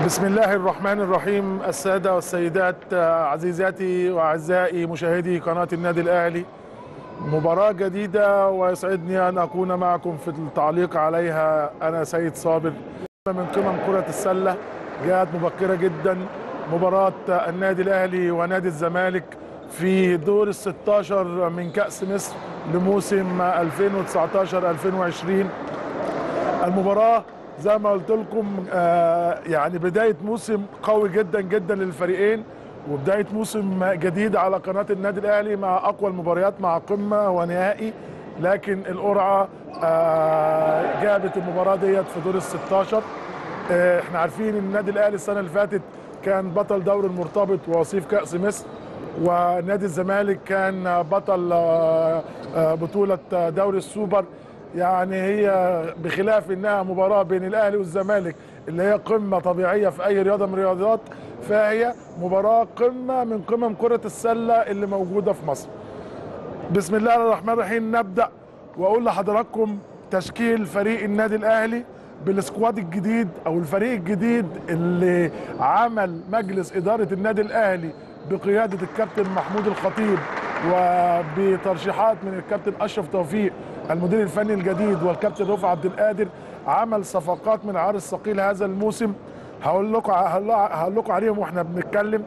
بسم الله الرحمن الرحيم السادة والسيدات عزيزاتي وأعزائي مشاهدي قناة النادي الأهلي مباراة جديدة ويسعدني أن أكون معكم في التعليق عليها أنا سيد صابر من قمم كرة السلة جاءت مبكرة جدا مباراة النادي الأهلي ونادي الزمالك في دور ال 16 من كأس مصر لموسم 2019 2020 المباراة زي ما قلت لكم آه يعني بداية موسم قوي جدا جدا للفريقين وبداية موسم جديد على قناة النادي الأهلي مع أقوى المباريات مع قمة ونهائي لكن القرعة آه جابت المباراة ديت في دور ال 16 آه احنا عارفين ان النادي الأهلي السنة اللي فاتت كان بطل دوري المرتبط ووصيف كأس مصر ونادي الزمالك كان بطل بطولة دوري السوبر يعني هي بخلاف انها مباراه بين الاهلي والزمالك اللي هي قمه طبيعيه في اي رياضه من الرياضات فهي مباراه قمه من قمم كره السله اللي موجوده في مصر. بسم الله الرحمن الرحيم نبدا واقول لحضراتكم تشكيل فريق النادي الاهلي بالسكواد الجديد او الفريق الجديد اللي عمل مجلس اداره النادي الاهلي بقياده الكابتن محمود الخطيب وبترشيحات من الكابتن اشرف توفيق المدير الفني الجديد والكابتن رفع عبد القادر عمل صفقات من عار الثقيل هذا الموسم هقول لكم هقول لكم عليهم واحنا بنتكلم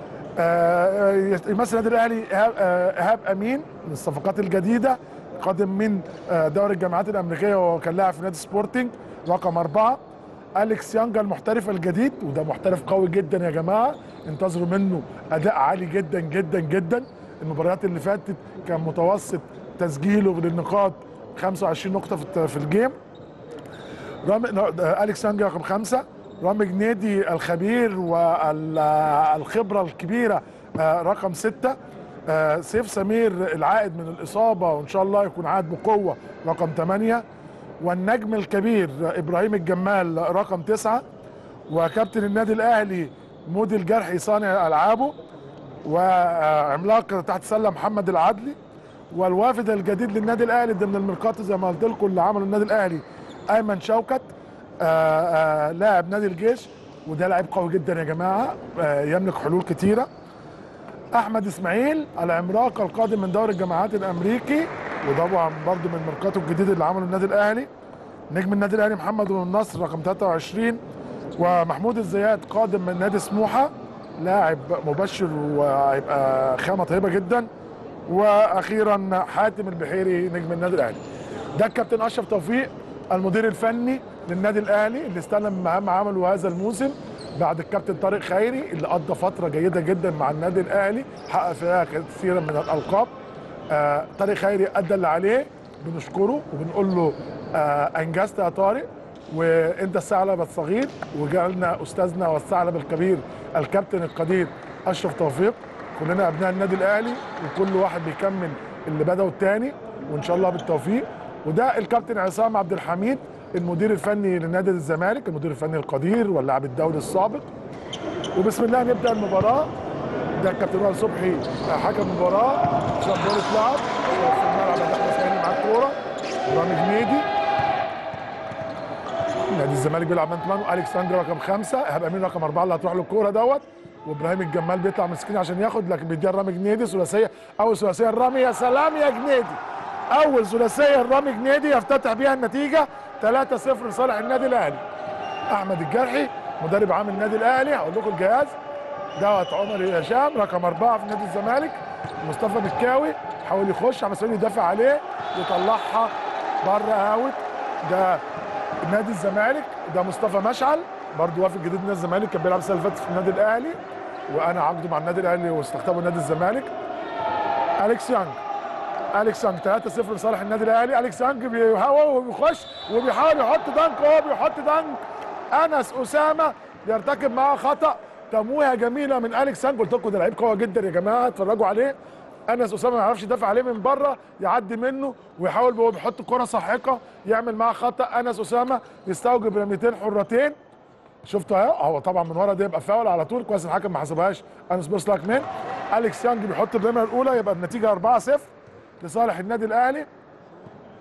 يمثل النادي الاهلي ايهاب امين من الصفقات الجديده قادم من دوري الجامعات الامريكيه وكان لاعب في نادي سبورتنج رقم اربعه اليكس يانجا المحترف الجديد وده محترف قوي جدا يا جماعه انتظروا منه اداء عالي جدا جدا جدا المباريات اللي فاتت كان متوسط تسجيله للنقاط 25 نقطه في الجيم رامي اليكس يانجا رقم خمسه رامي جنيدي الخبير والخبره الكبيره رقم سته سيف سمير العائد من الاصابه وان شاء الله يكون عائد بقوه رقم ثمانيه والنجم الكبير ابراهيم الجمال رقم تسعة وكابتن النادي الاهلي مودي الجرحي صانع العابه وعملاق تحت سله محمد العدلي والوافد الجديد للنادي الاهلي ضمن الميركاتو زي ما قلت لكم اللي عمله النادي الاهلي ايمن شوكت آآ آآ لاعب نادي الجيش وده لاعب قوي جدا يا جماعه يملك حلول كتيره احمد اسماعيل العملاق القادم من دوري الجامعات الامريكي وطبعا برضو من الميركاتو الجديد اللي عمله النادي الاهلي نجم النادي الاهلي محمد بن النصر رقم 23 ومحمود الزيات قادم من نادي سموحه لاعب مبشر وهيبقى خامه طيبه جدا واخيرا حاتم البحيري نجم النادي الاهلي ده الكابتن اشرف توفيق المدير الفني للنادي الاهلي اللي استلم مهام عمله هذا الموسم بعد الكابتن طارق خيري اللي قضى فتره جيده جدا مع النادي الاهلي حقق فيها كثيرا من الالقاب آه طارق خيري ادى اللي عليه بنشكره وبنقول له آه انجزت يا طارق وانت الثعلب الصغير وجعلنا استاذنا والثعلب الكبير الكابتن القدير اشرف توفيق كلنا ابناء النادي الاهلي وكل واحد بيكمل اللي بدأه الثاني وان شاء الله بالتوفيق وده الكابتن عصام عبد الحميد المدير الفني لنادي الزمالك المدير الفني القدير واللاعب الدولي السابق وبسم الله نبدا المباراه ده الكابتن وائل صبحي حكم المباراه شاف دور اتلعب في الملعب احمد اسماعيلي مع الكوره رامي جنيدي نادي الزمالك بيلعب مان مان الكسندر رقم خمسه ايهاب امين رقم اربعه اللي هتروح له الكوره دوت وابراهيم الجمال بيطلع مسكين عشان ياخد لكن بيديها رامي جنيدي ثلاثيه اول ثلاثيه الرامي يا سلام يا جنيدي اول ثلاثيه الرامي جنيدي يفتتح بيها النتيجه 3-0 لصالح النادي الاهلي احمد الجرحي مدرب عام النادي الاهلي هقول لكم الجهاز دوت عمر هشام رقم اربعه في نادي الزمالك مصطفى مكاوي حاول يخش احمد سعيد يدافع عليه يطلعها بره اوت ده نادي الزمالك ده مصطفى مشعل برضه وافد جديد نادي الزمالك كان بيلعب السنه اللي فاتت في النادي الاهلي وانا عقده مع النادي الاهلي واستخدمه نادي الزمالك اليكس يانج اليكس يانج 3-0 لصالح النادي الاهلي اليكس يانج بيهوى وبيخش وبيحاول يحط دنك وهو بيحط دنك انس اسامه بيرتكب معاه خطا تمويهه جميله من اليكس يانج قلت لكم ده لعيب قوي جدا يا جماعه اتفرجوا عليه انس اسامه ما يعرفش يدافع عليه من بره يعدي منه ويحاول وهو بيحط كره ساحقه يعمل معاه خطا انس اسامه يستوجب رميتين حرتين شفتوا اهو هو طبعا من ورا دي يبقى فاول على طول كويس الحكم ما حسبهاش انس بيرسلاك من اليكس يانج بيحط الرميه الاولى يبقى النتيجه 4-0 لصالح النادي الاهلي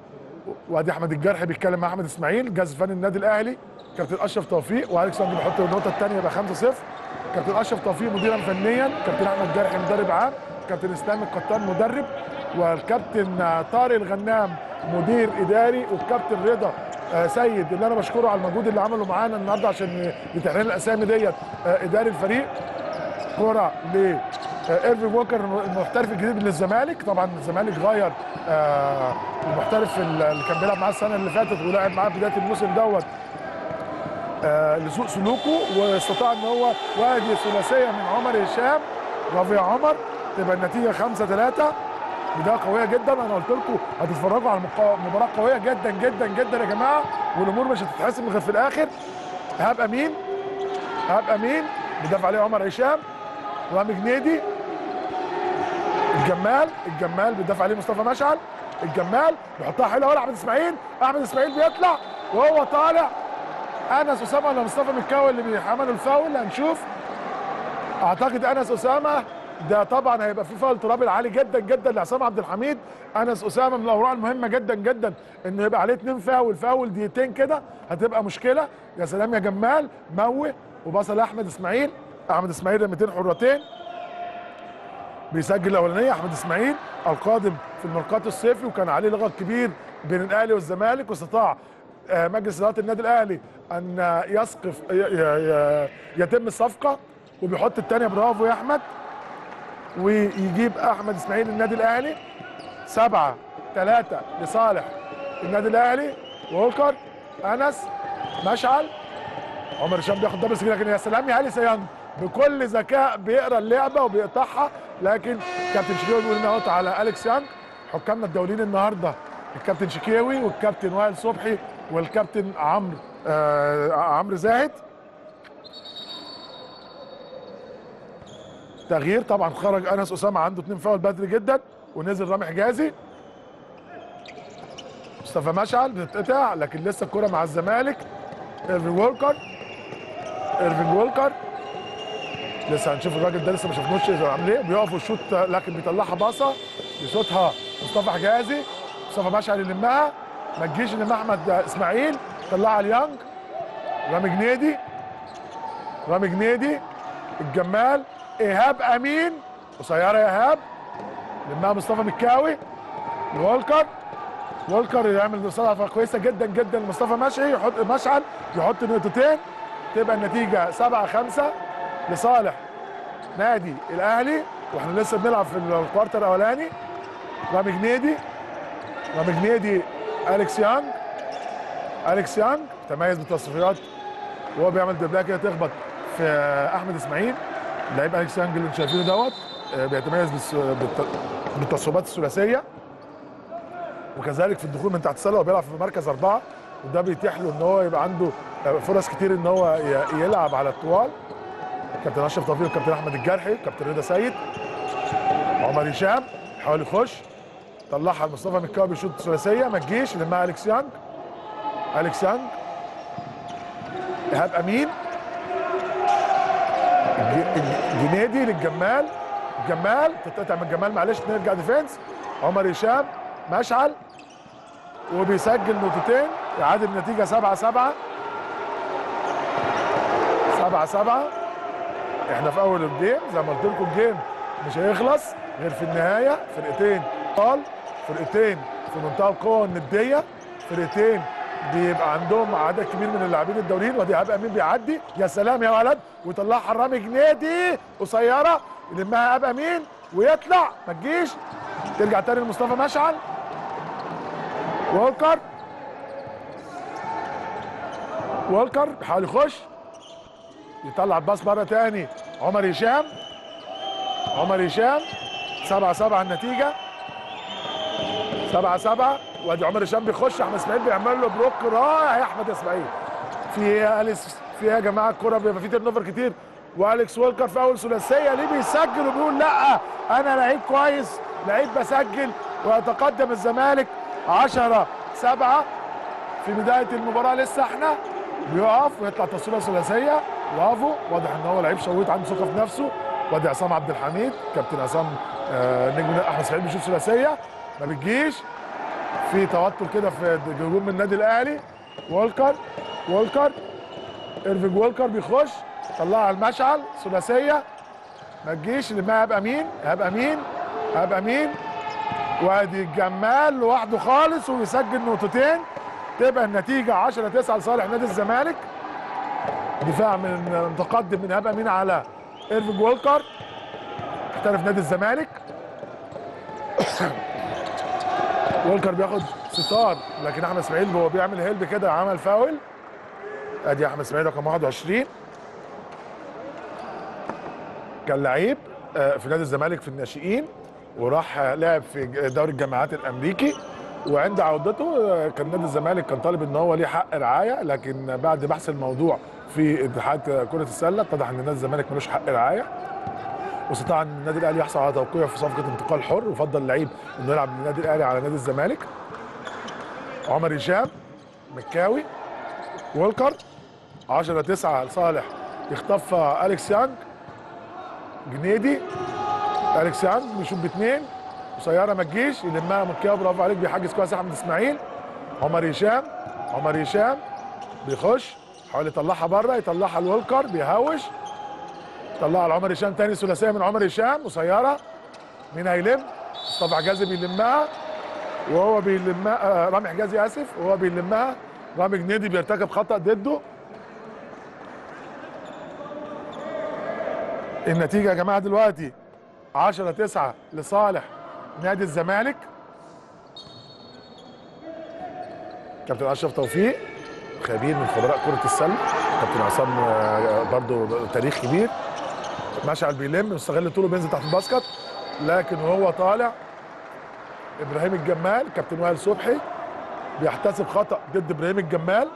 وادي احمد الجرح بيتكلم مع احمد اسماعيل جهاز فني النادي الاهلي كابتن اشرف توفيق واليكس سانج بيحط النقطه الثانيه يبقى 5-0 كابتن اشرف توفيق مديرا فنيا كابتن احمد جرح مدرب عام كابتن اسلام القطان مدرب والكابتن طارق الغنام مدير اداري والكابتن رضا آه، سيد اللي انا بشكره على المجهود اللي عمله معانا النهارده عشان يتحرر الاسامي ديت آه، اداري الفريق كرة ل ايرفي ووكر المحترف الجديد للزمالك طبعا الزمالك غير آه، المحترف اللي كان بيلعب معاه السنه اللي فاتت ولعب معاه بدايه الموسم دوت آه، لسوء سلوكه واستطاع ان هو واجه ثلاثيه من عمر هشام رافع عمر تبقى النتيجه 5 3 بدايه قويه جدا انا قلت لكم هتتفرجوا على مقا- مباراه قويه جدا جدا جدا يا جماعه والامور مش هتتحسم غير في الاخر ايهاب امين ايهاب امين بيدافع عليه عمر هشام رامي جنيدي الجمال الجمال بيدافع عليه مصطفى مشعل الجمال بيحطها حلوه ولا احمد اسماعيل احمد اسماعيل بيطلع وهو طالع انس اسامه ولا مصطفى مكاوي اللي بيحملوا الفاول هنشوف اعتقد انس اسامه ده طبعا هيبقى في فاول ترابي عالي جدا جدا لعصام عبد الحميد انس اسامه من الاوراق المهمه جدا جدا انه يبقى عليه اتنين فاول فاول دقيقتين كده هتبقى مشكله يا سلام يا جمال موه وبصل احمد اسماعيل احمد اسماعيل رميتين حرتين بيسجل الاولانيه احمد اسماعيل القادم في الميركاتو الصيفي وكان عليه لغط كبير بين الاهلي والزمالك واستطاع آه، مجلس اداره النادي الاهلي ان آه، يسقف ي- ي- ي- يتم الصفقه وبيحط الثانيه برافو يا احمد ويجيب احمد اسماعيل النادي الاهلي سبعة ثلاثة لصالح النادي الاهلي وولكر انس مشعل عمر هشام بياخد دبل سجل لكن يا سلام يا الي سيانج بكل ذكاء بيقرا اللعبه وبيقطعها لكن كابتن شكيوي بيقول لنا اوت على اليكس يانج حكامنا الدوليين النهارده الكابتن شكيوي والكابتن وائل صبحي والكابتن عمرو آه عمرو زاهد تغيير طبعا خرج انس اسامه عنده اتنين فاول بدري جدا ونزل رامي حجازي مصطفى مشعل بتتقطع لكن لسه الكره مع الزمالك ايرفين وولكر ايرفين وولكر لسه هنشوف الراجل ده لسه ما شفناش عامل ايه بيقف ويشوط لكن بيطلعها باصه بيشوطها مصطفى حجازي مصطفى مشعل يلمها ما تجيش يلمها احمد اسماعيل طلعها ليانج رامي جنيدي رامي جنيدي الجمال ايهاب امين قصيره يا ايهاب لمها مصطفى مكاوي وولكر وولكر يعمل صدفه كويسه جدا جدا لمصطفى مشعي يحط مشعل يحط نقطتين تبقى النتيجه 7 5 لصالح نادي الاهلي واحنا لسه بنلعب في الكوارتر الاولاني رامي جنيدي رامي جنيدي اليكس يانج اليكس يانج تميز بالتصفيات وهو بيعمل دبلها كده تخبط في احمد اسماعيل لعيب اليكس يانج اللي انتم شايفينه دوت آه، بيتميز بالس- بالت- بالتصويبات الثلاثيه وكذلك في الدخول من تحت السله هو بيلعب في مركز اربعه وده بيتيح له ان هو يبقى عنده آه، فرص كتير ان هو ي- يلعب على الطوال كابتن اشرف توفيق وكابتن احمد الجرحي كابتن رضا سيد عمر هشام حاول يخش طلعها لمصطفى مكاوي بيشوط ثلاثيه ما تجيش لما اليكس يانج اليكس يانج ايهاب امين ج- ج- جنيدي للجمال جمال تتقطع من الجمال معلش نرجع ديفense عمر هشام مشعل وبيسجل نقطتين يعادل النتيجه 7 7 7 7 احنا في اول الجيم زي ما قلت لكم الجيم مش هيخلص غير في النهايه فرقتين طال فرقتين في منتهى القوه والنديه فرقتين بيبقى عندهم عدد كبير من اللاعبين الدوليين ودي هيبقى امين بيعدي يا سلام يا ولد ويطلعها رامي جنيدي قصيره يلمها ابقى امين ويطلع ما تجيش ترجع تاني لمصطفى مشعل وولكر وولكر بيحاول يخش يطلع الباص مره تاني عمر هشام عمر هشام 7 7 النتيجه 7 7 وادي عمر هشام بيخش احمد اسماعيل بيعمل له بلوك رائع يا احمد اسماعيل في ايه يا اليس في ايه يا جماعه الكوره بيبقى في تيرن اوفر كتير واليكس وولكر في اول ثلاثيه ليه بيسجل وبيقول لا انا لعيب كويس لعيب بسجل ويتقدم الزمالك 10 7 في بدايه المباراه لسه احنا بيقف ويطلع تصويره ثلاثيه برافو واضح ان هو لعيب شويت عنده ثقه في نفسه وادي عصام عبد الحميد كابتن عصام آه نجم احمد سعيد بيشوف ثلاثيه ما بتجيش في توتر كده في هجوم النادي الاهلي وولكر وولكر ايرفينج وولكر بيخش طلعها على المشعل ثلاثيه ما تجيش لما هيبقى مين هيبقى مين هيبقى مين وادي الجمال لوحده خالص ويسجل نقطتين تبقى النتيجه 10 9 لصالح نادي الزمالك دفاع من متقدم من هبقى مين على ايرفينج وولكر احترف نادي الزمالك وولكر بياخد ستار لكن احمد اسماعيل هو بيعمل هيلب كده عمل فاول ادي احمد اسماعيل رقم 21 كان لعيب آه، في نادي الزمالك في الناشئين وراح آه، لعب في ج- دوري الجامعات الامريكي وعند عودته آه، كان نادي الزمالك كان طالب ان هو ليه حق رعايه لكن بعد بحث الموضوع في اتحاد آه، كره السله اتضح ان نادي الزمالك ملوش حق رعايه واستطاع ان النادي الاهلي يحصل على توقيع في صفقه انتقال حر وفضل اللعيب انه يلعب للنادي الاهلي على نادي الزمالك عمر هشام مكاوي وولكر 10 9 لصالح يخطف اليكس يانج جنيدي اليكس يانج بيشوط باثنين قصيره ما تجيش يلمها مكاوي برافو عليك بيحجز كويس احمد اسماعيل عمر هشام عمر هشام بيخش حاول يطلعها بره يطلعها لولكر بيهوش طلعها لعمر هشام تاني ثلاثيه من عمر هشام قصيره مين هيلم؟ مصطفى حجازي بيلمها وهو بيلمها آه، رامي حجازي اسف وهو بيلمها رامي جنيدي بيرتكب خطا ضده النتيجه يا جماعه دلوقتي 10 9 لصالح نادي الزمالك كابتن اشرف توفيق خبير من خبراء كره السله كابتن عصام آه، برضو تاريخ كبير مشعل بيلم مستغل طوله بينزل تحت الباسكت لكن وهو طالع ابراهيم الجمال كابتن وائل صبحي بيحتسب خطا ضد ابراهيم الجمال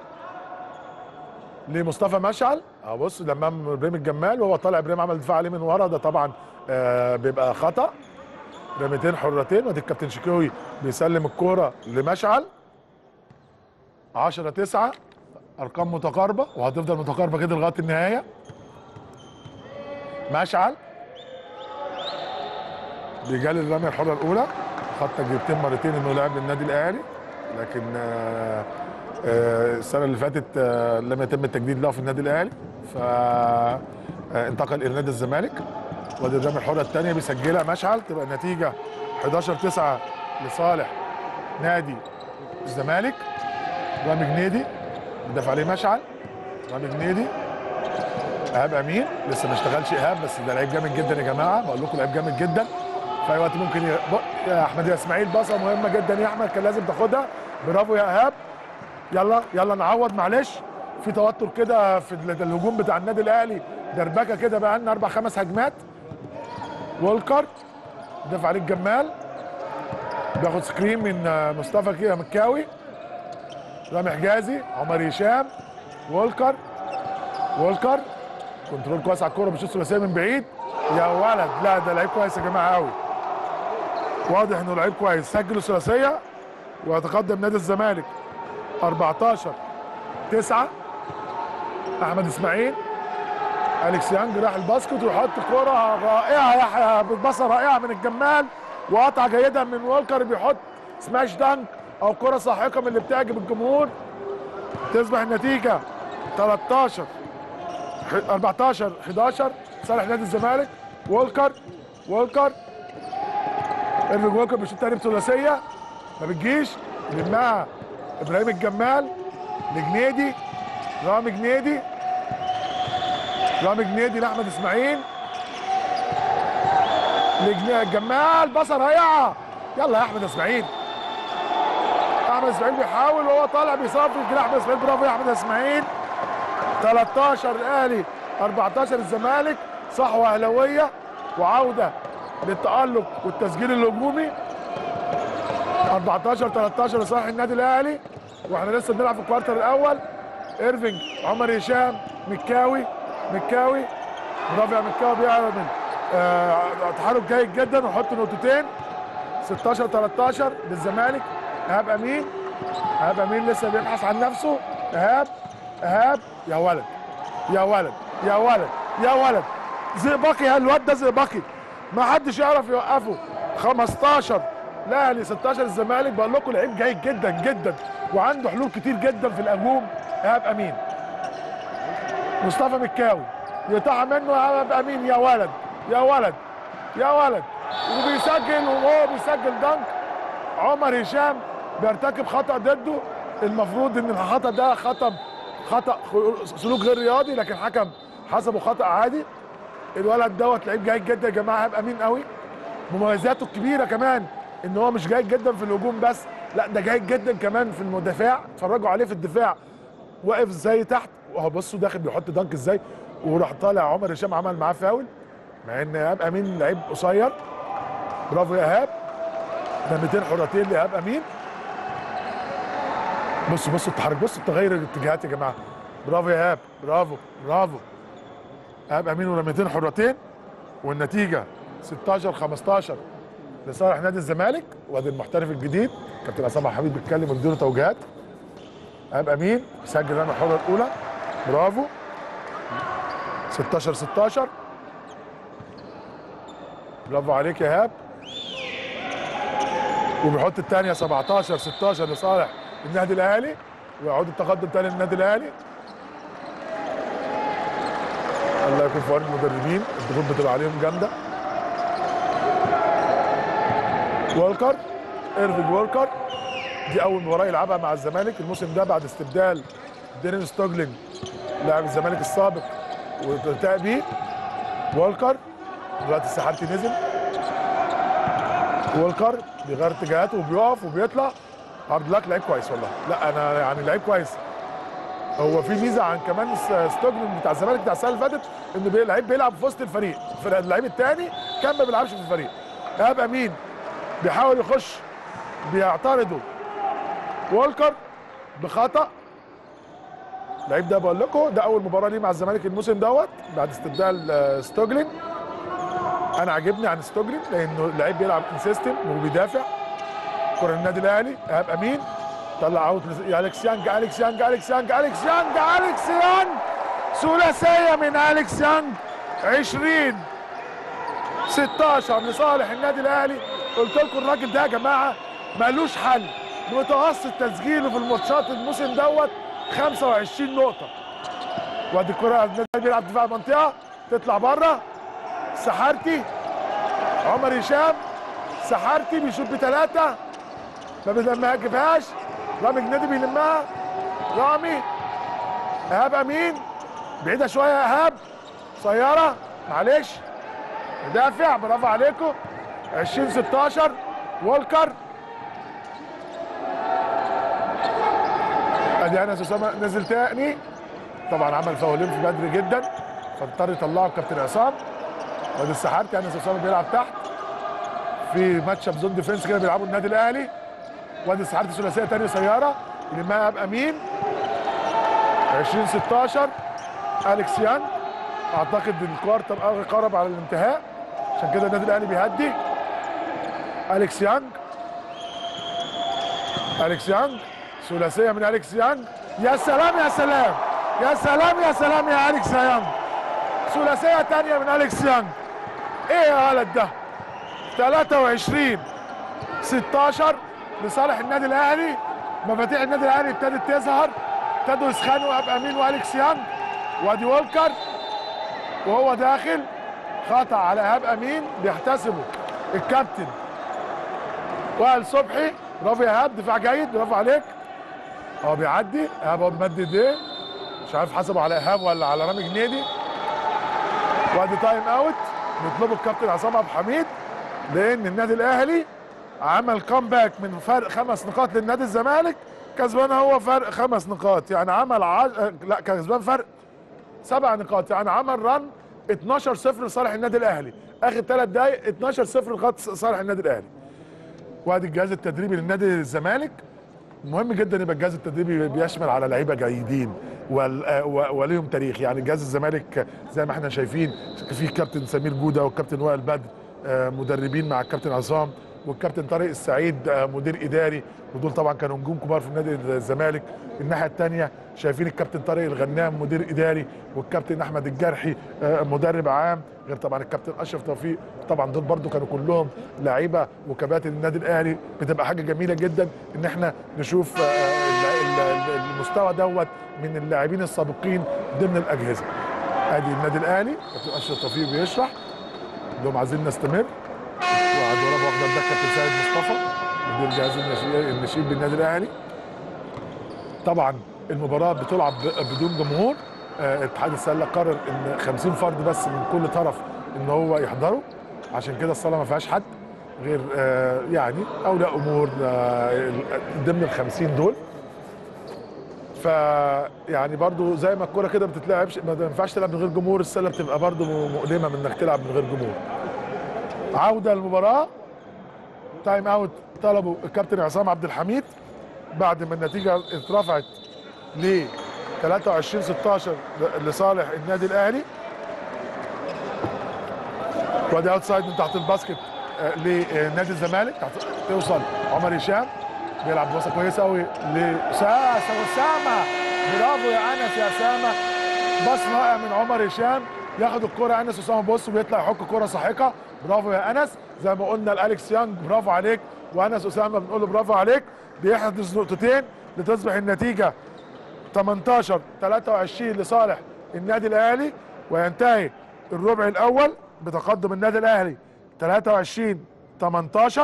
لمصطفى مشعل اه بص لما ابراهيم الجمال وهو طالع ابراهيم عمل دفاع عليه من ورا ده طبعا آه بيبقى خطا رميتين حرتين وادي الكابتن شكاوي بيسلم الكوره لمشعل 10 9 ارقام متقاربه وهتفضل متقاربه كده لغايه النهايه مشعل بيجال الرميه الحره الاولى خد تجربتين مرتين انه لعب للنادي الاهلي لكن آه، آه، السنه اللي فاتت آه، لم يتم التجديد له في النادي الاهلي ف آه، انتقل الى نادي الزمالك وادي الرميه الحره الثانيه بيسجلها مشعل تبقى النتيجه 11 9 لصالح نادي الزمالك رامي جنيدي بيدافع عليه مشعل رامي جنيدي ايهاب امين لسه ما اشتغلش ايهاب بس ده لعيب جامد جدا يا جماعه بقول لكم لعيب جامد جدا في اي وقت ممكن ي... ب- يا احمد يا اسماعيل باصه مهمه جدا يا احمد كان لازم تاخدها برافو يا ايهاب يلا يلا نعوض معلش في توتر كده في ال- الهجوم بتاع النادي الاهلي دربكه كده بقى لنا اربع خمس هجمات وولكر دافع عليه الجمال بياخد سكرين من آه، مصطفى كده مكاوي رامي حجازي عمر هشام وولكر وولكر كنترول كويس على الكوره بيشوط ثلاثيه من بعيد يا ولد لا ده لعيب كويس يا جماعه قوي واضح انه لعيب كويس سجل ثلاثيه ويتقدم نادي الزمالك 14 9 احمد اسماعيل اليكس يانج راح الباسكت ويحط كرة رائعة يحيى بتبصة رائعة من الجمال وقطعة جيدة من وولكر بيحط سماش دانك أو كرة ساحقة من اللي بتعجب الجمهور تصبح النتيجة 13 ح- 14 11 صالح نادي الزمالك وولكر وولكر ايرفينج وولكر بيشوط تاني بثلاثية ما بتجيش لمها ابراهيم الجمال لجنيدي رامي جنيدي رامي جنيدي لاحمد اسماعيل لجنا- الجمال بصر رائعه يلا يا احمد اسماعيل احمد اسماعيل بيحاول وهو طالع بيصفي كده احمد اسماعيل برافو يا احمد اسماعيل 13 الاهلي 14 الزمالك صحوه اهلاويه وعوده للتالق والتسجيل الهجومي 14 13 لصالح النادي الاهلي واحنا لسه بنلعب في الكوارتر الاول ايرفينج عمر هشام مكاوي مكاوي برافو يا مكاوي بيعمل آه تحرك جيد جدا وحط نقطتين 16 13 للزمالك ايهاب امين ايهاب امين لسه بيبحث عن نفسه ايهاب ايهاب يا ولد يا ولد يا ولد يا ولد زئبقي الواد ده زئبقي ما حدش يعرف يوقفه 15 الاهلي 16 الزمالك بقول لكم لعيب جيد جدا جدا وعنده حلول كتير جدا في الهجوم ايهاب امين مصطفى مكاوي يقطعها منه ايهاب امين يا ولد يا ولد يا ولد وبيسجل وهو بيسجل دنك عمر هشام بيرتكب خطا ضده المفروض ان الخطا ده خطا خطا سلوك غير رياضي لكن حكم حسبه خطا عادي الولد دوت لعيب جيد جدا يا جماعه ايهاب امين قوي مميزاته الكبيره كمان ان هو مش جيد جدا في الهجوم بس لا ده جيد جدا كمان في الدفاع اتفرجوا عليه في الدفاع واقف ازاي تحت وهو بصوا داخل بيحط دنك ازاي وراح طالع عمر هشام عمل معاه فاول مع ان ايهاب امين لعيب قصير برافو يا ايهاب ده 200 حرتين لايهاب امين بصوا بصوا التحرك بصوا التغير الاتجاهات يا جماعه برافو يا ايهاب برافو برافو ايهاب امين ورميتين حرتين والنتيجه 16 15 لصالح نادي الزمالك وادي المحترف الجديد كابتن عصام حبيب بيتكلم ويديله توجيهات ايهاب امين سجل رمي الحره الاولى برافو 16 16 برافو عليك يا ايهاب وبيحط الثانيه 17 16 لصالح النادي الاهلي ويعود التقدم تاني للنادي الاهلي الله يكون في عون المدربين الضغوط بتبقى عليهم جامده وولكر ايرفيج وولكر دي اول مباراه يلعبها مع الزمالك الموسم ده بعد استبدال ديرين ستوجلين لاعب الزمالك السابق والتقى بيه وولكر دلوقتي السحارتي نزل وولكر بيغير اتجاهاته وبيقف وبيطلع هارد لك لعيب كويس والله لا انا يعني لعيب كويس هو في ميزه عن كمان ستوجلين بتاع الزمالك بتاع السنه اللي فاتت ان بي- لعيب بيلعب في وسط الفريق اللعيب الثاني كان ما بيلعبش في الفريق ايهاب امين بيحاول يخش بيعترضوا وولكر بخطا اللعيب ده بقول لكم ده اول مباراه ليه مع الزمالك الموسم دوت بعد استبدال آه، ستوجلين انا عاجبني عن ستوجلين لانه اللعيب بيلعب ان سيستم وبيدافع كره النادي الاهلي ايهاب امين طلع اوت لز- اليكس يانج اليكس يانج اليكس يانج اليكس يانج اليكس يانج ثلاثيه من اليكس يانج 20 16 لصالح النادي الاهلي قلت لكم الراجل ده يا جماعه مالوش حل متوسط تسجيله في الماتشات الموسم دوت 25 نقطه وادي الكره النادي الأهلي بيلعب دفاع المنطقه تطلع بره سحارتي عمر هشام سحارتي بيشوط بثلاثه ما بي- ما يجيبهاش رامي جنادي بيلمها رامي ايهاب امين بعيده شويه يا ايهاب قصيره معلش مدافع برافو عليكم 20 16 وولكر ادي انس اسامه نزل تاني طبعا عمل فاولين في بدري جدا فاضطر يطلعه الكابتن عصام وادي السحارتي انس اسامه بيلعب تحت في ماتش اب زون ديفنس كده بيلعبوا النادي الاهلي وادي السحارتي ثلاثيه تاني سياره يلمها اب امين 20 16 اليكس يانج اعتقد الكوارتر قرب على الانتهاء عشان كده النادي الاهلي بيهدي اليكس يانج اليكس يانج ثلاثيه من اليكس يانج يا سلام يا سلام يا سلام يا سلام يا اليكس يانج ثلاثيه تانية من اليكس يانج ايه يا ولد ده 23 16 لصالح النادي الاهلي مفاتيح النادي الاهلي ابتدت تظهر ابتدوا يسخنوا ابقى امين واليكس يانج وادي وولكر وهو داخل خطا على ايهاب امين بيحتسبه الكابتن وائل صبحي برافو يا ايهاب دفاع جيد برافو عليك هو بيعدي ايهاب هو بيمد ايديه مش عارف حسبه على ايهاب ولا على رامي جنيدي وادي تايم اوت بيطلبوا الكابتن عصام ابو حميد لان النادي الاهلي عمل كومباك من فرق خمس نقاط للنادي الزمالك كسبان هو فرق خمس نقاط يعني عمل عج... لا كسبان فرق سبع نقاط يعني عمل رن 12 0 لصالح النادي الاهلي اخر ثلاث دقائق 12 0 لغايه صالح النادي الاهلي وادي الجهاز التدريبي للنادي الزمالك مهم جدا يبقى الجهاز التدريبي بيشمل على لعيبه جيدين وال- آه، و- وليهم تاريخ يعني جهاز الزمالك زي ما احنا شايفين في كابتن سمير جوده والكابتن وائل بدر آه، مدربين مع الكابتن عصام والكابتن طارق السعيد آه، مدير اداري ودول طبعا كانوا نجوم كبار في نادي الزمالك الناحيه الثانيه شايفين الكابتن طارق الغنام مدير اداري والكابتن احمد الجرحي آه، مدرب عام غير طبعا الكابتن اشرف توفيق طبعا دول برضو كانوا كلهم لعيبه وكباتن النادي الاهلي بتبقى حاجه جميله جدا ان احنا نشوف آه، ال- ال- ال- المستوى دوت من اللاعبين السابقين ضمن الاجهزه ادي النادي الاهلي كابتن اشرف توفيق بيشرح لهم عايزين نستمر وقعد ورا واخده ده كابتن سيد مصطفى مدير جهاز النشيد النشيد بالنادي الاهلي طبعا المباراه بتلعب ب- بدون جمهور آه، اتحاد السله قرر ان 50 فرد بس من كل طرف ان هو يحضروا عشان كده الصاله ما فيهاش حد غير آه، يعني اولياء امور آه، ضمن ال 50 دول ف يعني برضو زي ما الكوره كده بتتلعبش ما ينفعش تلعب من غير جمهور السله بتبقى برضو مؤلمه من انك تلعب من غير جمهور عوده المباراه تايم اوت طلبه الكابتن عصام عبد الحميد بعد ما النتيجه اترفعت ل 23 16 لصالح النادي الاهلي وادي اوت سايد من تحت الباسكت آه، لنادي الزمالك تحت توصل عمر هشام بيلعب بوصه كويسه قوي لاسامه برافو يا انس يا اسامه باص رائع من عمر هشام ياخد الكرة انس اسامه بص ويطلع يحك كرة ساحقه برافو يا انس زي ما قلنا لالكس يانج برافو عليك وانس اسامه بنقول له برافو عليك بيحدث نقطتين لتصبح النتيجه 18 23 لصالح النادي الاهلي وينتهي الربع الاول بتقدم النادي الاهلي 23 18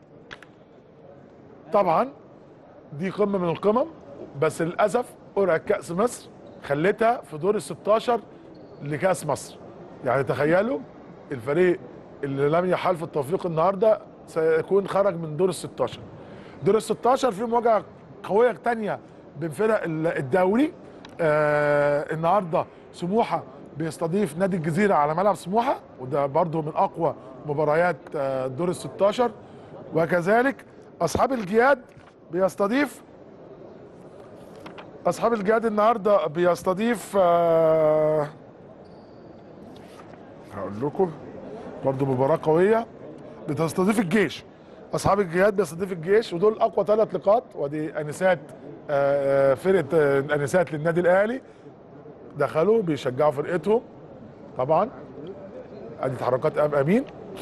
طبعا دي قمه من القمم بس للاسف قرعه كاس مصر خلتها في دور ال 16 لكاس مصر يعني تخيلوا الفريق اللي لم يحالف التوفيق النهارده سيكون خرج من دور ال 16 دور ال 16 في مواجهه قويه تانية بين فرق ال- الدوري آه النهارده سموحه بيستضيف نادي الجزيره على ملعب سموحه وده برضو من اقوى مباريات آه دور ال 16 وكذلك اصحاب الجياد بيستضيف اصحاب الجياد النهارده بيستضيف آه هقول لكم برضو مباراه قويه بتستضيف الجيش اصحاب الجهاد بيستضيف الجيش ودول اقوى ثلاث نقاط ودي انسات آه، آه، فرقه آه، انسات للنادي الاهلي دخلوا بيشجعوا فرقتهم طبعا ادي تحركات اب امين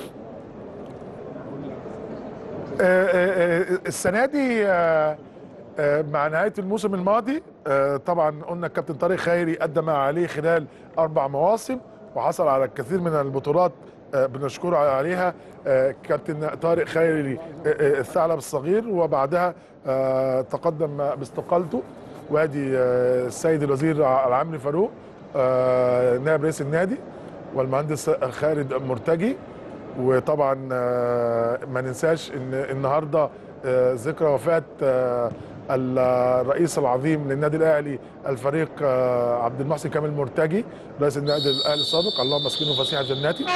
آه، آه، آه، السنه دي آه، آه، مع نهايه الموسم الماضي آه، طبعا قلنا الكابتن طارق خيري قدم ما عليه خلال اربع مواسم وحصل على الكثير من البطولات آه، بنشكره عليها آه، كابتن طارق خيري آه، آه، الثعلب الصغير وبعدها آه، تقدم باستقالته وادي آه، السيد الوزير العمري فاروق آه، نائب رئيس النادي والمهندس خالد مرتجي وطبعا آه، ما ننساش ان النهارده آه، ذكرى وفاه آه، الرئيس العظيم للنادي الاهلي الفريق آه، عبد المحسن كامل مرتجي رئيس النادي الاهلي السابق اللهم اسكنه فسيح جناتي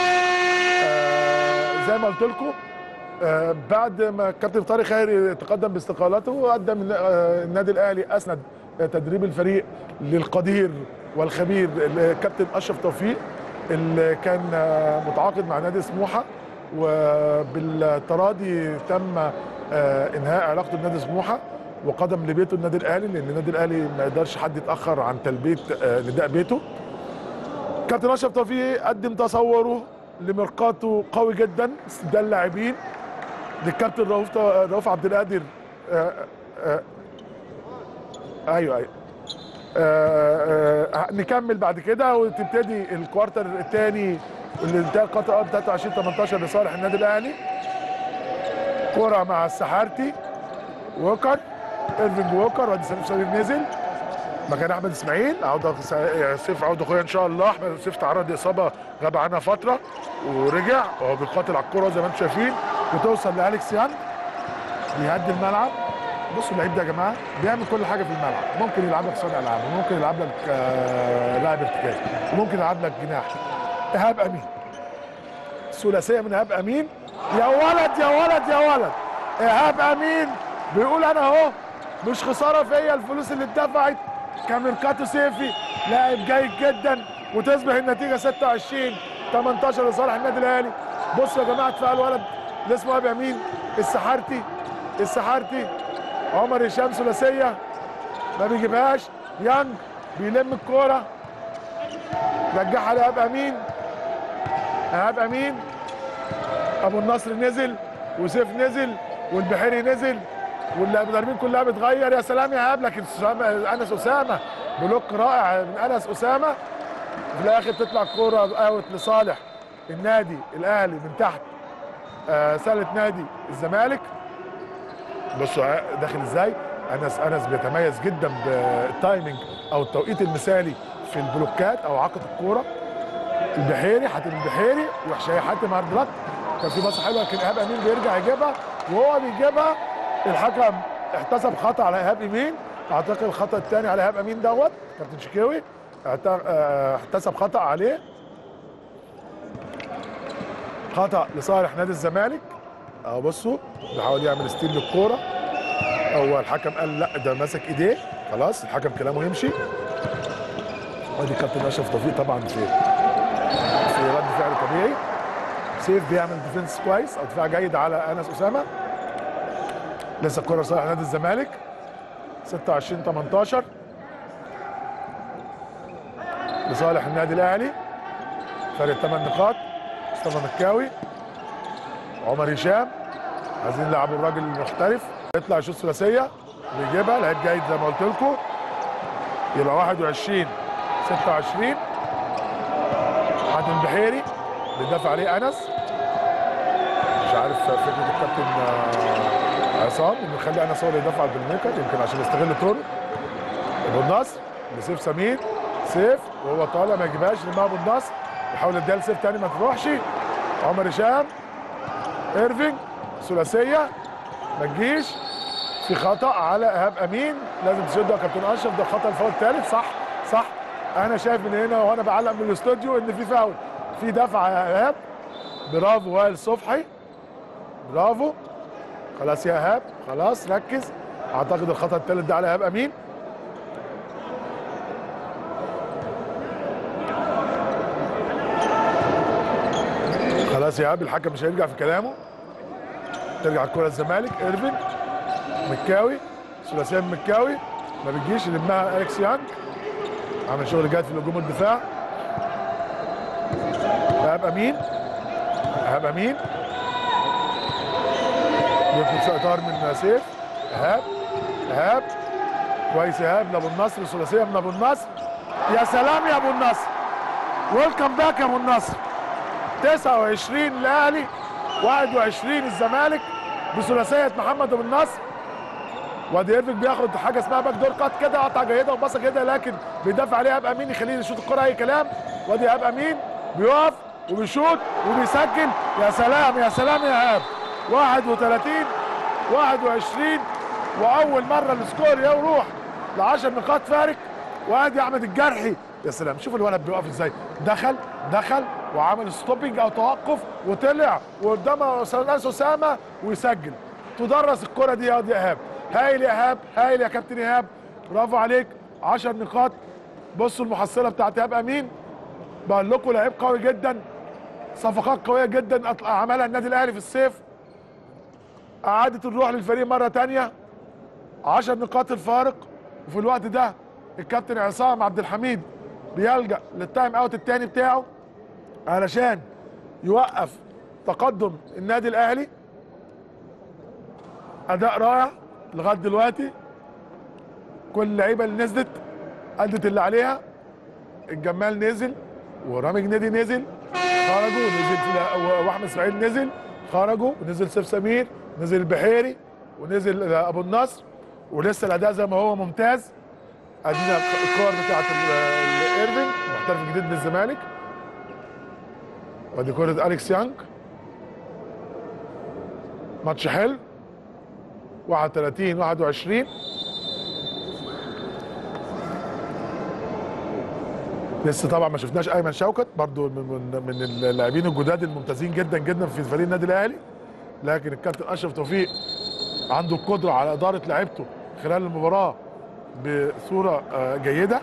آه، زي ما قلت لكم آه، بعد ما الكابتن طارق خيري تقدم باستقالته قدم آه، النادي الاهلي اسند آه، تدريب الفريق للقدير والخبير الكابتن اشرف توفيق اللي كان آه، متعاقد مع نادي سموحه وبالتراضي تم آه، انهاء علاقته بنادي سموحه وقدم لبيته النادي الاهلي لان النادي الاهلي ما يقدرش حد يتاخر عن تلبيه آه، نداء بيته كابتن اشرف توفيق قدم تصوره لميركاتو قوي جدا استبدال اللاعبين للكابتن رؤوف رؤوف عبد القادر آه، آه، ايوه ايوه آه، آه، نكمل بعد كده وتبتدي الكوارتر الثاني اللي انتهى الكوارتر الاول 23 18 لصالح النادي الاهلي كرة مع السحارتي ووكر ايرفينج ووكر وادي سليم سليم نزل مكان احمد اسماعيل عوده سيف عوده اخويا ان شاء الله احمد سيف تعرض لاصابه غاب عنها فتره ورجع وهو بيقاتل على الكره زي ما انتم شايفين وتوصل لالكس يان بيهدي الملعب بصوا اللعيب ده يا جماعه بيعمل كل حاجه في الملعب ممكن يلعب لك صانع العاب وممكن يلعب لك آه، لاعب ارتكاز وممكن يلعب لك جناح ايهاب امين ثلاثيه من ايهاب امين يا ولد يا ولد يا ولد ايهاب امين بيقول انا اهو مش خساره فيا الفلوس اللي اتدفعت كميركاتو سيفي لاعب جيد جدا وتصبح النتيجه 26 18 لصالح النادي الاهلي بصوا يا جماعه دفاع الولد اللي اسمه ايهاب امين السحارتي السحارتي عمر هشام ثلاثيه ما بيجيبهاش يانج بيلم الكوره رجعها لإيهاب امين ايهاب امين ابو النصر نزل وسيف نزل والبحيري نزل والمدربين كلها بتغير يا سلام يا ايهاب لكن أسامة- انس اسامه بلوك رائع من انس اسامه في الاخر تطلع الكوره اوت لصالح النادي الاهلي من تحت آه سله نادي الزمالك بصوا داخل ازاي انس انس بيتميز جدا بالتايمنج او التوقيت المثالي في البلوكات او عقد الكوره البحيري حاتم البحيري وحشايه حاتم هارد لك كان في باصه حلوه لكن ايهاب امين بيرجع يجيبها وهو بيجيبها الحكم احتسب خطا على ايهاب امين اعتقد الخطا الثاني على ايهاب امين دوت كابتن شكاوي اعت- اه، احتسب خطا عليه خطا لصالح نادي الزمالك اهو بصوا بيحاول يعمل ستيل للكوره هو الحكم قال لا ده ماسك ايديه خلاص الحكم كلامه يمشي وادي كابتن اشرف توفيق طبعا في في رد فعل طبيعي سيف بيعمل ديفنس كويس او دفاع جيد على انس اسامه لسه الكره لصالح نادي الزمالك 26 18 لصالح النادي الاهلي فرق 8 نقاط مصطفى مكاوي عمر هشام عايزين يلعبوا الراجل المحترف يطلع يشوط ثلاثيه ويجيبها لعيب جيد زي ما قلت لكم يبقى 21 26 حاتم البحيري بيدافع عليه انس مش عارف فكره الكابتن آه، عصام انه يخلي انس هو اللي يدافع على البلميكر يمكن عشان يستغل طوله ابو النصر لسيف سمير سيف وهو طالع ما يجيبهاش لما ابو النصر يحاول يديها لسيف تاني ما تروحش عمر هشام ايرفينج ثلاثيه ما تجيش في خطا على ايهاب امين لازم تشده يا كابتن اشرف ده الخطا الفاول الثالث صح صح انا شايف من هنا وانا بعلق من الاستوديو ان في فاول في دفعه يا ايهاب برافو وائل صبحي برافو خلاص يا ايهاب خلاص ركز اعتقد الخطا الثالث ده على ايهاب امين خلاص يا ايهاب الحكم مش هيرجع في كلامه ترجع الكره الزمالك ايرفين مكاوي ثلاثيه من مكاوي ما بتجيش يلمها اليكس يانج عمل شغل جيد في الهجوم والدفاع ايهاب امين ايهاب امين بيطلب سيطار من سيف ايهاب ايهاب كويس ايهاب لابو النصر ثلاثيه من ابو النصر يا سلام يا ابو النصر ويلكم باك يا ابو النصر 29 الاهلي 21 الزمالك بثلاثيه محمد ابو النصر وادي ايرفيك بياخد حاجه اسمها باك دور كات كده قطعه جيده وباصه جيده لكن بيدافع عليها ايهاب امين يخليه يشوط الكره اي كلام وادي ايهاب امين بيقف وبيشوط وبيسجل يا سلام يا سلام يا ايهاب 31 21 واول مره السكور يروح ل 10 نقاط فارق وادي احمد الجرحي يا سلام شوف الولد بيقف ازاي دخل دخل وعمل ستوبنج او توقف وطلع وقدامه انس اسامه ويسجل تدرس الكره دي يا دي ايهاب هايل يا ايهاب هايل يا كابتن ايهاب برافو عليك 10 نقاط بصوا المحصله بتاعت ايهاب امين بقول لكم لعيب قوي جدا صفقات قويه جدا أطلع- عملها النادي الاهلي في الصيف اعادت الروح للفريق مره تانية 10 نقاط الفارق وفي الوقت ده الكابتن عصام عبد الحميد بيلجا للتايم اوت الثاني بتاعه علشان يوقف تقدم النادي الاهلي اداء رائع لغايه دلوقتي كل اللعيبه اللي نزلت ادت اللي عليها الجمال نزل ورامي جنيدي نزل خرجوا ونزل في- واحمد اسماعيل نزل خرجوا ونزل سيف سمير نزل البحيري ونزل ابو النصر ولسه الاداء زي ما هو ممتاز ادينا الكور بتاعت ال- الايرفينج محترف جديد بالزمالك ودي كرة اليكس يانج ماتش حلو 31 21 لسه طبعا ما شفناش ايمن شوكت برضو من من, من اللاعبين الجداد الممتازين جدا جدا في فريق النادي الاهلي لكن الكابتن اشرف توفيق عنده القدره على اداره لعيبته خلال المباراه بصوره آه، جيده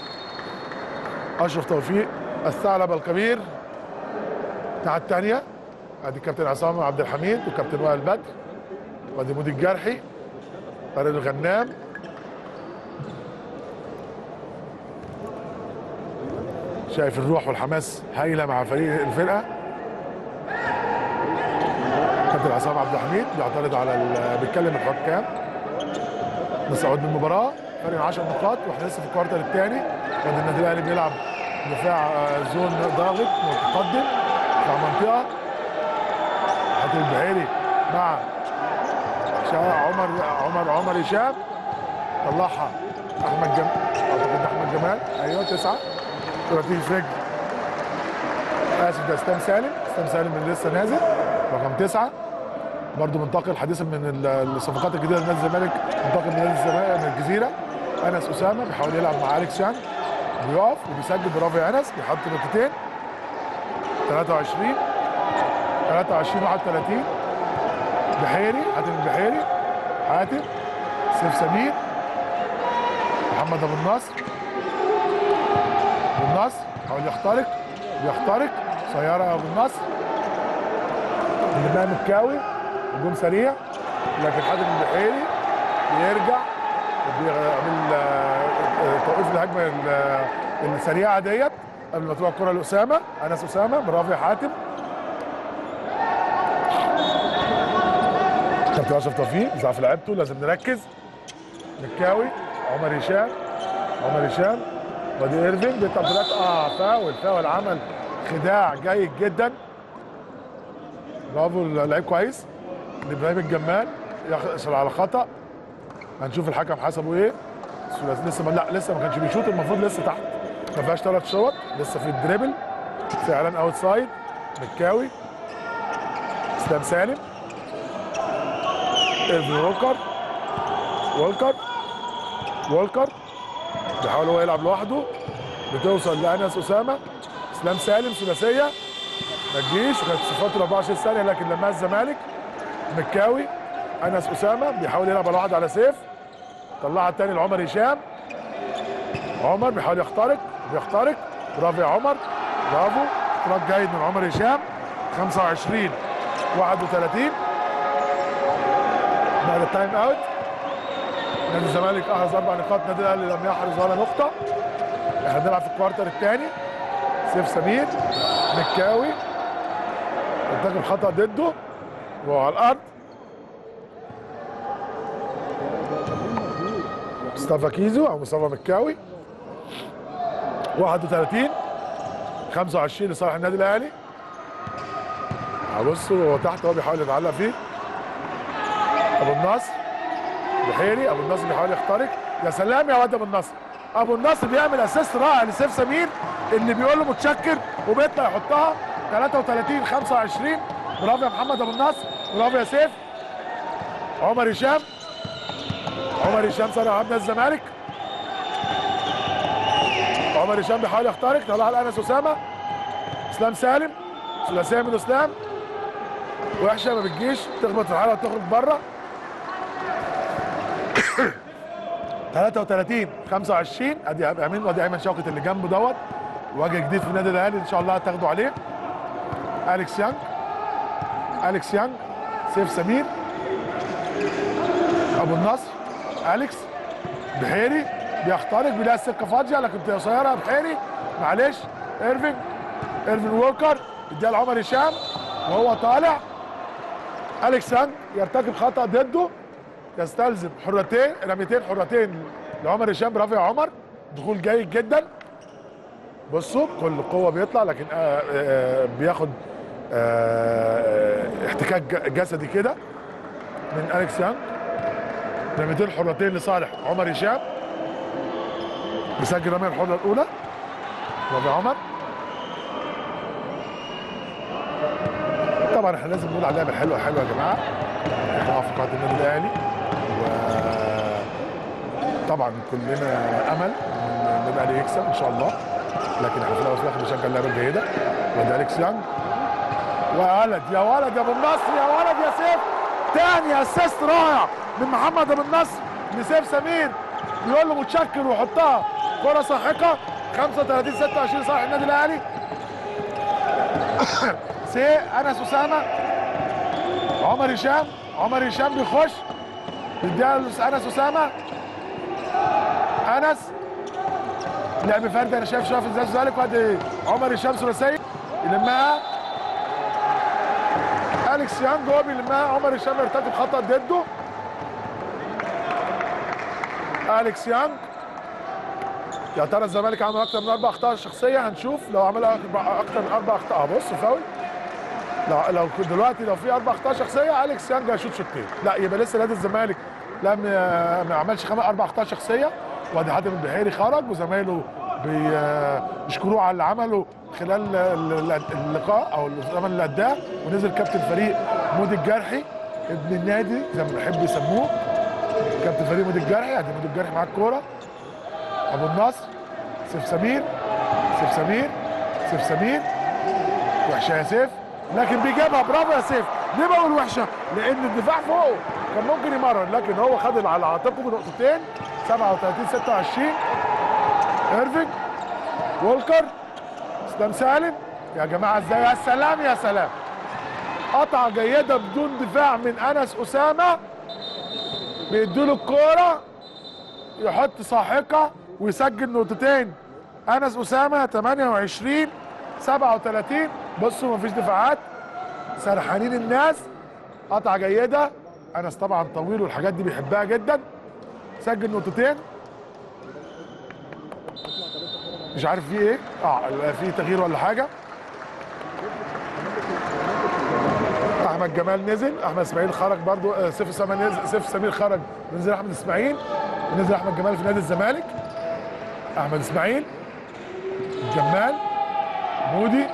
اشرف توفيق الثعلب الكبير بتاع الثانيه ادي الكابتن عصام عبد الحميد والكابتن وائل بدر وادي مودي الجرحي طارق الغنام شايف الروح والحماس هايله مع فريق الفرقه كابتن عصام عبد الحميد بيعترض على ال- بيتكلم الحكام نصعد من المباراه فرق 10 نقاط واحنا لسه في الكوارتر الثاني وادي النادي الاهلي بيلعب دفاع آه، زون ضاغط متقدم بتاع منطقه حاتم البحيري مع شا- عمر عمر عمر هشام طلعها احمد جمال اعتقد احمد جمال ايوه تسعه كره تيجي في رجل اسف ده اسلام سالم اسلام سالم اللي لسه نازل رقم تسعه برضه منتقل حديثا من ال- الصفقات الجديده لنادي الزمالك منتقل من نادي الزمالك من الجزيره انس اسامه بيحاول يلعب مع اليكس شان بيقف وبيسجل برافو يا انس بيحط نقطتين 23 23 31 بحيري حاتم البحيري حاتم سيف سمير محمد ابو النصر ابو النصر حاول يخترق بيخترق سيارة ابو النصر اللي بقى مكاوي هجوم سريع لكن حاتم البحيري بيرجع وبيعمل آه، آه، توقيف الهجمه ال- السريعه ديت قبل ما تروح الكره لاسامه انس اسامه برافو يا حاتم كابتن اشرف توفيق بيزعل في لعبته لازم نركز مكاوي عمر هشام عمر هشام وادي ايرفين بيطلع بثلاث اه فاول فاول عمل خداع جيد جدا برافو اللعيب كويس لابراهيم الجمال يحصل على خطا هنشوف الحكم حسبه ايه ثلاثي- لسه ما لا لسه ما كانش بيشوط المفروض لسه تحت ما فيهاش ثلاث شوط لسه في الدريبل في اعلان اوت سايد مكاوي اسلام سالم ايرفين وولكر وولكر وولكر بيحاول هو يلعب لوحده بتوصل لانس اسامه اسلام سالم ثلاثيه ما تجيش وكانت صفاته 24 ثانيه لكن لما الزمالك مكاوي انس اسامه بيحاول يلعب على واحد على سيف طلعها الثاني لعمر هشام عمر بيحاول يخترق بيخترق برافو يا عمر برافو اختراق جيد من عمر هشام 25 31 بعد التايم اوت نادي الزمالك احرز اربع نقاط نادي الاهلي لم يحرز ولا نقطه احنا بنلعب في الكوارتر الثاني سيف سمير مكاوي ارتكب خطا ضده وهو على الارض مصطفى كيزو او مصطفى مكاوي 31 25 لصالح النادي الاهلي بصوا هو تحت هو بيحاول يتعلق فيه ابو النصر بحيري ابو النصر بيحاول يخترق يا سلام يا واد ابو النصر ابو النصر بيعمل اسيست رائع لسيف سمير اللي بيقول له متشكر وبيطلع يحطها 33 25 برافو يا محمد ابو النصر برافو يا سيف عمر هشام عمر هشام صانع عبد الزمالك عمر هشام بيحاول يخترق طلع على انس اسامه اسلام سالم ثلاثيه من اسلام وحشه ما بتجيش تخبط في الحلقه وتخرج بره 33 25 ادي امين وادي ايمن شوقت اللي جنبه دوت وجه جديد في النادي الاهلي ان شاء الله هتاخدوا عليه اليكس يانج اليكس يانج سيف سمير ابو النصر اليكس بحيري بيخترق بيلاقي السكه فاضيه لكن بتبقى قصيره يا بحيري معلش ايرفين ايرفين ووكر اديها لعمر هشام وهو طالع اليكس يانج يرتكب خطا ضده يستلزم حرتين رميتين حرتين لعمر هشام برافو يا عمر دخول جيد جدا بصوا كل قوه بيطلع لكن آه آه بياخد آه احتكاك ج- جسدي كده من اليكس يانج رميتين حرتين لصالح عمر هشام بيسجل رميه الحره الاولى برافو يا عمر طبعا احنا لازم نقول على اللعبه الحلوه حلوه يا جماعه احنا في قاعه النادي الاهلي وطبعا كلنا امل ان النادي الاهلي يكسب ان شاء الله لكن احنا في الاول وفي الاخر بنشجع اللعبه الجيده وده اليكس يانج ولد يا ولد يا ابو النصر يا ولد يا سيف تاني اسيست رائع من محمد ابو النصر لسيف سمير بيقول له متشكر ويحطها كره ساحقه 35 26 صالح النادي الاهلي سي انس اسامه عمر هشام عمر هشام بيخش بيديها انس اسامه انس لعب فردي انا شايف شويه في ازاي الزمالك وادي عمر هشام ثلاثيه يلمها اليكس يانج هو بيلمها عمر هشام يرتكب خطا ضده اليكس يانج يا ترى الزمالك عمل اكتر من اربع اخطاء شخصيه هنشوف لو عمل اكتر من اربع اخطاء آه، بص فاول لو لو دلوقتي لو في اربع اخطاء شخصيه اليكس يانج هيشوط شوطين لا يبقى لسه نادي الزمالك لم ما عملش خمس اربع اخطاء شخصيه وادي حاتم البحيري خرج وزمايله بي- بيشكروه على اللي عمله خلال ال- ال- اللقاء او الزمن اللي اداه ونزل كابتن فريق مودي الجرحي ابن النادي زي ما بيحبوا يسموه كابتن فريق مودي الجرحي ادي مودي الجرحي معاه الكوره ابو النصر سيف سمير سيف سمير سيف سمير وحشه يا سيف لكن بيجيبها برافو يا سيف ليه بقول وحشه؟ لان الدفاع فوقه كان ممكن يمرر لكن هو خد على عاتقه بنقطتين 37 26 ايرفينج وولكر اسلام سالم يا جماعه ازاي يا سلام يا سلام قطعه جيده بدون دفاع من انس اسامه بيديله الكوره يحط ساحقه ويسجل نقطتين انس اسامه 28 37 بصوا مفيش دفاعات سرحانين الناس قطعه جيده انس طبعا طويل والحاجات دي بيحبها جدا سجل نقطتين مش عارف في ايه اه في تغيير ولا حاجه احمد جمال نزل احمد اسماعيل خرج برضو آه، سيف اسامه نزل سيف سمير خرج ونزل احمد اسماعيل ونزل احمد جمال في نادي الزمالك احمد اسماعيل جمال مودي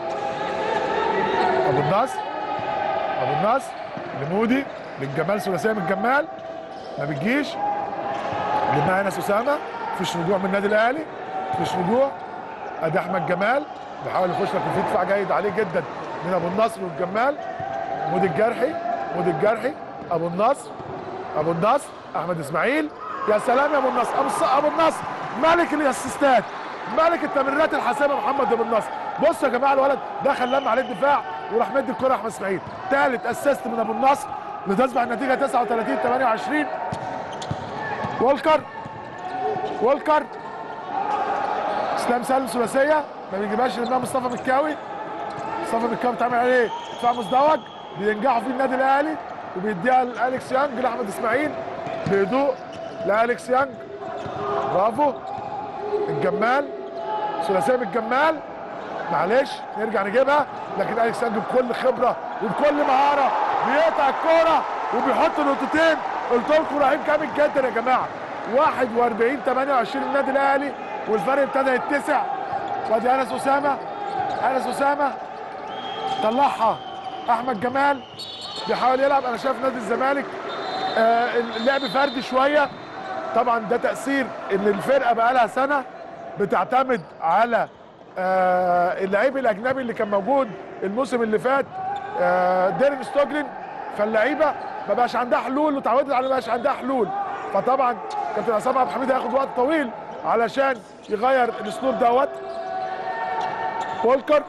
ابو النصر ابو النصر لمودي للجمال ثلاثيه من الجمال ما بتجيش لمها انس اسامه مفيش رجوع من النادي الاهلي مفيش رجوع ادي احمد جمال بيحاول يخش لكن في دفاع جيد عليه جدا من ابو النصر والجمال مودي الجرحي مودي الجرحي ابو النصر ابو النصر احمد اسماعيل يا سلام يا ابو النصر ابو الص- ابو النصر ملك الاسيستات ملك التمريرات الحاسمه محمد ابو النصر بصوا يا جماعه الولد دخل لم عليه الدفاع وراح مدي الكره احمد اسماعيل ثالث اسيست من ابو النصر لتصبح النتيجه 39 28 وولكر وولكر اسلام سالم ثلاثيه ما بيجيبهاش لانها مصطفى مكاوي مصطفى مكاوي بتعمل عليه دفاع مزدوج بينجحوا فيه النادي الاهلي وبيديها لالكس يانج لاحمد اسماعيل بهدوء لالكس يانج برافو الجمال ثلاثيه من الجمال معلش نرجع نجيبها لكن اليكس يانج بكل خبره وبكل مهاره بيقطع الكوره وبيحط نقطتين قلت لكم رهيب جامد جدا يا جماعه 41 28 النادي الاهلي والفرق ابتدى يتسع وادي انس اسامه انس اسامه طلعها احمد جمال بيحاول يلعب انا شايف نادي الزمالك آه اللعب فردي شويه طبعا ده تاثير ان الفرقه بقى لها سنه بتعتمد على آه اللعيب الاجنبي اللي كان موجود الموسم اللي فات آه ديرن ستوجلين فاللعيبه ما بقاش عندها حلول وتعودت على ما بقاش عندها حلول فطبعا كابتن عصام عبد الحميد هياخد وقت طويل علشان يغير الاسلوب دوت وولكر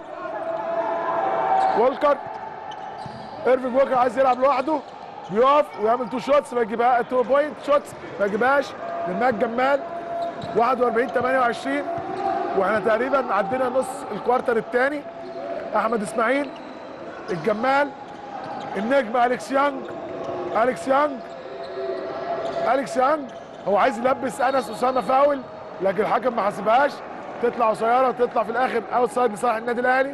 وولكر ايرفينج وولكر عايز يلعب لوحده بيقف ويعمل تو شوتس ما يجيبها تو بوينت شوتس ما يجيبهاش لماك جمال 41 28 واحنا تقريبا عدينا نص الكوارتر الثاني احمد اسماعيل الجمال النجم اليكس يانج اليكس يانج اليكس يانج هو عايز يلبس انس اسامه فاول لكن الحكم ما حسبهاش تطلع قصيره وتطلع في الاخر اوت سايد لصالح النادي الاهلي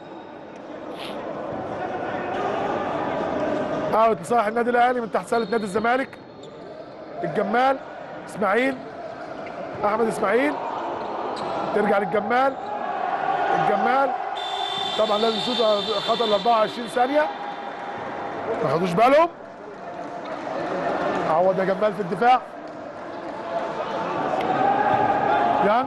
اوت لصالح النادي الاهلي من تحت سله نادي الزمالك الجمال اسماعيل احمد اسماعيل ترجع للجمال الجمال طبعا لازم يشوط خطر ال 24 ثانيه ما خدوش بالهم عوض يا جمال في الدفاع يانج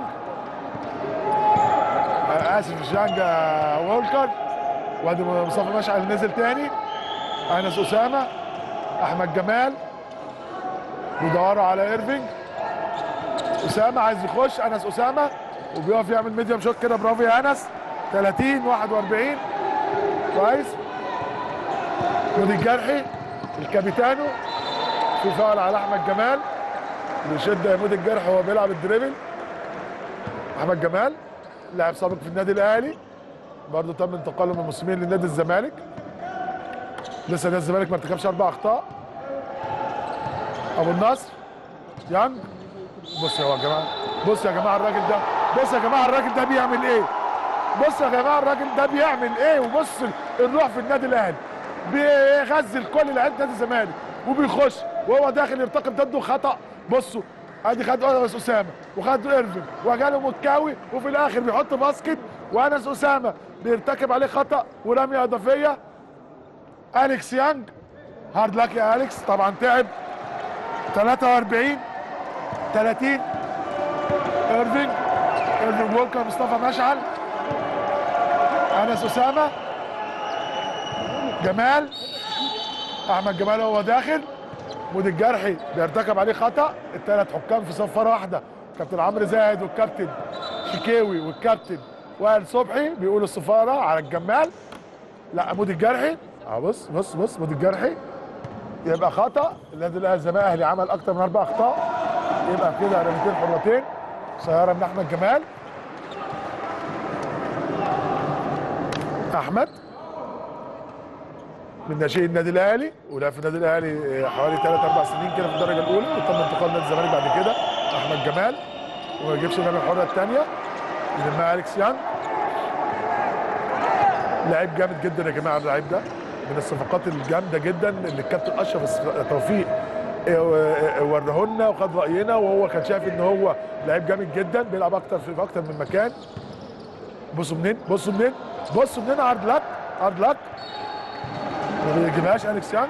آه، اسف جانج آه، وولكر وادي مصطفى مشعل نزل تاني انس اسامه احمد جمال بيدوروا على ايرفينج اسامه عايز يخش انس اسامه وبيقف يعمل ميديوم شوت كده برافو يا انس 30 41 كويس مودي الجرحي الكابيتانو في فاول على احمد جمال بيشد عمود الجرح وهو بيلعب الدريبل احمد جمال لاعب سابق في النادي الاهلي برضه تم انتقاله من المسلمين لنادي الزمالك لسه نادي الزمالك ما ارتكبش اربع اخطاء ابو النصر يانج بص يا جماعه بص يا جماعه الراجل ده بص يا جماعه الراجل ده بيعمل ايه بص يا جماعه الراجل ده بيعمل ايه وبص الروح في النادي الاهلي بيغزل كل لعيبه نادي الزمالك وبيخش وهو داخل يرتكب ضده خطا بصوا ادي خد انس اسامه وخد ايرفين وجاله مكاوي وفي الاخر بيحط باسكت وانس اسامه بيرتكب عليه خطا ورميه اضافيه اليكس يانج هارد لك يا اليكس طبعا تعب 43 30 ايرفينج ايرفينج وولكر مصطفى مشعل انس اسامه جمال احمد جمال هو داخل مود الجرحي بيرتكب عليه خطا الثلاث حكام في صفاره واحده كابتن عمرو زاهد والكابتن شكاوي والكابتن وائل صبحي بيقولوا الصفاره على الجمال لا مود الجرحي اه بص بص بص مود الجرحي يبقى خطا النادي الاهلي الزمالك الاهلي عمل اكتر من اربع اخطاء يبقى كده رميتين حرتين سياره من احمد جمال احمد من ناشئين النادي الاهلي ولعب في النادي الاهلي حوالي 3 4 سنين كده في الدرجه الاولى وتم انتقال نادي الزمالك بعد كده احمد جمال وما يجيبش الرميه الحره الثانيه يلمها اليكس يان لعيب جامد جدا يا جماعه اللعيب ده من الصفقات الجامده جدا اللي الكابتن اشرف توفيق وراه لنا وخد راينا وهو كان شايف ان هو لعيب جامد جدا بيلعب اكتر في اكتر من مكان بصوا منين بصوا منين بصوا منين عرض لك عرض لك ما بيجيبهاش اليكس يانج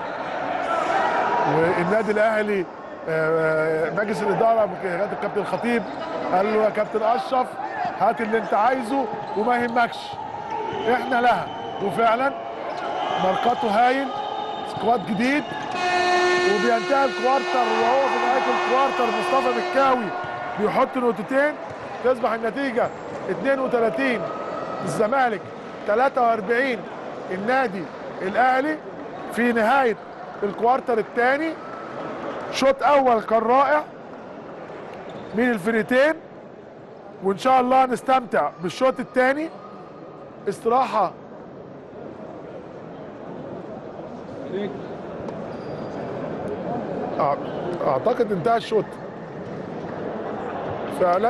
والنادي الاهلي مجلس الاداره الكابتن الخطيب قال له يا كابتن اشرف هات اللي انت عايزه وما يهمكش احنا لها وفعلا ماركاته هايل سكواد جديد وبينتهي الكوارتر وهو في نهايه الكوارتر مصطفى مكاوي بيحط نقطتين تصبح النتيجه 32 الزمالك 43 النادي الاهلي في نهايه الكوارتر الثاني شوط اول كان رائع من الفريقين وان شاء الله نستمتع بالشوط الثاني استراحه اعتقد انتهى الشوط فعلا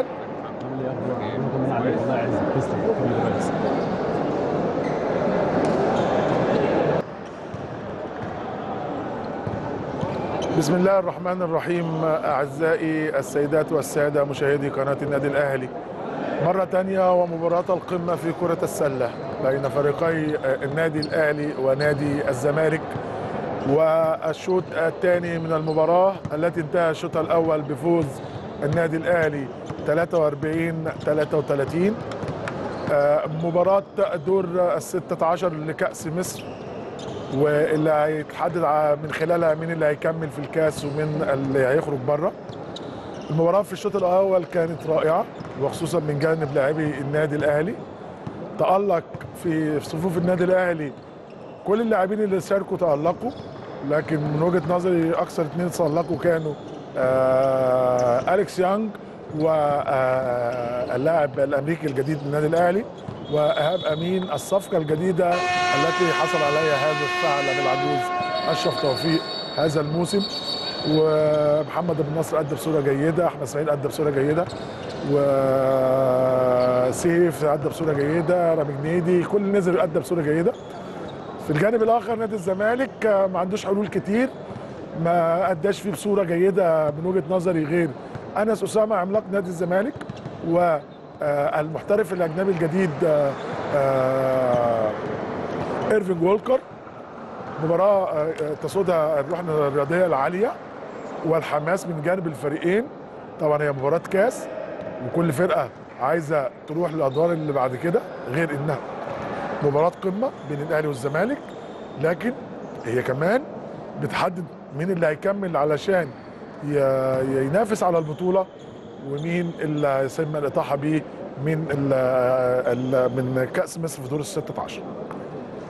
بسم الله الرحمن الرحيم اعزائي السيدات والساده مشاهدي قناه النادي الاهلي مره تانية ومباراه القمه في كره السله بين فريقي النادي الاهلي ونادي الزمالك والشوط الثاني من المباراه التي انتهى الشوط الاول بفوز النادي الاهلي 43 33 مباراه دور ال 16 لكاس مصر واللي هيتحدد من خلالها مين اللي هيكمل في الكاس ومين اللي هيخرج بره المباراه في الشوط الاول كانت رائعه وخصوصا من جانب لاعبي النادي الاهلي تالق في صفوف النادي الاهلي كل اللاعبين اللي شاركوا تالقوا لكن من وجهه نظري اكثر اثنين تالقوا كانوا آه اليكس يانج واللاعب الامريكي الجديد للنادي الاهلي وايهاب امين الصفقه الجديده التي حصل عليها هذا الثعلب العجوز اشرف توفيق هذا الموسم ومحمد بن نصر ادى بصوره جيده احمد سعيد ادى بصوره جيده وسيف ادى بصوره جيده رامي جنيدي كل نزل ادى بصوره جيده في الجانب الاخر نادي الزمالك ما عندوش حلول كتير ما اداش فيه بصوره جيده من وجهه نظري غير انس اسامه عملاق نادي الزمالك والمحترف الاجنبي الجديد ايرفينج وولكر مباراه تسودها الروح الرياضيه العاليه والحماس من جانب الفريقين طبعا هي مباراه كاس وكل فرقه عايزه تروح للادوار اللي بعد كده غير انها مباراه قمه بين الاهلي والزمالك لكن هي كمان بتحدد مين اللي هيكمل علشان ينافس على البطوله ومين اللي هيتم الاطاحه بيه من ال ال من كاس مصر في دور ال 16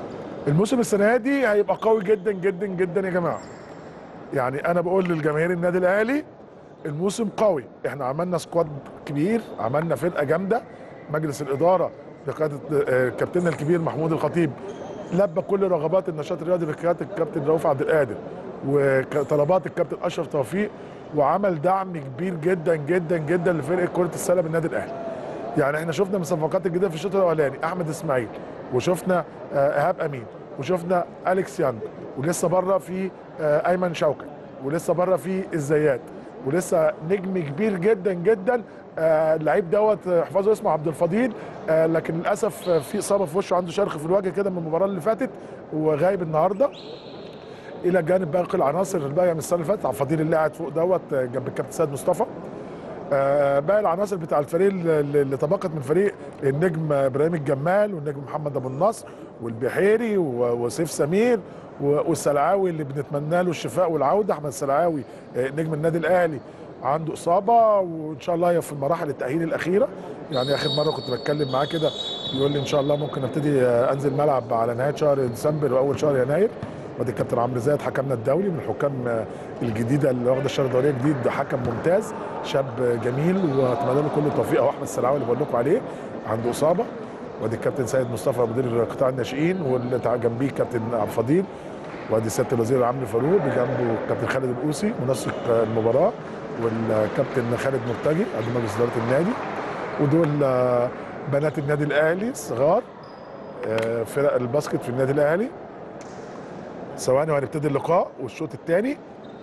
الموسم السنه دي هيبقى قوي جدا جدا جدا يا جماعه يعني انا بقول للجماهير النادي الاهلي الموسم قوي احنا عملنا سكواد كبير عملنا فرقه جامده مجلس الاداره بقياده آه، كابتننا الكبير محمود الخطيب لبى كل رغبات النشاط الرياضي بقياده الكابتن رؤوف عبد القادر وطلبات الكابتن اشرف توفيق وعمل دعم كبير جدا جدا جدا لفرقه كره السله بالنادي الاهلي يعني احنا شفنا من الصفقات الجديده في الشوط الاولاني احمد اسماعيل وشفنا آه، ايهاب امين وشفنا اليكس يانج ولسه بره في آه، ايمن شوقي ولسه بره في الزيات ولسه نجم كبير جدا جدا آه، اللعيب دوت آه، احفظه اسمه عبد الفضيل آه، لكن للاسف آه، في اصابه في وشه عنده شرخ في الوجه كده من المباراه اللي فاتت وغايب النهارده الى جانب باقي العناصر الباقيه من السنه اللي فاتت عبد الفضيل اللي قاعد فوق دوت آه، جنب الكابتن سيد مصطفى آه، باقي العناصر بتاع الفريق اللي اللي تبقت من فريق النجم ابراهيم الجمال والنجم محمد ابو النصر والبحيري و- وسيف سمير و- والسلعاوي اللي بنتمنى له الشفاء والعوده احمد السلعاوي آه، نجم النادي الاهلي عنده اصابه وان شاء الله هي في المراحل التاهيل الاخيره يعني اخر مره كنت بتكلم معاه كده يقول لي ان شاء الله ممكن ابتدي آه، انزل ملعب على نهايه شهر ديسمبر واول شهر يناير وادي الكابتن عمرو زايد حكمنا الدولي من الحكام آه، الجديده اللي واخده الشهر الدوليه جديد ده حكم ممتاز شاب جميل واتمنى له كل التوفيق اهو احمد السلعاوي اللي بقول لكم عليه عنده اصابه وادي الكابتن سيد مصطفى مدير قطاع الناشئين واللي تع- جنبيه كابتن عبد الفضيل وادي سياده الوزير عمرو فاروق بجنبه كابتن خالد الاوسي منسق آه، المباراه والكابتن خالد مرتجي عضو مجلس اداره النادي ودول آه، بنات النادي الاهلي الصغار آه، فرق الباسكت في النادي الاهلي ثواني وهنبتدي اللقاء والشوط الثاني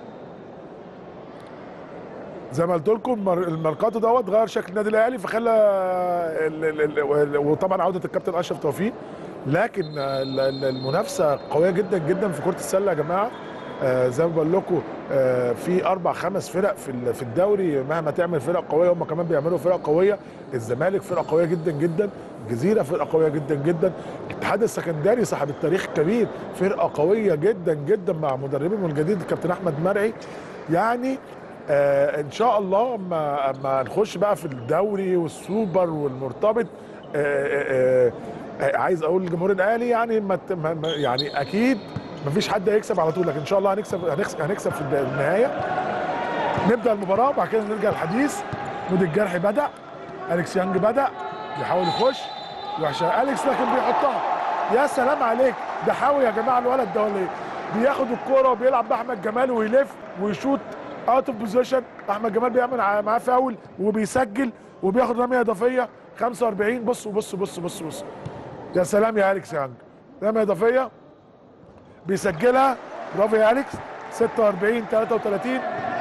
زي ما قلت لكم المر- الماركاتو دوت غير شكل النادي الاهلي فخلى ال- ال- ال- وطبعا عوده الكابتن اشرف توفيق لكن ال- ال- المنافسه قويه جدا جدا في كره السله يا جماعه آه، زي ما بقول لكم آه، في اربع خمس فرق في ال- في الدوري مهما تعمل فرق قويه هم كمان بيعملوا فرق قويه الزمالك فرقه قويه جدا جدا الجزيره فرقه قويه جدا جدا الاتحاد السكندري صاحب التاريخ الكبير فرقه قويه جدا جدا مع مدربهم الجديد الكابتن احمد مرعي يعني آه ان شاء الله ما ما نخش بقى في الدوري والسوبر والمرتبط آه آه آه عايز اقول للجمهور الاهلي يعني ما ت- ما ما- يعني اكيد ما فيش حد هيكسب على طول لكن ان شاء الله هنكسب هنكسب, هنكسب في الد- النهايه نبدا المباراه وبعد كده نرجع الحديث مود الجرح بدا اليكس يانج بدا بيحاول يخش وحشه اليكس لكن بيحطها يا سلام عليك ده حاول يا جماعه الولد ده ولا ايه بياخد الكوره وبيلعب باحمد جمال ويلف ويشوط اوت اوف بوزيشن احمد جمال بيعمل ع- معاه فاول وبيسجل وبياخد رميه اضافيه 45 بصوا بصوا بصوا بصوا بصوا يا سلام يا اليكس يانج رميه اضافيه بيسجلها برافو يا اليكس 46 33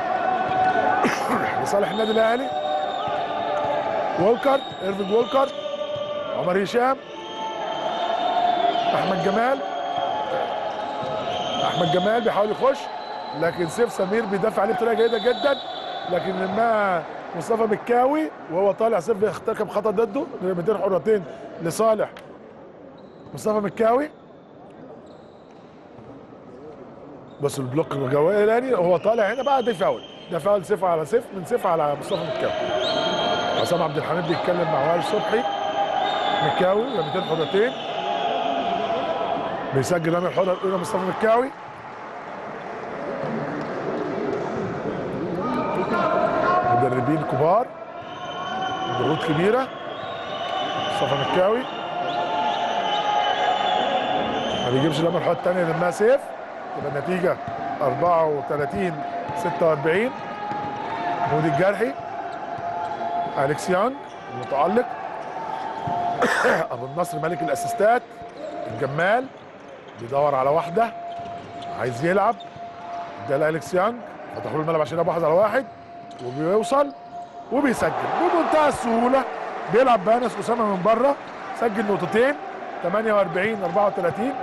لصالح النادي الاهلي وولكر ايرفينج وولكر عمر هشام احمد جمال احمد جمال بيحاول يخش لكن سيف سمير بيدافع عليه بطريقه جيده جدا لكن لما مصطفى مكاوي وهو طالع سيف بيرتكب خطا ضده رميتين حرتين لصالح مصطفى مكاوي بس البلوك الجوالاني وهو طالع هنا بقى ده فاول ده فاول سيف على سيف من سيف على مصطفى مكاوي عصام عبد الحميد بيتكلم مع وائل صبحي مكاوي رميتين حرتين بيسجل رمي الحره الاولى مصطفى مكاوي مدربين كبار ضغوط كبيره مصطفى مكاوي ما بيجيبش رمي الحره الثانيه لما سيف يبقى النتيجه 34 46 مودي الجرحي اليكس يانج المتالق ابو النصر ملك الاسيستات الجمال بيدور على واحده عايز يلعب ده لالكس يانج فتحوا له الملعب عشان يلعب واحد على واحد وبيوصل وبيسجل بمنتهى السهوله بيلعب بانس اسامه من بره سجل نقطتين 48 34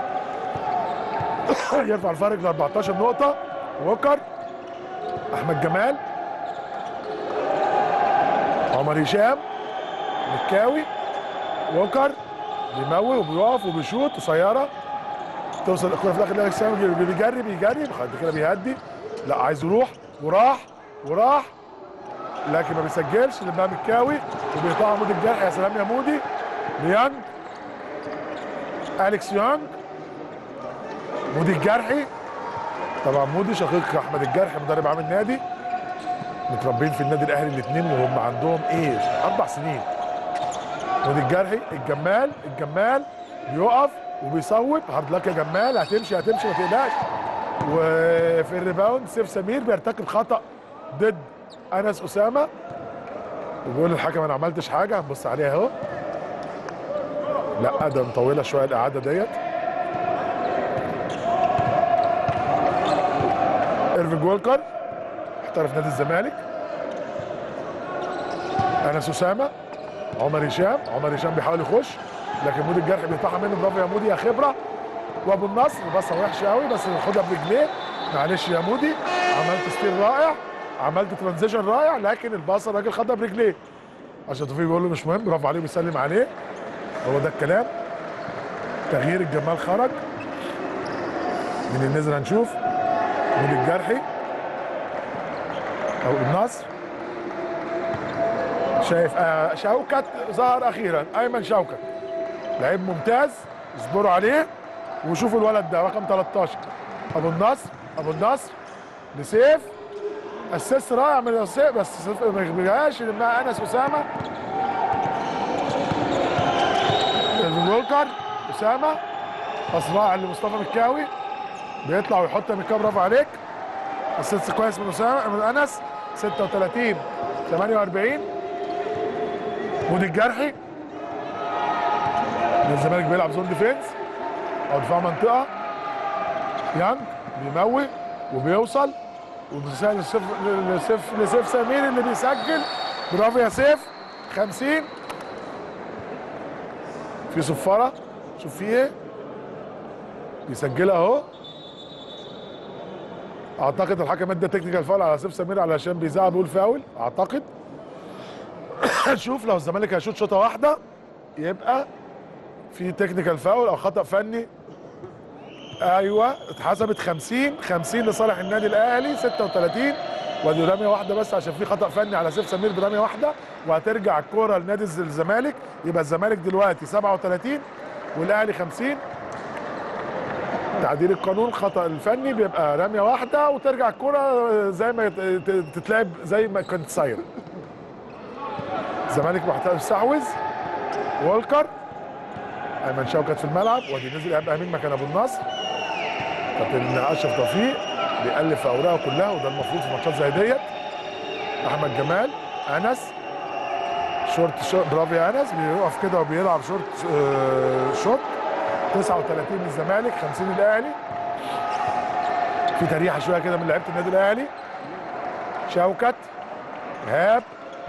يرفع الفارق ل 14 نقطه ووكر احمد جمال عمر هشام مكاوي ووكر بيموي وبيقف وبيشوط قصيره توصل الكوره في الاخر لالكس سامي بيجري بيجري بعد كده بيهدي لا عايز يروح وراح وراح لكن ما بيسجلش لما مكاوي وبيقطع مودي الجرح يا سلام يا مودي ليانج اليكس يانج مودي الجرحي طبعا مودي شقيق احمد الجرحي مدرب عام النادي متربين في النادي الاهلي الاثنين وهم عندهم ايه اربع سنين مودي الجرحي الجمال الجمال بيقف وبيصوب هارد لك يا جمال هتمشي هتمشي ما تقلقش وفي الريباوند سيف سمير بيرتكب خطا ضد انس اسامه وبيقول للحكم انا ما عملتش حاجه هنبص عليها اهو لا ده مطوله شويه الاعاده ديت ايرفينج وولكر احترف نادي الزمالك انس اسامه عمر هشام عمر هشام بيحاول يخش لكن مودي الجرح بيقطعها منه برافو يا مودي يا خبره وابو النصر بصه وحشه قوي بس ياخدها برجليه معلش يا مودي عملت ستيل رائع عملت ترانزيشن رائع لكن الباصه الراجل خدها برجليه عشان توفيق بيقول له مش مهم برافو عليه بيسلم عليه هو ده الكلام تغيير الجمال خرج من اللي نزل هنشوف مودي الجرحي او النصر شايف آه شوكت ظهر اخيرا ايمن شوكت لعيب ممتاز اصبروا عليه وشوفوا الولد ده رقم 13 ابو النصر ابو النصر لسيف اسيس رائع من سيف بس سيف ما يغبرهاش يلمها انس اسامه وولكر اسامه اسراع لمصطفى مكاوي بيطلع ويحط مكاوي برافو عليك اسيس كويس من اسامه من انس 36 48 مودي الجرحي الزمالك بيلعب زون ديفينس او دفاع منطقه يانج بيموي وبيوصل وبيسال لسيف لسيف لسيف سمير اللي بيسجل برافو يا سيف 50 في صفاره شوف في ايه بيسجلها اهو اعتقد الحكم ادى تكنيكال فاول على سيف سمير علشان بيزعق بيقول فاول اعتقد شوف لو الزمالك هيشوط شوطه واحده يبقى في تكنيكال فاول او خطا فني ايوه اتحسبت 50 50 لصالح النادي الاهلي 36 ودي رميه واحده بس عشان في خطا فني على سيف سمير برميه واحده وهترجع الكوره لنادي الزمالك يبقى الزمالك دلوقتي 37 والاهلي 50 تعديل القانون خطا الفني بيبقى رميه واحده وترجع الكوره زي ما تتلعب زي ما كانت صايره الزمالك محتاج يستحوذ وولكر ايمن شوكت في الملعب وادي نزل ايهاب امين مكان ابو النصر كابتن اشرف توفيق بيألف في اوراقه كلها وده المفروض في ماتشات زي ديت احمد جمال انس شورت شورت برافو يا انس بيقف كده وبيلعب شورت آه شوت 39 للزمالك 50 الاهلي في تريحه شويه كده من لعيبه النادي الاهلي شوكت ايهاب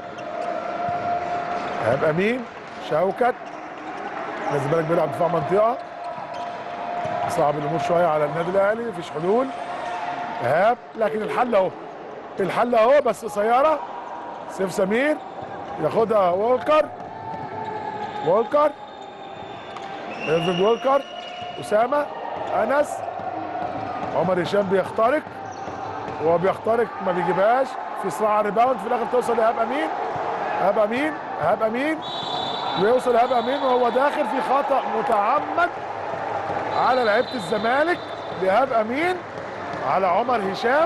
ايهاب امين شوكت نادي الزمالك بيلعب دفاع منطقه صعب الامور شويه على النادي الاهلي مفيش حلول ايهاب لكن الحل اهو الحل اهو بس قصيره سيف سمير ياخدها وولكر وولكر ايرفينج وولكر اسامه انس عمر هشام بيخترق وهو بيخترق ما بيجيبهاش في صراع ريباوند في الاخر توصل لايهاب امين ايهاب امين ايهاب امين ويوصل ايهاب امين وهو داخل في خطا متعمد على لعيبه الزمالك لايهاب امين على عمر هشام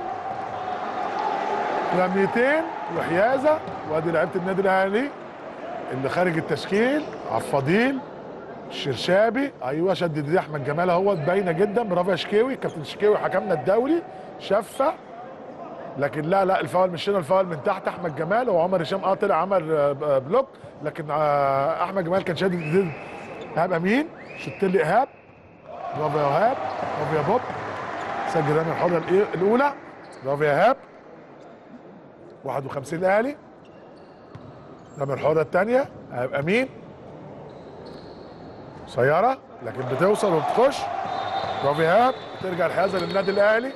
رميتين وحيازه وادي لعيبه النادي الاهلي اللي خارج التشكيل عفاضيل الشرشابي ايوه شدد دي احمد جمال اهوت باينه جدا برافو يا شكاوي كابتن شكاوي حكمنا الدوري شفه لكن لا لا الفاول مش هنا الفاول من تحت احمد جمال وعمر هشام اه طلع عمل بلوك لكن احمد جمال كان شادد ضد ايهاب امين شط لي ايهاب برافو يا ايهاب برافو يا بوب سجل رمي الحره الاولى برافو يا ايهاب 51 الاهلي رمي الحره الثانيه ايهاب امين قصيره لكن بتوصل وبتخش برافو يا ايهاب ترجع الحيازه للنادي الاهلي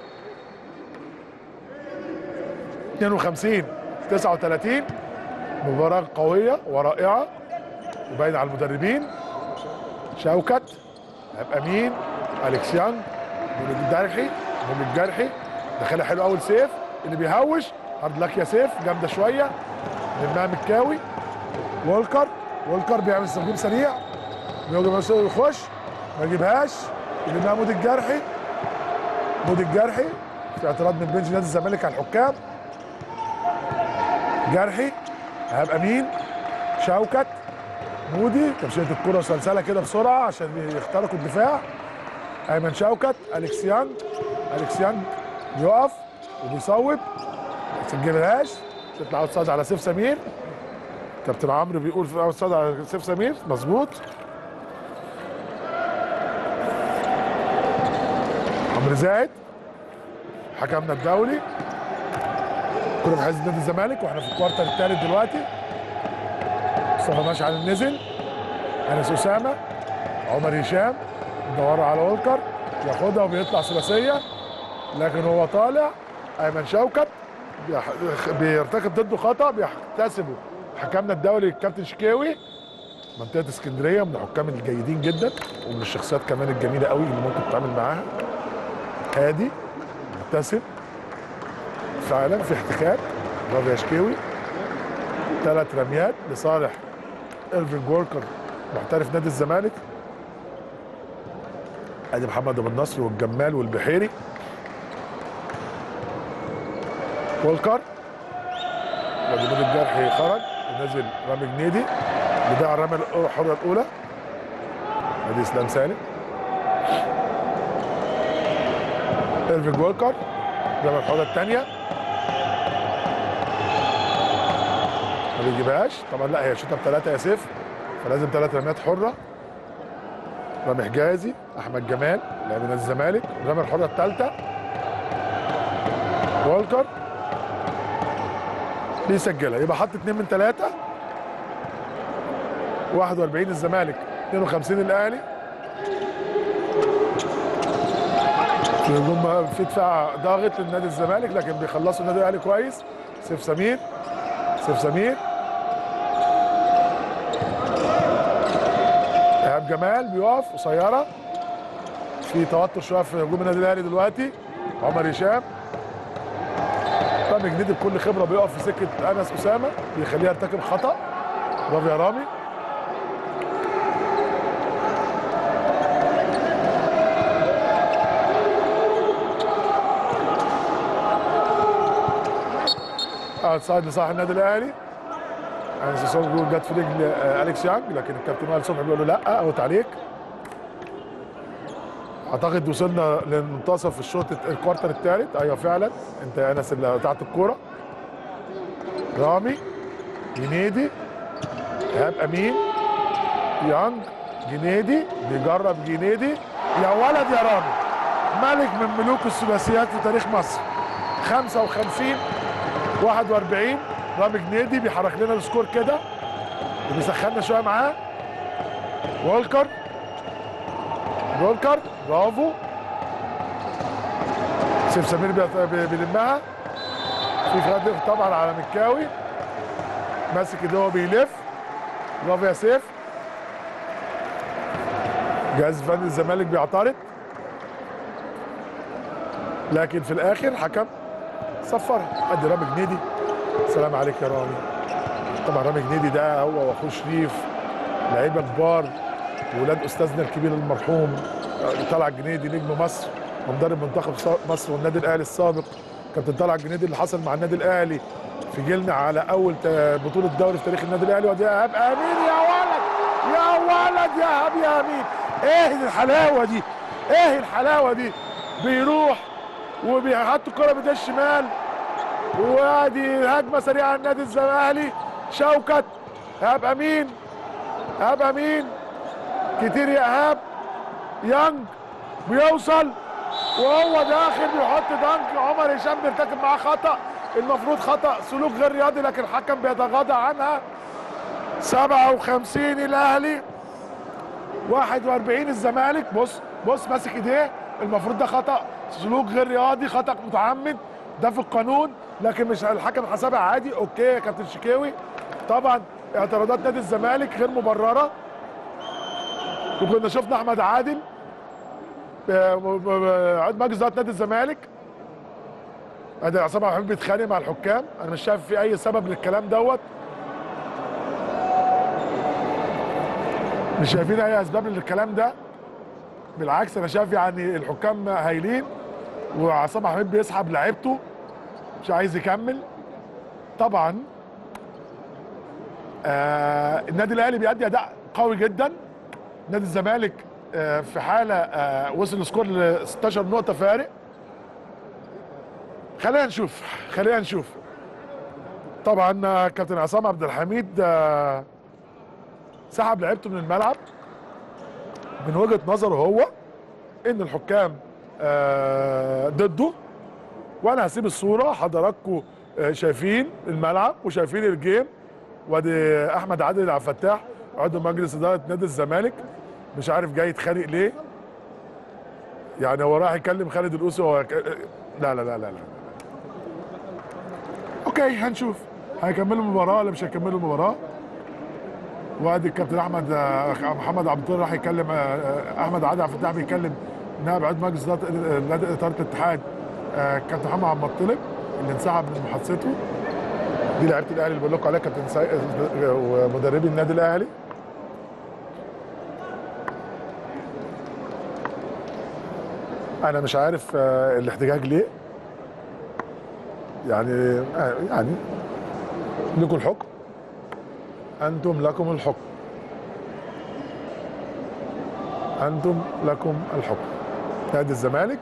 52 39 مباراة قوية ورائعة وباين على المدربين شوكت هيبقى مين اليكس يانج مولد الجرحي مولد الجرحي دخلها حلو قوي سيف اللي بيهوش هارد لك يا سيف جامده شويه لمها مكاوي وولكر وولكر بيعمل تسجيل سريع بيوجب يخش ما يجيبهاش يلمها مود الجرحي مودي الجرحي في اعتراض من بنش نادي الزمالك على الحكام جرحي ايهاب امين شوكت مودي تمشيه الكره وسلسله كده بسرعه عشان يخترقوا الدفاع ايمن شوكت اليكس يانج اليكس يانج بيقف وبيصوب ما تسجلهاش تطلع اوت سايد على سيف سمير كابتن عمرو بيقول في اوت سايد على سيف سمير مظبوط عمرو زايد حكمنا الدولي كرة بحيث نادي الزمالك واحنا في الكوارتر الثالث دلوقتي مصطفى مشعل نزل انس اسامه عمر هشام دوروا على وولكر ياخدها وبيطلع ثلاثيه لكن هو طالع ايمن شوكت بيح- بيرتكب ضده خطا بيحتسبه حكمنا الدولي الكابتن شكاوي منطقه اسكندريه من الحكام الجيدين جدا ومن الشخصيات كمان الجميله قوي اللي ممكن تتعامل معاها هادي مبتسم فعلا في احتكاك برافو يا شكاوي ثلاث رميات لصالح ايرفين ووركر محترف نادي الزمالك ادي محمد ابو النصر والجمال والبحيري وولكر وادي مودي الجرحي خرج ونزل رامي جنيدي بتاع الرمي الحره الاولى ادي اسلام سالم ايرفين وولكر رمي الحره الثانيه ما بيجيبهاش طبعا لا هي شوطه بثلاثه يا سيف فلازم ثلاث رميات حره رامي حجازي احمد جمال لاعب نادي الزمالك رمي الحره الثالثه والكر بيسجلها يبقى حط اثنين من ثلاثه 41 الزمالك 52 الاهلي في هجوم في دفاع ضاغط للنادي الزمالك لكن بيخلصوا النادي الاهلي كويس سيف سمير سيف سمير ايهاب جمال بيقف قصيره في توتر شويه في هجوم النادي الاهلي دلوقتي عمر هشام رامي جديد بكل خبره بيقف في سكه انس اسامه بيخليه يرتكب خطا برافو يا رامي اوت سايد لصالح النادي الاهلي انس اسامه بيقول جت في رجل آه، اليكس يانج لكن الكابتن وائل صبحي بيقول له لا اوت عليك اعتقد وصلنا لمنتصف الشوط الكوارتر الثالث ايوه فعلا انت يا انس اللي قطعت الكوره رامي جنيدي ايهاب امين يانج جنيدي بيجرب جنيدي يا ولد يا رامي ملك من ملوك الثلاثيات في تاريخ مصر 55 41 رامي جنيدي بيحرك لنا السكور كده وبيسخنا شويه معاه وولكر وولكر برافو سيف سمير بيط- بي- بيلمها في خد طبعا على مكاوي ماسك ايده وهو بيلف برافو يا سيف جهاز فني الزمالك بيعترض لكن في الاخر حكم صفرها ادي رامي جنيدي سلام عليك يا رامي طبعا رامي جنيدي ده هو واخوه شريف لعيبه كبار وولاد استاذنا الكبير المرحوم آه، طلعت جنيدي نجم مصر ومدرب منتخب ص- مصر والنادي الاهلي السابق كابتن طلعت جنيدي اللي حصل مع النادي الاهلي في جيلنا على اول ت- بطوله دوري في تاريخ النادي الاهلي ودي ايهاب امين يا ولد يا ولد يا ايهاب يا امين ايه الحلاوه دي ايه الحلاوه دي بيروح وبيحط الكره بايديه الشمال وادي هجمه سريعه النادي الزمالي شوكت ايهاب امين ايهاب امين كتير يا ايهاب يانج بيوصل وهو داخل بيحط دنك عمر هشام بيرتكب معاه خطا المفروض خطا سلوك غير رياضي لكن الحكم بيتغاضى عنها 57 الاهلي 41 الزمالك بص بص ماسك ايديه المفروض ده خطا سلوك غير رياضي خطا متعمد ده في القانون لكن مش الحكم حسبها عادي اوكي يا كابتن شكاوي طبعا اعتراضات نادي الزمالك غير مبرره وكنا شفنا احمد عادل آه، م- م- عضو مجلس اداره نادي الزمالك ادي عصام عبد الحميد بيتخانق مع الحكام انا مش شايف في اي سبب للكلام دوت مش شايفين اي اسباب للكلام ده بالعكس انا شايف يعني الحكام هايلين وعصام حبيب بيسحب لعيبته مش عايز يكمل طبعا آه النادي الاهلي بيأدي اداء قوي جدا نادي الزمالك آه في حاله آه وصل السكور ل 16 نقطه فارق خلينا نشوف خلينا نشوف طبعا آه، كابتن عصام عبد الحميد آه سحب لعيبته من الملعب من وجهه نظره هو ان الحكام آه ضده وانا هسيب الصوره حضراتكم آه، شايفين الملعب وشايفين الجيم وادي احمد عادل عبد الفتاح عضو مجلس اداره نادي الزمالك مش عارف جاي يتخانق ليه يعني هو راح يكلم خالد القوسي وهو ك- لا لا لا لا لا اوكي هنشوف هيكملوا المباراه ولا مش هيكملوا المباراه وادي الكابتن احمد آه، محمد عبد الطاهر راح يكلم آه، آه، احمد عادل عبد الفتاح بيكلم نائب عضو مجلس اداره آه، نادي اداره الاتحاد آه، كابتن محمد عبد المطلب اللي انسحب من محادثته دي لعيبه الاهلي اللي بقول لكم عليها كابتن سي... آه، ومدربي النادي الاهلي انا مش عارف آه، الاحتجاج ليه يعني آه، يعني لكم الحكم انتم لكم الحكم انتم لكم الحكم نادي الزمالك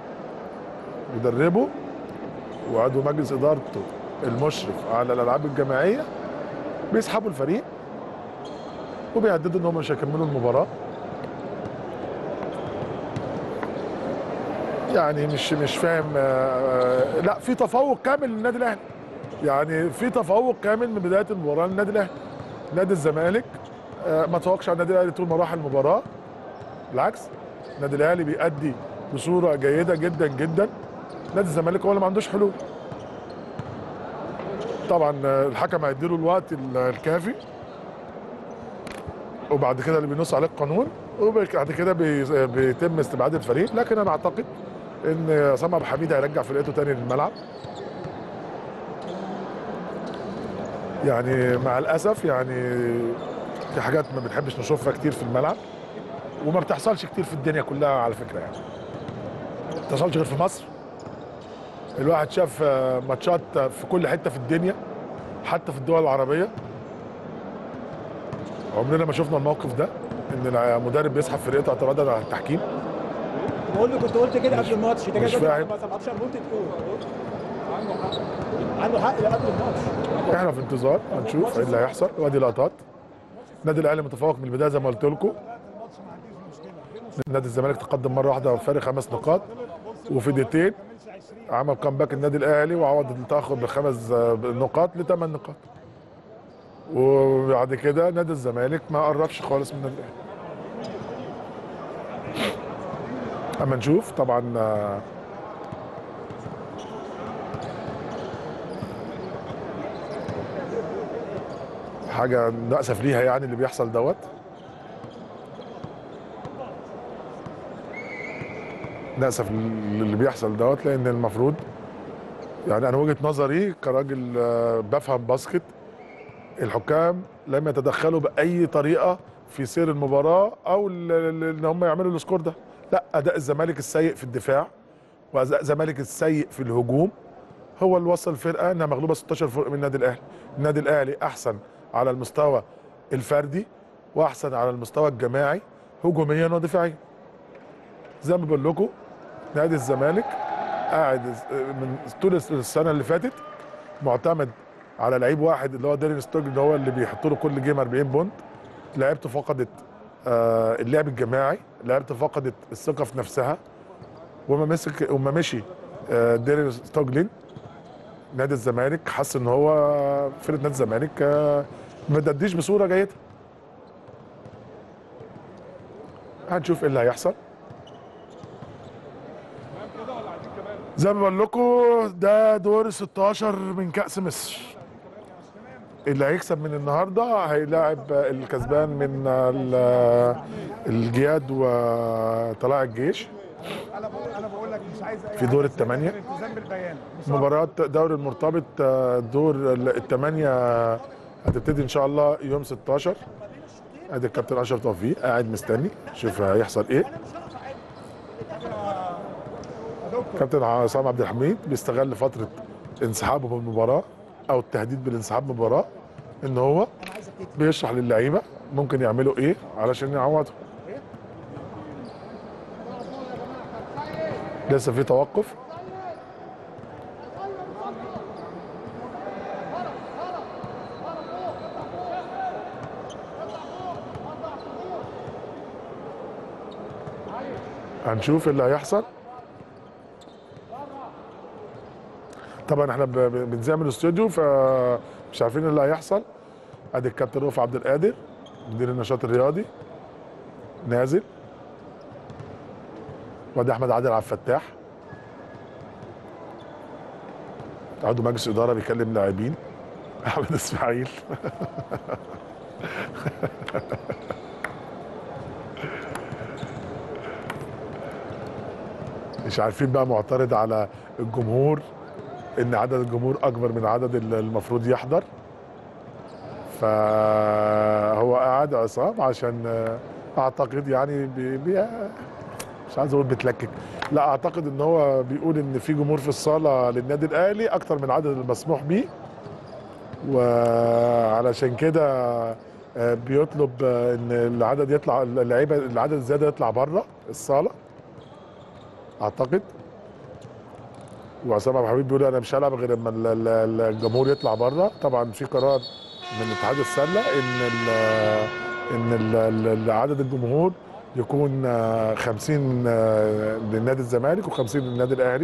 مدربه وعضو مجلس ادارته المشرف على الالعاب الجماعيه بيسحبوا الفريق وبيهددوا ان هم مش هيكملوا المباراه يعني مش مش فاهم آه، لا في تفوق كامل للنادي الاهلي يعني في تفوق كامل من بدايه المباراه للنادي الاهلي نادي الزمالك آه، ما تفوقش على النادي الاهلي طول مراحل المباراه بالعكس النادي الاهلي بيأدي بصوره جيده جدا جدا نادي الزمالك هو اللي ما عندوش حلول طبعا آه، الحكم هيديله الوقت ال- الكافي وبعد كده اللي بينص عليه القانون وبعد كده بي- بيتم استبعاد الفريق لكن انا اعتقد ان عصام عبد الحميد هيرجع فرقته تاني للملعب يعني مع الاسف يعني في حاجات ما بنحبش نشوفها كتير في الملعب وما بتحصلش كتير في الدنيا كلها على فكره يعني ما بتحصلش غير في مصر الواحد شاف آه، ماتشات في كل حته في الدنيا حتى في الدول العربيه عمرنا ما شفنا الموقف ده ان المدرب بيسحب فرقته اعتراضا على التحكيم بقول له كنت قلت كده قبل الماتش انت مش جاي فاهم. بعد 17 قلت تقول عنده حق عنده حق قبل الماتش احنا في انتظار هنشوف ايه اللي هيحصل وادي لقطات النادي الاهلي متفوق من البدايه زي ما قلت لكم نادي الزمالك تقدم مره واحده وفارق خمس نقاط وفي دقيقتين عمل كامباك النادي الاهلي وعوض التاخر بخمس آه، نقاط لثمان نقاط وبعد كده نادي الزمالك ما قربش خالص من النادي الاهلي اما نشوف طبعا آه، حاجه نأسف ليها يعني اللي بيحصل دوت نأسف اللي بيحصل دوت لان المفروض يعني انا وجهه نظري كراجل آه، بفهم باسكت الحكام لم يتدخلوا باي طريقه في سير المباراه او ال- ال- ان هم يعملوا السكور ده لا اداء الزمالك السيء في الدفاع واداء الزمالك السيء في الهجوم هو اللي وصل الفرقه انها مغلوبه 16 فرق من النادي الاهلي النادي الاهلي احسن على المستوى الفردي واحسن على المستوى الجماعي هجوميا ودفاعيا زي ما بقول لكم نادي الزمالك قاعد من طول السنه اللي فاتت معتمد على لعيب واحد اللي هو ديرين ستوج اللي هو اللي بيحط له كل جيم 40 بونت لعيبته فقدت آه، اللعب الجماعي لعيبته فقدت الثقه في نفسها وما مسك وما مشي آه، ديرين ستوجلين نادي الزمالك حس ان هو فرقه نادي الزمالك آه، ما تديش بصوره جيده هنشوف ايه اللي هيحصل زي ما بقول لكم ده دور ال 16 من كاس مصر اللي هيكسب من النهارده هيلاعب الكسبان من ال- الجياد وطلائع الجيش انا بقول انا بقول لك مش عايز اي في دور الثمانيه التزام بالبيان مباراة دوري المرتبط آه، دور الثمانية هتبتدي ان شاء الله يوم 16 ادي الكابتن اشرف توفيق قاعد مستني شوف هيحصل ايه دكتور كابتن عصام عبد الحميد بيستغل فتره انسحابه من المباراه او التهديد بالانسحاب من المباراه ان هو انا عايزك كده بيشرح للعيبه ممكن يعملوا ايه علشان يعوضوا لسه في توقف هنشوف اللي هيحصل طبعا احنا ب- ب- بنذيع من الاستوديو فمش عارفين اللي هيحصل ادي الكابتن رؤوف عبد القادر مدير النشاط الرياضي نازل وادي احمد عادل عبد الفتاح عضو مجلس اداره بيكلم لاعبين احمد اسماعيل مش عارفين بقى معترض على الجمهور ان عدد الجمهور اكبر من عدد ال- المفروض يحضر فهو قاعد عصام عشان آه، اعتقد يعني بي بي مش عايز اقول بتلكك لا اعتقد ان هو بيقول ان في جمهور في الصاله للنادي الاهلي اكتر من العدد المسموح بيه وعلشان كده آه، بيطلب آه، ان العدد يطلع اللعيبه العدد الزياده يطلع بره الصاله اعتقد وعصام عبد الحميد بيقول انا مش هلعب غير لما ال- ال- الجمهور يطلع بره طبعا في قرار من اتحاد السله ان ال ان ال- ال- عدد الجمهور يكون آه، 50 آه، للنادي الزمالك و50 للنادي الاهلي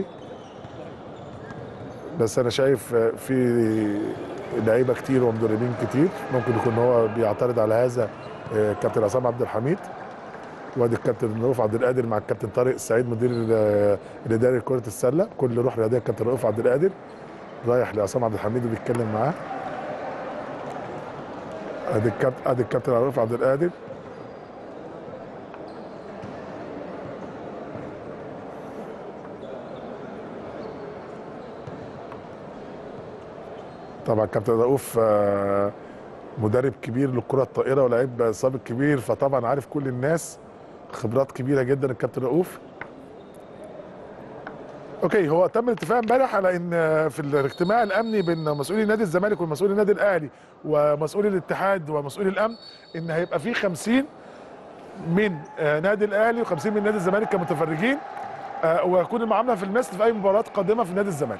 بس انا شايف آه، في لعيبه كتير ومدربين كتير ممكن يكون هو بيعترض على هذا آه، كابتن عصام عبد الحميد وادي الكابتن رؤوف عبد القادر مع الكابتن طارق السعيد مدير ال- الاداري لكره السله كل روح رياضيه الكابتن رؤوف عبد القادر رايح لعصام عبد الحميد وبيتكلم معاه ادي الكابتن ادي الكابتن رؤوف عبد القادر طبعا كابتن رؤوف آه، مدرب كبير للكره الطائره ولاعيب سابق كبير فطبعا عارف كل الناس خبرات كبيره جدا الكابتن رؤوف اوكي هو تم الاتفاق امبارح على ان في الاجتماع الامني بين مسؤولي نادي الزمالك ومسؤولي النادي الاهلي ومسؤولي الاتحاد ومسؤولي الامن ان هيبقى في 50 من آه، نادي الاهلي و50 من نادي الزمالك كمتفرجين آه، ويكون المعامله في المثل في اي مباراه قادمه في نادي الزمالك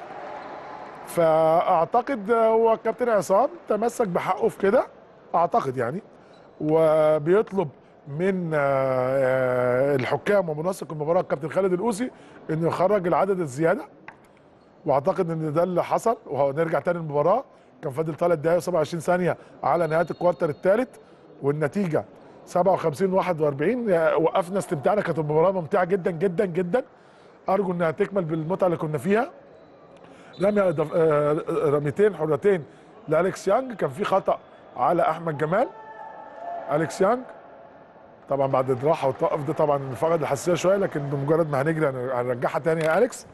فاعتقد آه، هو الكابتن عصام تمسك بحقه في كده اعتقد يعني وبيطلب من آه، آه، الحكام ومنسق المباراه الكابتن خالد الاوسي انه يخرج العدد الزياده واعتقد ان ده اللي حصل وهنرجع تاني المباراه كان فاضل 3 دقائق و27 ثانيه على نهايه الكوارتر الثالث والنتيجه 57 41 وقفنا استمتعنا كانت المباراه ممتعه جدا جدا جدا ارجو انها تكمل بالمتعه اللي كنا فيها رمي إضاف- آه، رميتين حرتين لالكس يانج كان في خطا على احمد جمال اليكس يانج طبعا بعد الراحه والتوقف ده طبعا فقد الحساسيه شويه لكن بمجرد ما هنجري هن- هنرجعها تاني يا اليكس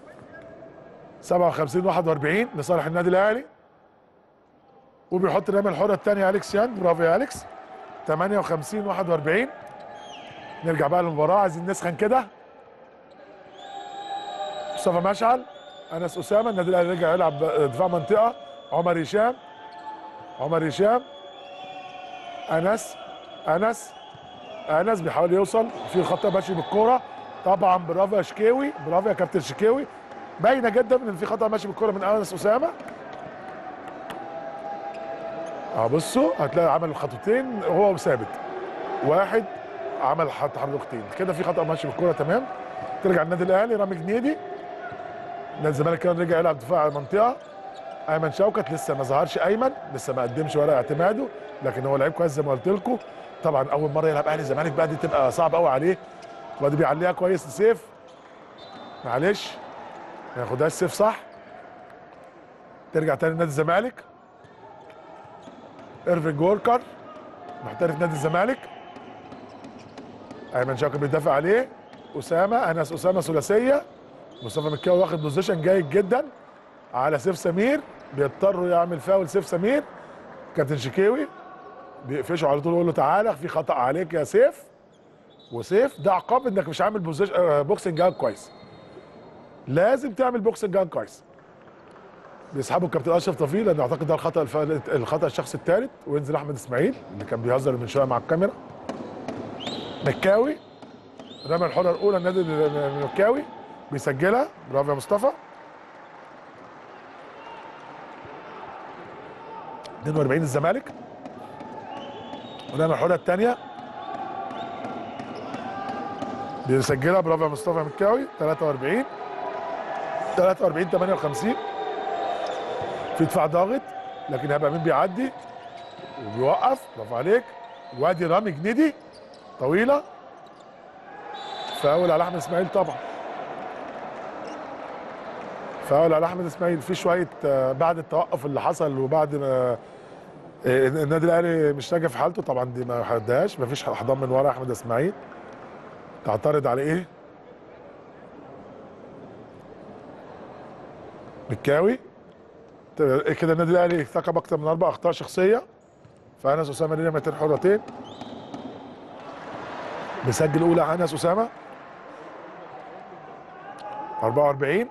57 41 لصالح النادي الاهلي وبيحط الرميه الحره الثانيه اليكس يانج برافو يا اليكس 58 41 نرجع بقى للمباراه عايزين نسخن كده مصطفى مشعل انس اسامه النادي الاهلي رجع يلعب دفاع منطقه عمر هشام عمر هشام انس انس انس بيحاول يوصل في خط ماشي بالكوره طبعا برافو يا شكاوي برافو يا كابتن شكاوي باينه جدا ان في خطا ماشي بالكوره من انس اسامه اه بصوا هتلاقي عمل خطوتين وهو ثابت واحد عمل تحركتين كده في خطا ماشي بالكوره تمام ترجع النادي الاهلي رامي جنيدي نادي الزمالك كان رجع يلعب دفاع على المنطقه ايمن شوكت لسه ما ظهرش ايمن لسه ما قدمش ورق اعتماده لكن هو لعيب كويس زي ما قلت لكم طبعا اول مره يلعب اهلي الزمالك بقى دي تبقى صعب قوي عليه وادي بيعليها كويس لسيف معلش ما ياخدهاش سيف صح ترجع تاني نادي الزمالك ايرفينج ووركر محترف نادي الزمالك ايمن شوكت بيدافع عليه اسامه انس اسامه ثلاثيه مصطفى مكاوي واخد بوزيشن جيد جدا على سيف سمير بيضطروا يعمل فاول سيف سمير كابتن شكاوي بيقفشه على طول يقول له تعالى في خطا عليك يا سيف وسيف ده عقاب انك مش عامل بوزيشن آه، بوكسنج جاب كويس لازم تعمل بوكس جان كويس بيسحبوا الكابتن اشرف توفيق لان اعتقد ده الخطا الف... الخطا الشخص الثالث وينزل احمد اسماعيل اللي كان بيهزر من شويه مع الكاميرا مكاوي رمى الحره الاولى النادي المكاوي بيسجلها برافو يا مصطفى 42 الزمالك ورمى الحره الثانيه بيسجلها برافو يا مصطفى مكاوي 43 43 58 في دفاع ضاغط لكن هيبقى مين بيعدي وبيوقف برافو عليك وادي رامي جنيدي طويله فاول على احمد اسماعيل طبعا فاول على احمد اسماعيل في شويه آه، بعد التوقف اللي حصل وبعد ما آه، النادي الاهلي مش راجع في حالته طبعا دي ما حدهاش ما فيش احضان من ورا احمد اسماعيل تعترض على ايه مكاوي ت- كده النادي الاهلي ارتكب اكتر من اربع اخطاء شخصيه فانس اسامه لينا 200 حرتين بيسجل اولى انس اسامه 44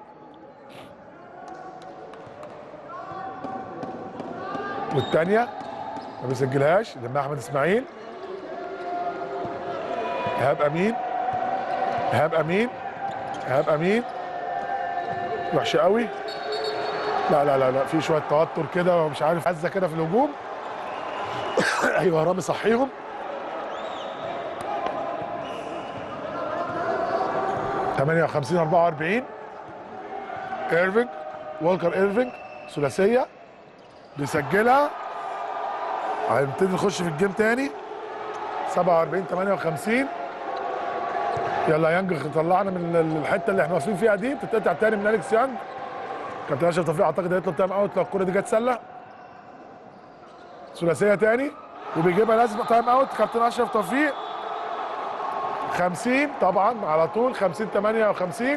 والثانيه ما بيسجلهاش لما احمد اسماعيل ايهاب امين ايهاب امين ايهاب امين وحشه قوي لا لا لا لا في شويه توتر كده ومش عارف هزه كده في الهجوم ايوه رامي صحيهم ثمانية وخمسين أربعة وأربعين إيرفينج والكر إيرفينج ثلاثية بيسجلها هنبتدي نخش في الجيم تاني 47 58 يلا يا يانج طلعنا من الحته اللي احنا واقفين فيها دي بتتقطع تاني من اليكس يانج كابتن اشرف توفيق اعتقد هيطلب تايم اوت لو الكره دي جت سله ثلاثيه تاني وبيجيبها لازم تايم اوت كابتن اشرف توفيق 50 طبعا على طول 50 58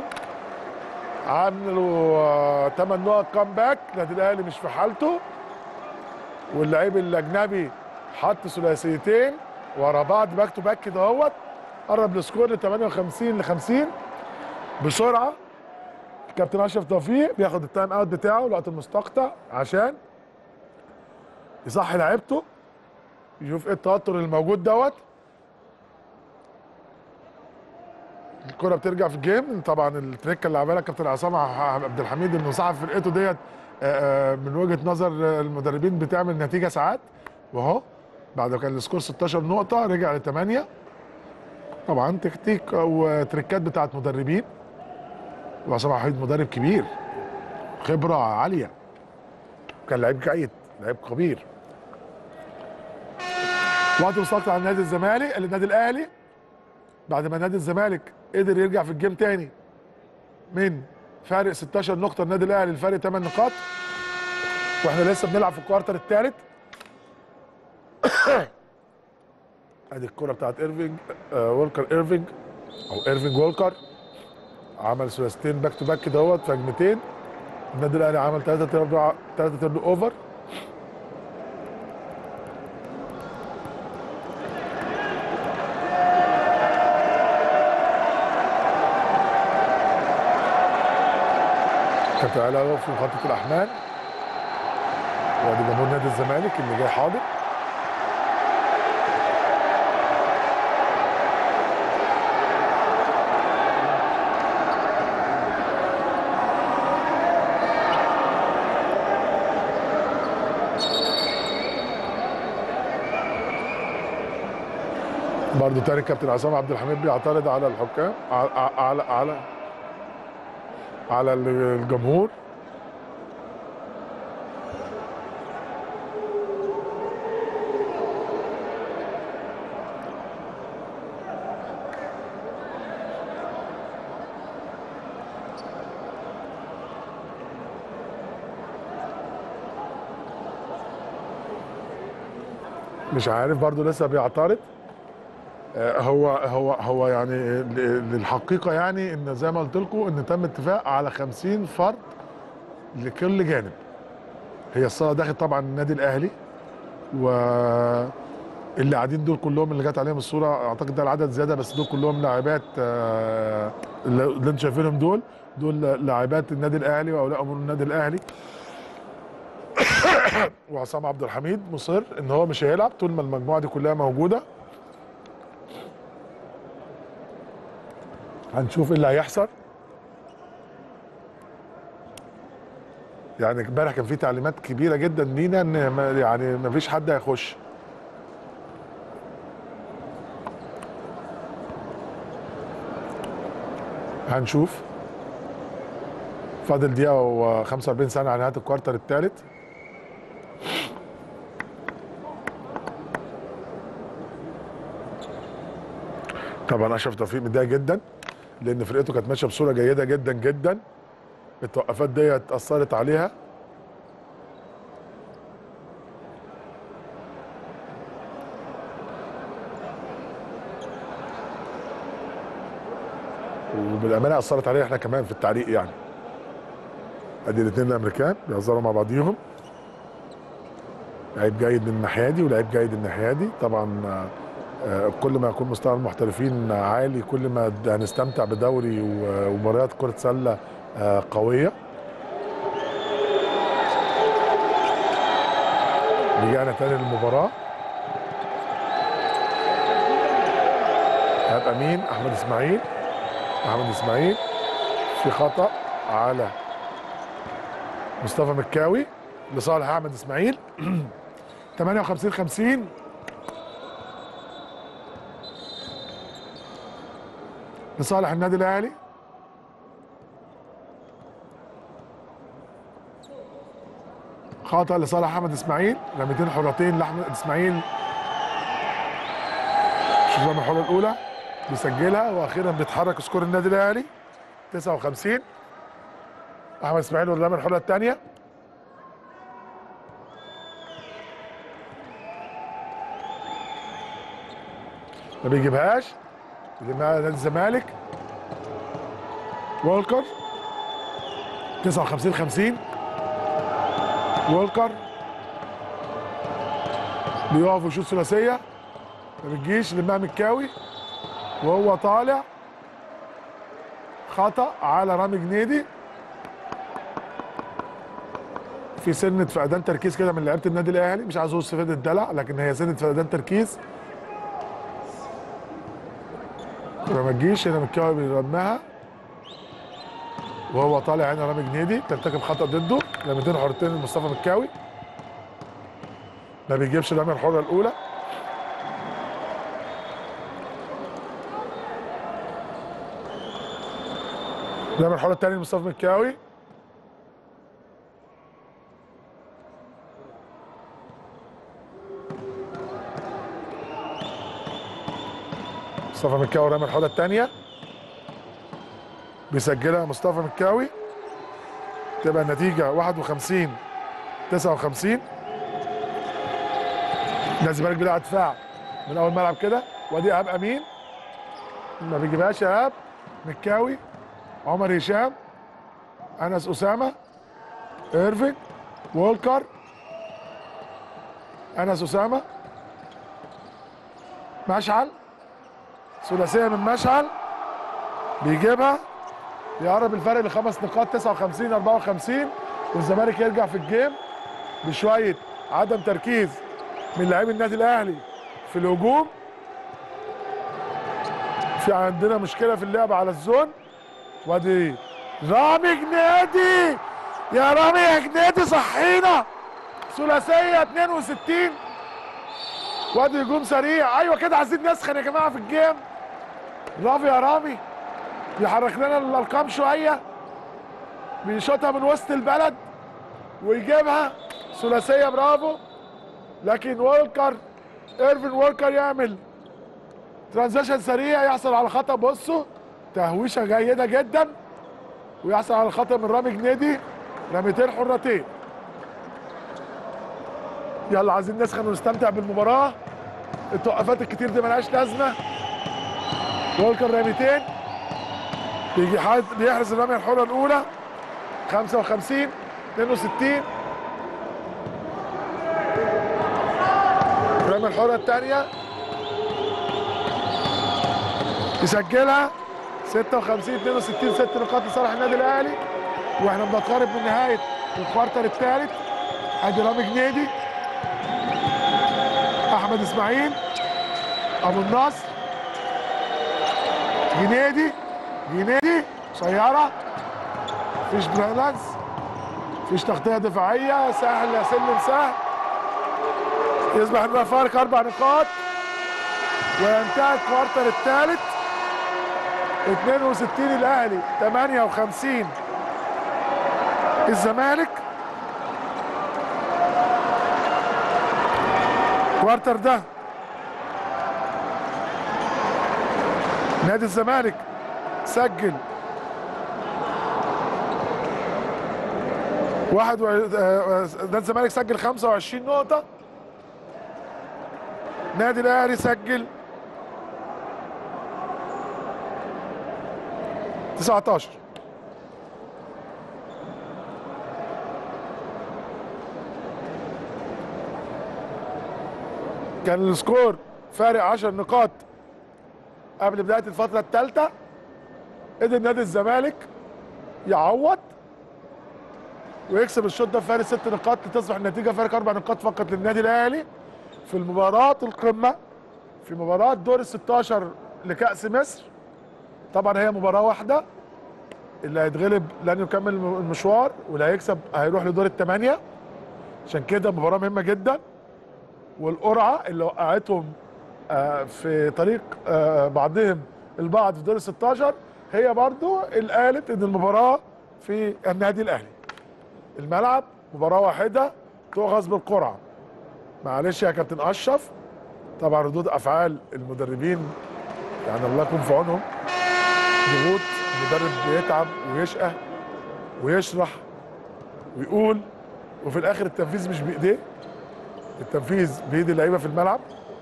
عملوا 8 نقط كام باك النادي الاهلي مش في حالته واللعيب الاجنبي حط ثلاثيتين ورا بعض باك تو باك كده اهوت قرب السكور ل 58 ل 50 بسرعه كابتن اشرف توفيق بياخد التايم اوت بتاعه الوقت المستقطع عشان يصحي لعيبته يشوف ايه التوتر اللي موجود دوت الكرة بترجع في الجيم طبعا التريكه اللي عملها كابتن عصام عبد الحميد انه صعب فرقته ديت آه، آه، من وجهه نظر المدربين بتعمل نتيجه ساعات واهو بعد ما كان السكور 16 نقطه رجع ل 8 طبعا تكتيك او تريكات بتاعت مدربين وعصام عبد الحميد مدرب كبير خبره عاليه كان لعيب جيد لعيب خبير وقت مستقطع على نادي الزمالك النادي الاهلي بعد ما نادي الزمالك قدر يرجع في الجيم تاني من فارق 16 نقطة النادي الأهلي لفارق 8 نقاط واحنا لسه بنلعب في الكوارتر الثالث ادي الكرة بتاعت ايرفينج آه وولكر ايرفينج او ايرفينج وولكر عمل ثلاثتين باك تو باك كده اهوت في هجمتين النادي الاهلي عمل 3 4 3 تيرن اوفر كابتن علاء في مخطط الاحمال وادي جمهور نادي الزمالك اللي جاي حاضر برضه تاني كابتن عصام عبد الحميد بيعترض على الحكام على على على, على الجمهور مش عارف برضو لسه بيعترض آه، هو هو هو يعني ل- للحقيقه يعني ان زي ما قلت لكم ان تم اتفاق على 50 فرد لكل جانب هي الصاله داخل طبعا النادي الاهلي و اللي قاعدين دول كلهم اللي جت عليهم الصوره اعتقد ده العدد زياده بس دول كلهم لاعبات آه، اللي اللي انتم شايفينهم دول دول لاعبات النادي الاهلي واولياء امور النادي الاهلي وعصام عبد الحميد مصر ان هو مش هيلعب طول ما المجموعه دي كلها موجوده هنشوف ايه اللي هيحصل يعني امبارح كان في تعليمات كبيره جدا لينا ان ما- يعني ما فيش حد هيخش هنشوف فاضل دقيقة و45 ثانية على نهاية الكوارتر الثالث طبعا اشرف توفيق متضايق جدا لان فرقته كانت ماشيه بصوره جيده جدا جدا التوقفات ديت اثرت عليها وبالامانه اثرت علينا احنا كمان في التعليق يعني ادي الاثنين الامريكان بيهزروا مع بعضيهم لعيب جيد من الناحيه دي ولعيب جيد من الناحيه دي طبعا آه، آه، كل ما يكون مستوى المحترفين عالي كل ما د- هنستمتع بدوري و- ومباريات كره سله آه، قويه رجعنا تاني للمباراه هيبقى مين احمد اسماعيل احمد اسماعيل في خطا على مصطفى مكاوي لصالح احمد اسماعيل 58 50 لصالح النادي الاهلي خطا لصالح احمد اسماعيل رميتين حرتين لاحمد اسماعيل شوف رمى الحره الاولى بيسجلها واخيرا بيتحرك سكور النادي الاهلي 59 احمد اسماعيل والرمى الحره الثانيه ما بيجيبهاش بيجيبها نادي الزمالك وولكر 59 50 وولكر بيقف ويشوط ثلاثيه ما بتجيش لمها مكاوي وهو طالع خطا على رامي جنيدي في سنه فقدان تركيز كده من لعيبه النادي الاهلي مش عايز اقول صفه الدلع لكن هي سنه فقدان تركيز ما تجيش هنا مكاوي بيرمها وهو طالع هنا رامي جنيدي ترتكب خطا ضده رميتين حرتين لمصطفى مكاوي ما بيجيبش الرميه الحره الاولى الرميه الحره الثانيه لمصطفى مكاوي مصطفى مكاوي رمى الحوله الثانيه بيسجلها مصطفى مكاوي تبقى النتيجه 51 59 نادي الزمالك بيلعب دفاع من اول ملعب كده وادي ايهاب امين ما بيجيبهاش ايهاب مكاوي عمر هشام انس اسامه ايرفينج وولكر انس اسامه مشعل ثلاثيه من مشعل بيجيبها يقرب الفرق لخمس نقاط 59 54 والزمالك يرجع في الجيم بشويه عدم تركيز من لاعبي النادي الاهلي في الهجوم في عندنا مشكله في اللعب على الزون وادي رامي جنادي يا رامي يا جنادي صحينا ثلاثيه 62 وادي هجوم سريع ايوه كده عايزين نسخن يا جماعه في الجيم برافو يا رامي بيحرك لنا الارقام شويه بيشوطها من وسط البلد ويجيبها ثلاثيه برافو لكن وولكر ايرفين وولكر يعمل ترانزيشن سريع يحصل على خطا بصوا تهويشه جيده جدا ويحصل على خطا من رامي جنيدي رميتين حرتين يلا عايزين نسخن ونستمتع بالمباراه التوقفات الكتير دي ملهاش لازمه وولكر رميتين بيجي حد بيحرز الرميه الحره الاولى 55 62 الرميه الهجمه الحره الثانيه يسجلها 56 62 ست نقاط لصالح النادي الاهلي واحنا بنقترب من نهايه الكوارتر الثالث ادي رامي جنيدي احمد اسماعيل ابو النصر جنيدي جنيدي قصيره مفيش بالانس مفيش تغطيه دفاعيه سهل يا سلم سهل يصبح النادي فارق اربع نقاط وينتهي الكوارتر الثالث 62 الاهلي 58 الزمالك الكوارتر ده نادي الزمالك سجل واحد و... آه، نادي الزمالك سجل 25 نقطة نادي الأهلي سجل 19 كان السكور فارق 10 نقاط قبل بداية الفترة الثالثة قدر نادي الزمالك يعوض ويكسب الشوط ده فارق ست نقاط لتصبح النتيجة فارق أربع نقاط فقط للنادي الأهلي في المباراة القمة في مباراة دور ال 16 لكأس مصر طبعا هي مباراة واحدة اللي هيتغلب لن يكمل المشوار واللي هيكسب هيروح لدور الثمانية عشان كده مباراة مهمة جدا والقرعة اللي وقعتهم آه، في طريق آه، بعضهم البعض في دور ال 16 هي برضو اللي قالت ان المباراة في النادي الاهلي الملعب مباراة واحدة تؤخذ بالقرعة معلش يا كابتن اشرف طبعا ردود افعال المدربين يعني الله يكون في عونهم ضغوط المدرب بيتعب ويشقى ويشرح ويقول وفي الاخر التنفيذ مش بايديه التنفيذ بايد اللعيبه في الملعب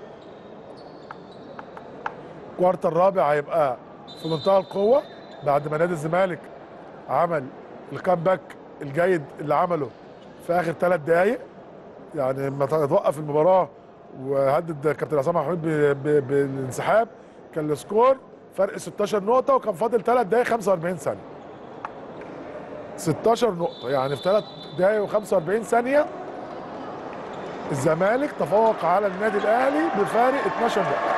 الكوارتر الرابع هيبقى في منتهى القوه بعد ما نادي الزمالك عمل الكامباك الجيد اللي عمله في اخر ثلاث دقائق يعني لما توقف المباراه وهدد كابتن عصام محمود ب- ب- بالانسحاب كان السكور فرق 16 نقطه وكان فاضل ثلاث دقائق 45 ثانيه 16 نقطه يعني في ثلاث دقائق و45 ثانيه الزمالك تفوق على النادي الاهلي بفارق 12 نقطه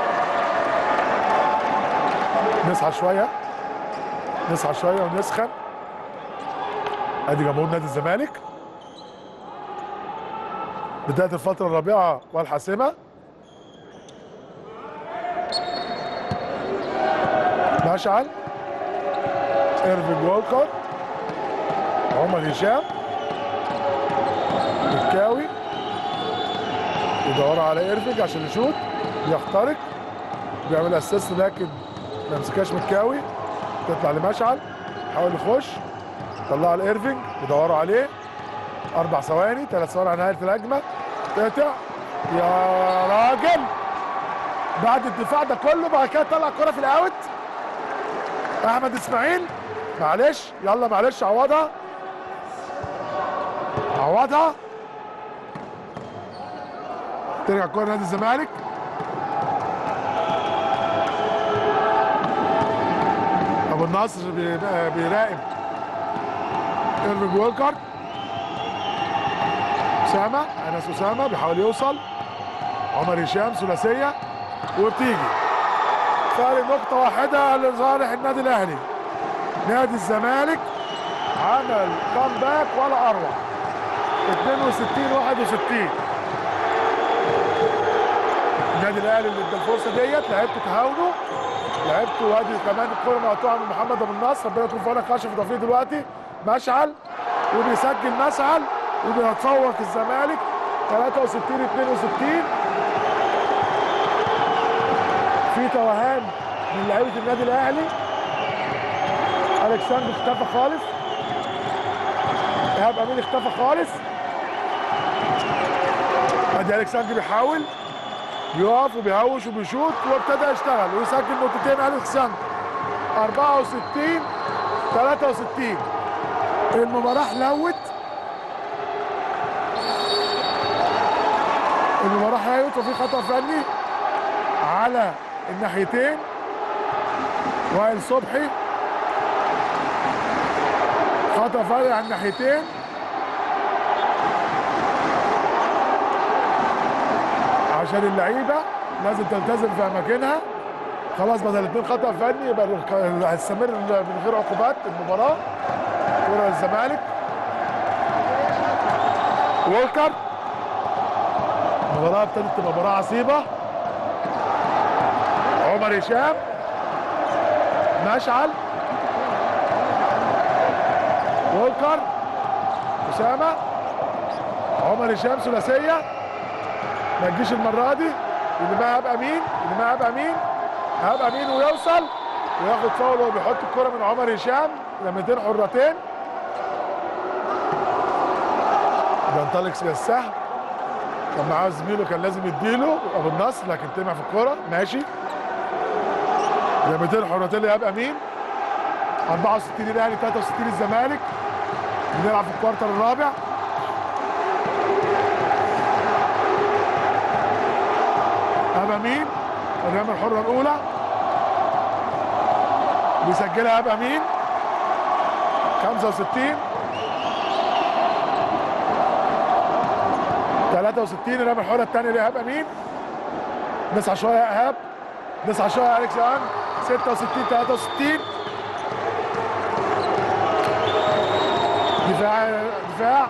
نصحى شويه نصحى شويه ونسخن ادي جمهور نادي الزمالك بدايه الفتره الرابعه والحاسمه مشعل ايرفينج وولكر عمر هشام الكاوي يدور على ايرفينج عشان يشوط يخترق بيعمل اسيست لكن ما يمسكهاش مكاوي تطلع لمشعل يحاول يخش طلعها لايرفينج يدوروا عليه اربع ثواني ثلاث ثواني على نهايه الهجمه تقطع يا راجل بعد الدفاع ده كله بعد كده طلع الكره في الاوت احمد اسماعيل معلش يلا معلش عوضها عوضها ترجع الكره نادي الزمالك ابو النصر بي- بيراقب ايرفينج وولكر اسامه انس اسامه بيحاول يوصل عمر هشام ثلاثيه وبتيجي فارق نقطه واحده لصالح النادي الاهلي نادي الزمالك عمل كامباك ولا اروع 62 61 النادي الاهلي اللي ادى الفرصه ديت لعبته تهاونه لعبته وادي كمان الكره مقطوعه من محمد ابو النصر ربنا يكون في عونك كاشف اضافيه دلوقتي مشعل وبيسجل مشعل وبيتفوق الزمالك 63 62 في توهان من لعيبه النادي الاهلي الكسندر اختفى خالص ايهاب امين اختفى خالص ادي الكسندر بيحاول بيقف وبيهوش وبيشوط وابتدى يشتغل ويسجل نقطتين الكسندر 64 63 المباراة حلوت المباراة حيوت وفي خطأ فني على الناحيتين وائل صبحي خطأ فني على الناحيتين عشان اللعيبة لازم تلتزم في أماكنها خلاص بدل الاثنين خطأ فني يبقى ال- هتستمر من غير عقوبات المباراة كرة الزمالك وولكر المباراة ابتدت تبقى مباراة عصيبة عمر هشام مشعل وولكر أسامة عمر هشام ثلاثية ما تجيش المرة دي اللي معاه هيبقى مين اللي معاه هيبقى مين هيبقى مين ويوصل وياخد فاول وهو بيحط الكرة من عمر هشام لمتين حرتين بينطلق السهم كان معاه زميله كان لازم يديله ابو النصر لكن طمع في الكوره ماشي لمتين حرتين لإيهاب امين 64 الاهلي 63 الزمالك بنلعب في الكوارتر الرابع إيهاب امين الرمية الحرة الأولى بيسجلها إيهاب امين 65 63 الرمية الحرة الثانية لإيهاب امين نسعى شوية يا إيهاب نسعى شوية يا أليكس أن 66 63 دفاع دفاع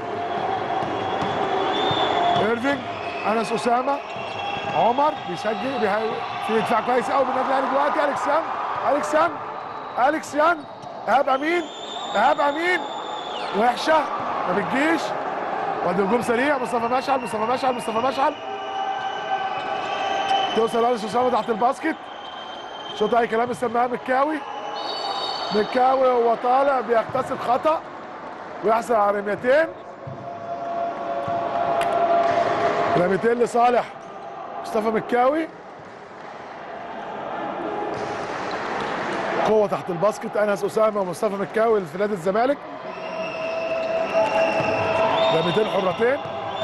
ايرفينج انس اسامه عمر بيسجل بيها- في دفاع كويس قوي بالنادي الاهلي دلوقتي اليكس يانج اليكس يانج اليكس يانج ايهاب امين ايهاب امين وحشه ما بتجيش وادي هجوم سريع مصطفى مشعل مصطفى مشعل مصطفى مشعل توصل اليس اسامه تحت الباسكت شوط اي كلام استناها مكاوي مكاوي وهو طالع بيغتسل خطأ ويحصل على رميتين رميتين لصالح مصطفى مكاوي قوة تحت الباسكت انس اسامه ومصطفى مكاوي في نادي الزمالك رميتين حرتين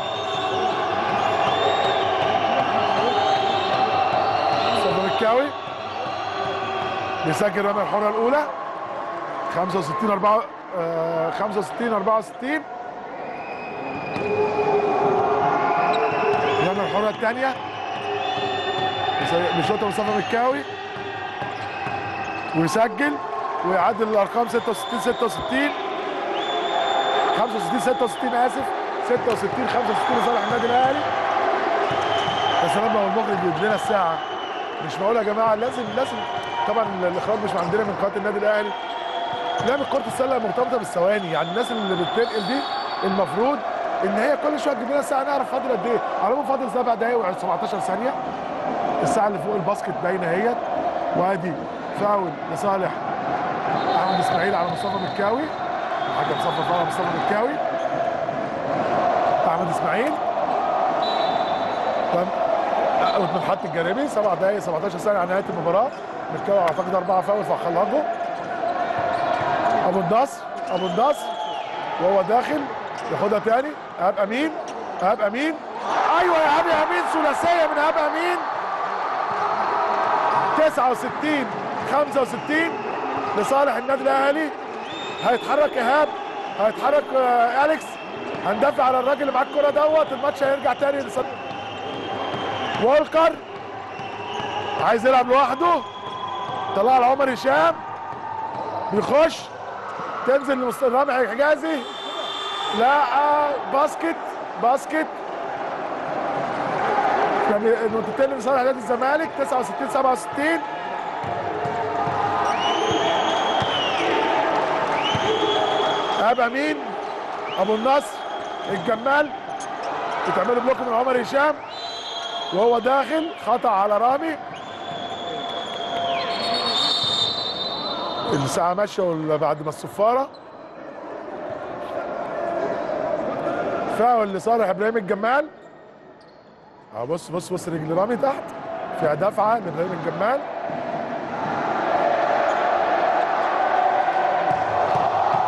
مصطفى مكاوي بيسجل الرمية الحرة الأولى 65 4 آه، 65 64 الرمية الحرة الثانية بيشوطها مصطفى مكاوي ويسجل ويعدل الارقام 66 66 65 66 اسف 66 65 لصالح النادي الاهلي يا سلام لو المخرج يدي لنا الساعه مش معقول يا جماعه لازم لازم طبعا الاخراج مش عندنا من قناه النادي الاهلي لعبه كره السله مرتبطه بالثواني يعني الناس اللي بتنقل دي المفروض ان هي كل شويه تجيب لنا الساعه نعرف فاضل قد ايه على العموم فاضل سبع دقايق و17 ثانيه الساعه اللي فوق الباسكت باينه اهيت وادي فاول لصالح احمد اسماعيل على مصطفى مكاوي الحكم صفر فاول على مصطفى مكاوي احمد اسماعيل تم اوت من الخط الجانبي سبع دقايق 17 ثانيه على نهايه المباراه مكاوي اعتقد اربعه فاول فخلصوا ابو النصر ابو النصر وهو داخل ياخدها تاني ايهاب امين ايهاب امين ايوه يا ايهاب امين ثلاثيه من ايهاب امين 69 65 لصالح النادي الاهلي هيتحرك ايهاب هيتحرك آه، اليكس هندافع على الراجل اللي معاه الكوره دوت الماتش هيرجع تاني لصالح وولكر عايز يلعب لوحده طلع لعمر هشام بيخش تنزل لمست- رامي حجازي لا آه، باسكت باسكت يعني نقطتين لصالح نادي الزمالك 69 67 اب امين ابو النصر الجمال يتعملوا بلوك من عمر هشام وهو داخل خطا على رامي الساعة ماشية ولا بعد ما الصفارة فاول لصالح ابراهيم الجمال اه بص بص بص رجل رامي تحت فيها دفعة لابراهيم الجمال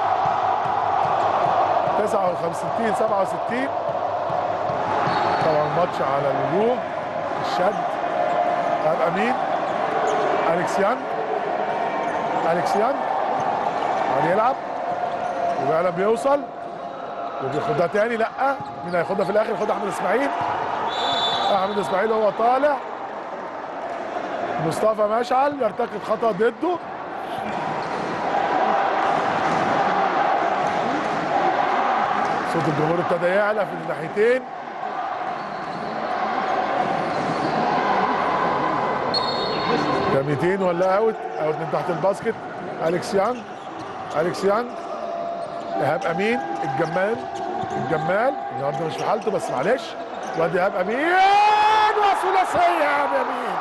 تسعة وخمسين سبعة وستين طبعا الماتش على الوجوه الشد هيبقى مين؟ اليكس يانج اليكس يانج عم يلعب وفعلا بيوصل وبياخدها تاني لا مين هياخدها في الاخر ياخدها احمد اسماعيل احمد اسماعيل هو طالع مصطفى مشعل يرتكب خطا ضده صوت الجمهور ابتدى يعلى في الناحيتين ده 200 ولا اوت اوت من تحت الباسكت اليكس يانج اليكس يانج ايهاب امين الجمال الجمال النهارده مش في حالته بس معلش وادي ايهاب امين وثلاثيه ايهاب امين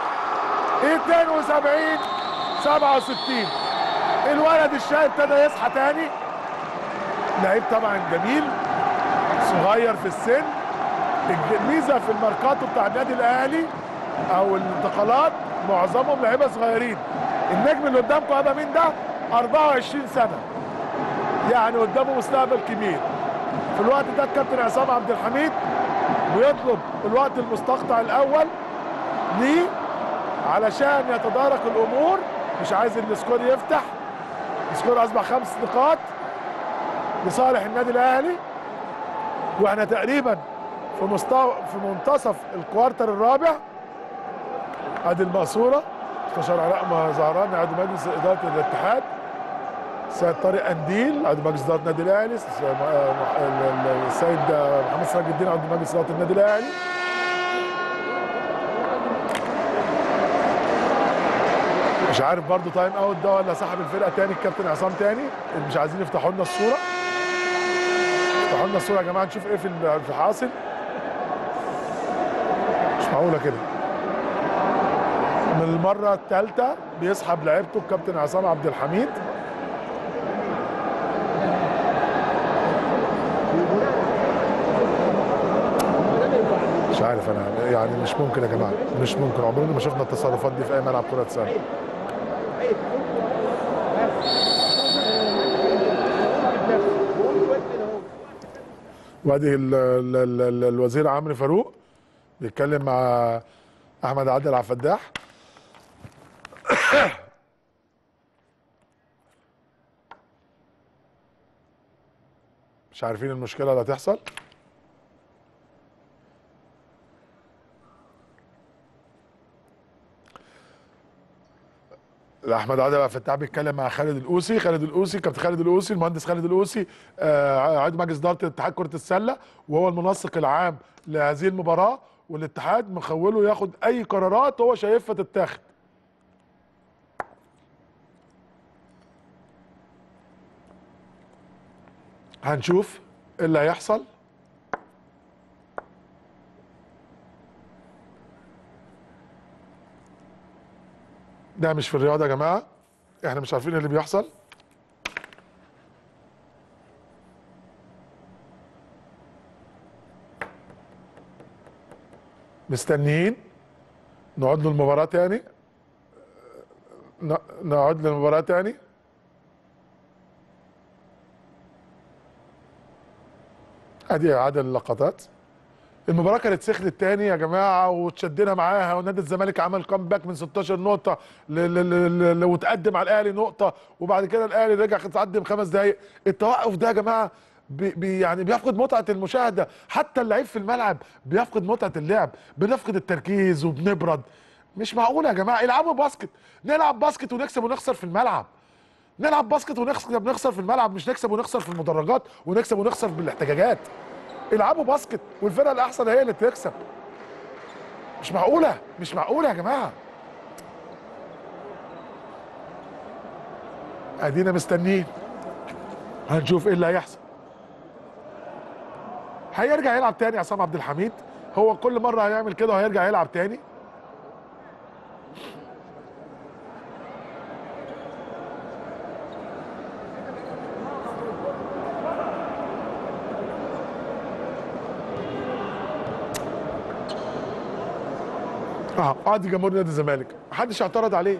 72 67 الولد الشاي ابتدى يصحى تاني لعيب طبعا جميل صغير في السن الميزه في الماركاتو بتاع النادي الاهلي او الانتقالات معظمهم لعيبه صغيرين النجم اللي قدامكم هذا مين ده 24 سنه يعني قدامه مستقبل كبير في الوقت ده الكابتن عصام عبد الحميد بيطلب الوقت المستقطع الاول ليه علشان يتدارك الامور مش عايز السكور يفتح السكور اصبح خمس نقاط لصالح النادي الاهلي واحنا تقريبا في مستوى في منتصف الكوارتر الرابع ادي المقصوره مستشار علاء زهران عضو مجلس اداره الاتحاد السيد طارق انديل عضو مجلس اداره النادي الاهلي السيد محمد سراج الدين عضو مجلس اداره النادي الاهلي مش عارف برضو تايم اوت ده ولا سحب الفرقه تاني الكابتن عصام تاني اللي مش عايزين يفتحوا لنا الصوره افتحوا لنا الصوره يا جماعه نشوف ايه في في حاصل مش معقوله كده من المره الثالثه بيسحب لعيبته الكابتن عصام عبد الحميد مش عارف انا يعني مش ممكن يا جماعه مش ممكن عمرنا ما شفنا التصرفات دي في اي ملعب كره سله وادي ال- ال- ال- ال- الوزير عمرو فاروق بيتكلم مع احمد عادل عبد الفتاح مش عارفين المشكله اللي هتحصل احمد عادل عبد الفتاح بيتكلم مع خالد الاوسي خالد الاوسي كابتن خالد الاوسي المهندس خالد الاوسي آه، عضو مجلس اداره اتحاد كره السله وهو المنسق العام لهذه المباراه والاتحاد مخوله ياخد اي قرارات هو شايفها تتاخد هنشوف ايه اللي هيحصل ده مش في الرياضه يا جماعه احنا مش عارفين إيه اللي بيحصل مستنيين نقعد له المباراه تاني ن- نقعد له المباراه تاني ادي اعاده اللقطات المباراه كانت سخنت تاني يا جماعه وتشدنا معاها ونادي الزمالك عمل كامباك من 16 نقطه ل- ل- ل- ل- وتقدم على الاهلي نقطه وبعد كده الاهلي رجع تقدم خمس دقائق التوقف ده يا جماعه بي بي يعني بيفقد متعه المشاهده حتى اللعيب في الملعب بيفقد متعه اللعب بنفقد التركيز وبنبرد مش معقول يا جماعه العبوا باسكت نلعب باسكت ونكسب ونخسر في الملعب نلعب باسكت ونكسب ونخسر في الملعب مش نكسب ونخسر في المدرجات ونكسب ونخسر بالاحتجاجات العبوا باسكت والفرقه الاحسن هي اللي تكسب مش معقوله مش معقوله يا جماعه ادينا مستنيين هنشوف ايه اللي هيحصل هيرجع يلعب تاني عصام عبد الحميد هو كل مره هيعمل كده وهيرجع يلعب تاني اه ادي جمهور نادي الزمالك محدش اعترض عليه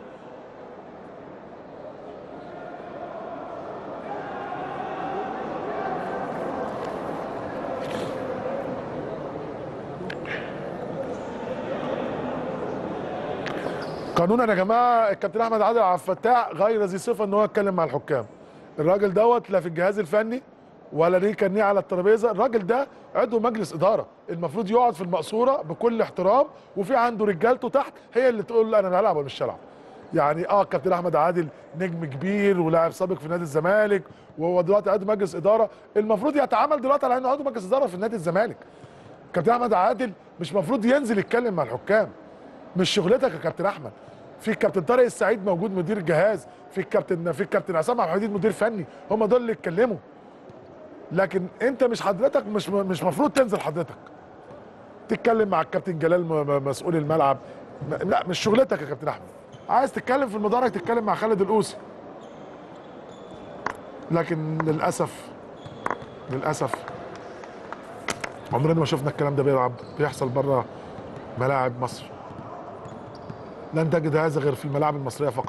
قانونا يا جماعه الكابتن احمد عادل عبد الفتاح غير ذي صفه ان هو يتكلم مع الحكام الراجل دوت لا في الجهاز الفني ولا ليه كارنيه على الترابيزه الراجل ده عضو مجلس اداره المفروض يقعد في المقصوره بكل احترام وفي عنده رجالته تحت هي اللي تقول له انا هلعب ولا مش هلعب يعني اه الكابتن احمد عادل نجم كبير ولاعب سابق في نادي الزمالك وهو دلوقتي عضو مجلس اداره المفروض يتعامل دلوقتي على انه عضو مجلس اداره في نادي الزمالك كابتن احمد عادل مش المفروض ينزل يتكلم مع الحكام مش شغلتك يا كابتن احمد في الكابتن طارق السعيد موجود مدير جهاز في الكابتن في الكابتن عصام عبد الحميد مدير فني هم دول اللي يتكلموا لكن انت مش حضرتك مش مش مفروض تنزل حضرتك تتكلم مع الكابتن جلال م- م- مسؤول الملعب م- لا مش شغلتك يا كابتن احمد عايز تتكلم في المدرج تتكلم مع خالد القوسي لكن للاسف للاسف عمرنا ما شفنا الكلام ده بيلعب بيحصل بره ملاعب مصر لن تجد هذا غير في الملاعب المصريه فقط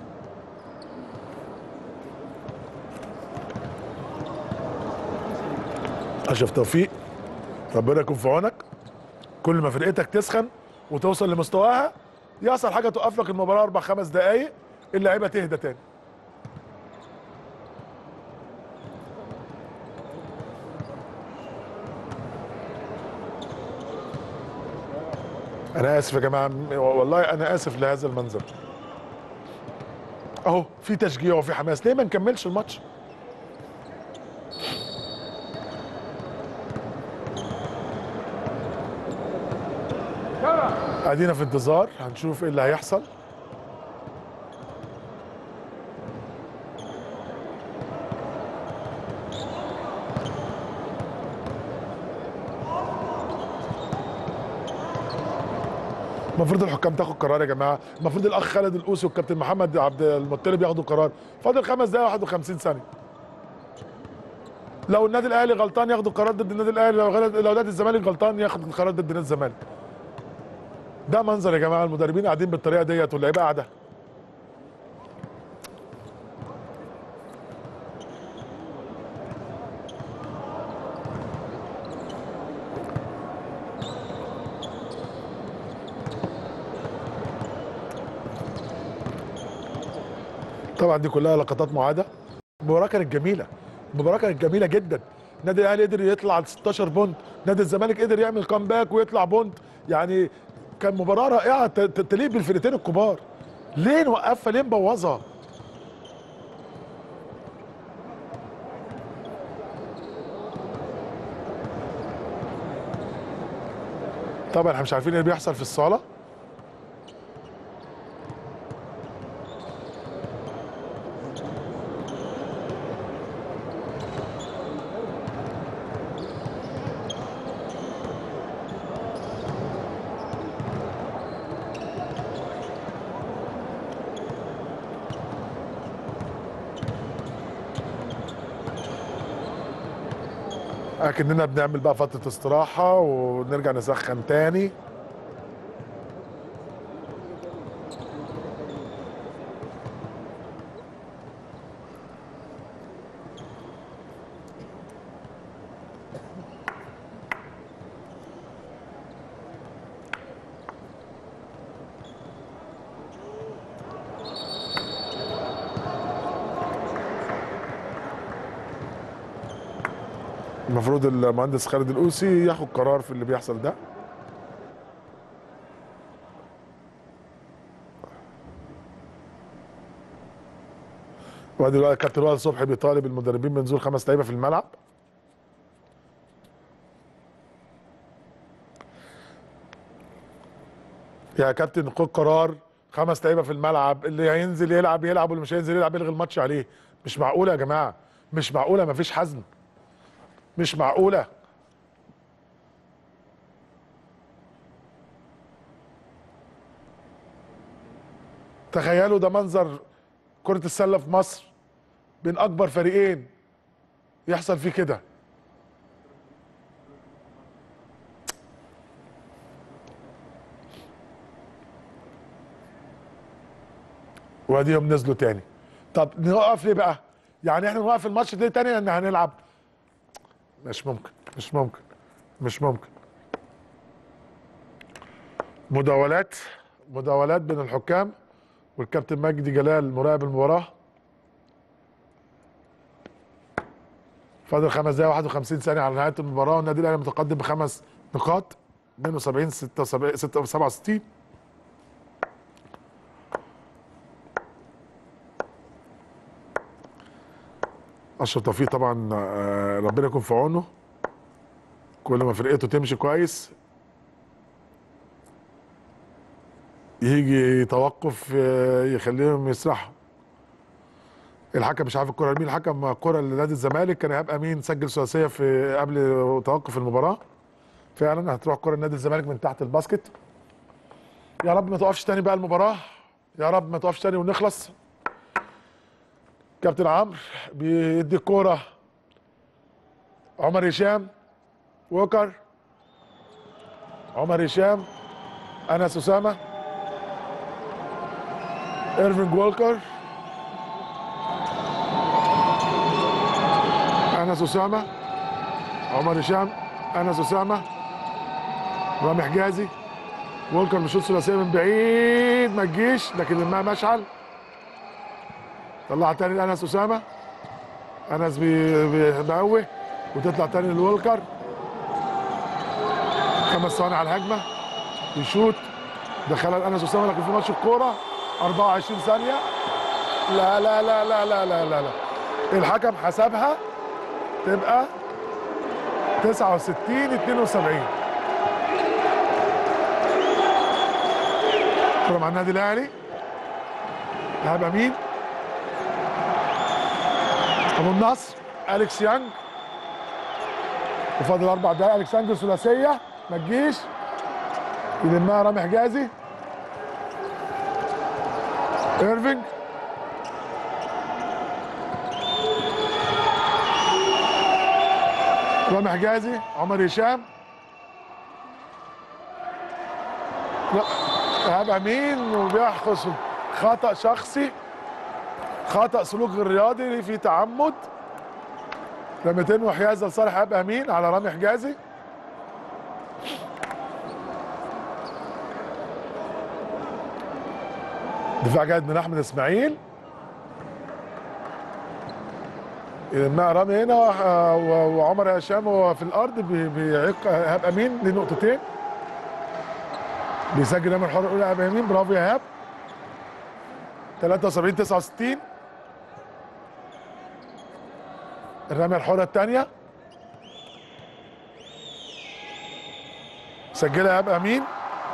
اشرف توفيق ربنا يكون في عونك كل ما فرقتك تسخن وتوصل لمستواها يحصل حاجه توقف لك المباراه اربع خمس دقائق اللعيبه تهدى تاني انا اسف يا جماعه والله انا اسف لهذا المنظر اهو في تشجيع وفي حماس ليه ما نكملش الماتش ادينا في انتظار هنشوف ايه اللي هيحصل المفروض الحكام تاخد قرار يا جماعه المفروض الاخ خالد القوسي والكابتن محمد عبد المطلب ياخدوا قرار فاضل خمس دقايق 51 ثانيه لو النادي الاهلي غلطان ياخدوا قرار ضد النادي الاهلي لو غلط لو نادي الزمالك غلطان ياخد قرار ضد نادي الزمالك ده منظر يا جماعه المدربين قاعدين بالطريقه ديت واللعيبه قاعده طبعا دي كلها لقطات معاده المباراه كانت جميله المباراه كانت جميله جدا النادي الاهلي قدر يطلع على 16 بونت نادي الزمالك قدر يعمل كامباك ويطلع بونت يعني كان مباراه رائعه ت- ت- تليق بالفرقتين الكبار ليه نوقفها ليه نبوظها طبعا احنا مش عارفين ايه اللي بيحصل في الصاله اكننا بنعمل بقى فتره استراحه ونرجع نسخن تاني المفروض المهندس خالد القوسي ياخد قرار في اللي بيحصل ده وادي دلوقتي كابتن وائل صبحي بيطالب المدربين بنزول خمس لعيبه في الملعب يا كابتن خد قرار خمس لعيبه في الملعب اللي هينزل يلعب يلعب واللي مش هينزل يلعب يلغي الماتش عليه مش معقوله يا جماعه مش معقوله مفيش حزم مش معقوله تخيلوا ده منظر كرة السلة في مصر بين أكبر فريقين يحصل فيه كده واديهم نزلوا تاني طب نوقف ليه بقى؟ يعني احنا نوقف الماتش ده تاني لان هنلعب مش ممكن مش ممكن مش ممكن مداولات مداولات بين الحكام والكابتن مجدي جلال مراقب المباراه فاضل خمس دقايق 51 ثانيه على نهايه المباراه والنادي الاهلي متقدم بخمس نقاط 72 76 67 اشرف توفيق طبعا آه، ربنا يكون في عونه كل ما فرقته تمشي كويس يجي توقف آه، يخليهم يسرحوا الحكم مش عارف الكره لمين الحكم كره لنادي الزمالك كان هيبقى مين سجل ثلاثيه في قبل توقف المباراه فعلا هتروح كره لنادي الزمالك من تحت الباسكت يا رب ما توقفش تاني بقى المباراه يا رب ما توقفش تاني ونخلص كابتن عمرو بيدي الكوره عمر هشام ووكر عمر هشام انس اسامه ايرفينج وولكر انس اسامه عمر هشام انس اسامه رامي حجازي وولكر بيشوط ثلاثيه من بعيد ما تجيش لكن لما مشعل طلعها تاني لانس اسامه انس بي- بي- بيقوي وتطلع تاني لولكر خمس ثواني على الهجمه يشوط دخلها لانس اسامه لكن في ماتش الكوره 24 ثانيه لا لا لا لا لا لا لا, لا. الحكم حسبها تبقى 69 72 كرة مع النادي الاهلي هيبقى مين؟ ابو النصر اليكس يانج وفاضل اربع دقايق اليكس يانج ثلاثيه ما تجيش يلمها رامي حجازي ايرفينج رامي حجازي عمر هشام لا ايهاب امين وبيحصل خطا شخصي خطا سلوك غير رياضي في تعمد رميتين وحيازه لصالح ايهاب امين على رامي حجازي دفاع جيد من احمد اسماعيل يلمها رامي هنا وح- و- وعمر هشام هو في الارض بي- بيعيق ايهاب امين ليه نقطتين بيسجل امل الحر الاولى ايهاب امين برافو يا ايهاب 73 69 الرميه الحره الثانيه سجلها ايهاب امين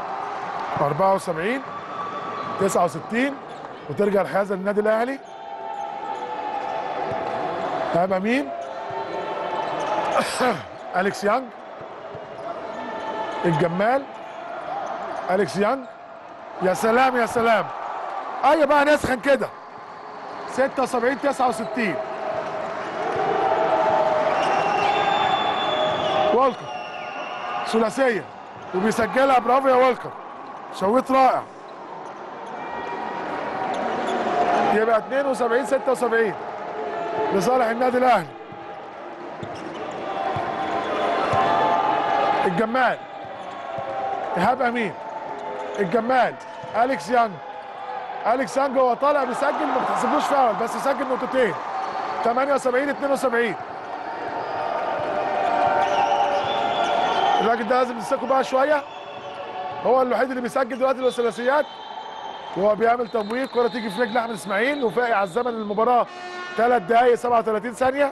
74 69 وترجع الحيازه للنادي الاهلي ايهاب امين اليكس يانج الجمال اليكس يانج يا سلام يا سلام ايوه بقى نسخن كده 76 69 والكر ثلاثيه وبيسجلها برافو يا والكر شويت رائع يبقى 72 76 لصالح النادي الاهلي الجمال ايهاب امين الجمال اليكس يانج اليكس يانج هو طالع بيسجل ما بتحسبوش فاول بس سجل نقطتين 78 72 الراجل ده لازم نمسكه بقى شويه هو الوحيد اللي بيسجل دلوقتي الثلاثيات وهو بيعمل تمويه كرة تيجي في رجل احمد اسماعيل وفاقي على الزمن المباراه 3 دقائق 37 ثانيه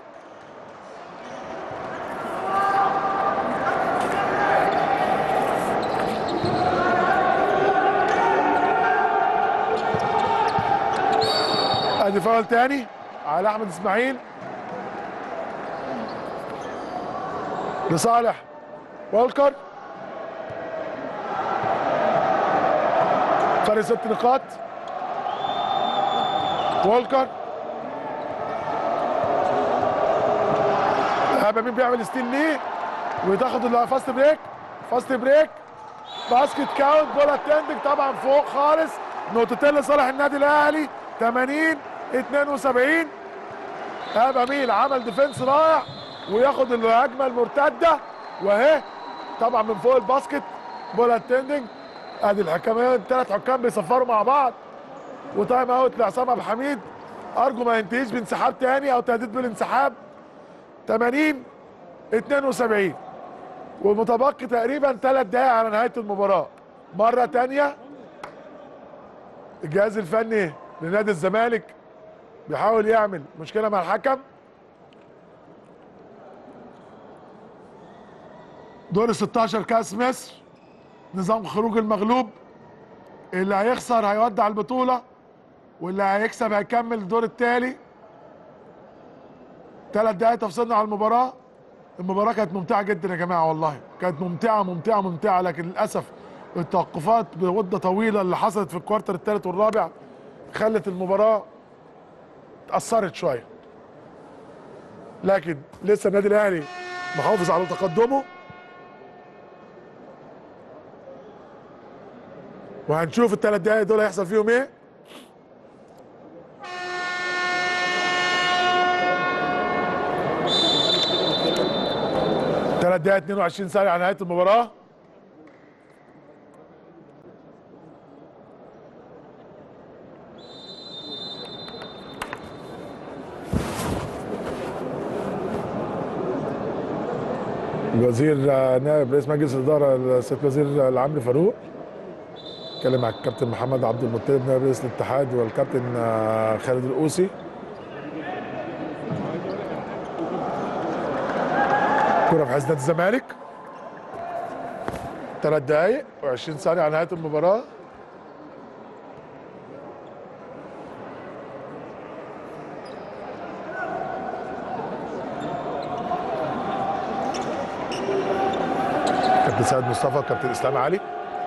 ادي فاول تاني على احمد اسماعيل لصالح والكر فرق ست نقاط والكر هيبقى مين بيعمل ستيل ليه وتاخد الفاست بريك فاست بريك باسكت كاونت بولا تندنج طبعا فوق خالص نقطتين لصالح النادي الاهلي 80 72 ايهاب امين عمل ديفنس رائع وياخد الهجمه المرتده واهي طبعا من فوق الباسكت بولا تندنج ادي الحكام الثلاث حكام بيصفروا مع بعض وتايم اوت لعصام عبد الحميد ارجو ما ينتهيش بانسحاب تاني او تهديد بالانسحاب 80 72 والمتبقي تقريبا ثلاث دقائق على نهايه المباراه مره تانية الجهاز الفني لنادي الزمالك بيحاول يعمل مشكله مع الحكم دور 16 كاس مصر نظام خروج المغلوب اللي هيخسر هيودع البطوله واللي هيكسب هيكمل الدور التالي ثلاث دقايق تفصلنا على المباراه المباراه كانت ممتعه جدا يا جماعه والله كانت ممتعه ممتعه ممتعه لكن للاسف التوقفات بمده طويله اللي حصلت في الكوارتر الثالث والرابع خلت المباراه اتاثرت شويه لكن لسه النادي الاهلي محافظ على تقدمه وهنشوف الثلاث دقايق دول هيحصل فيهم ايه ثلاث دقايق 22 ثانية على نهاية المباراة الوزير آه، نائب رئيس مجلس الإدارة السيد وزير العمري فاروق اتكلم مع الكابتن محمد عبد المطلب نائب رئيس الاتحاد والكابتن آه، خالد القوسي كرة في حزب نادي الزمالك ثلاث دقايق و20 ثانية على نهاية المباراة كابتن سيد مصطفى كابتن اسلام علي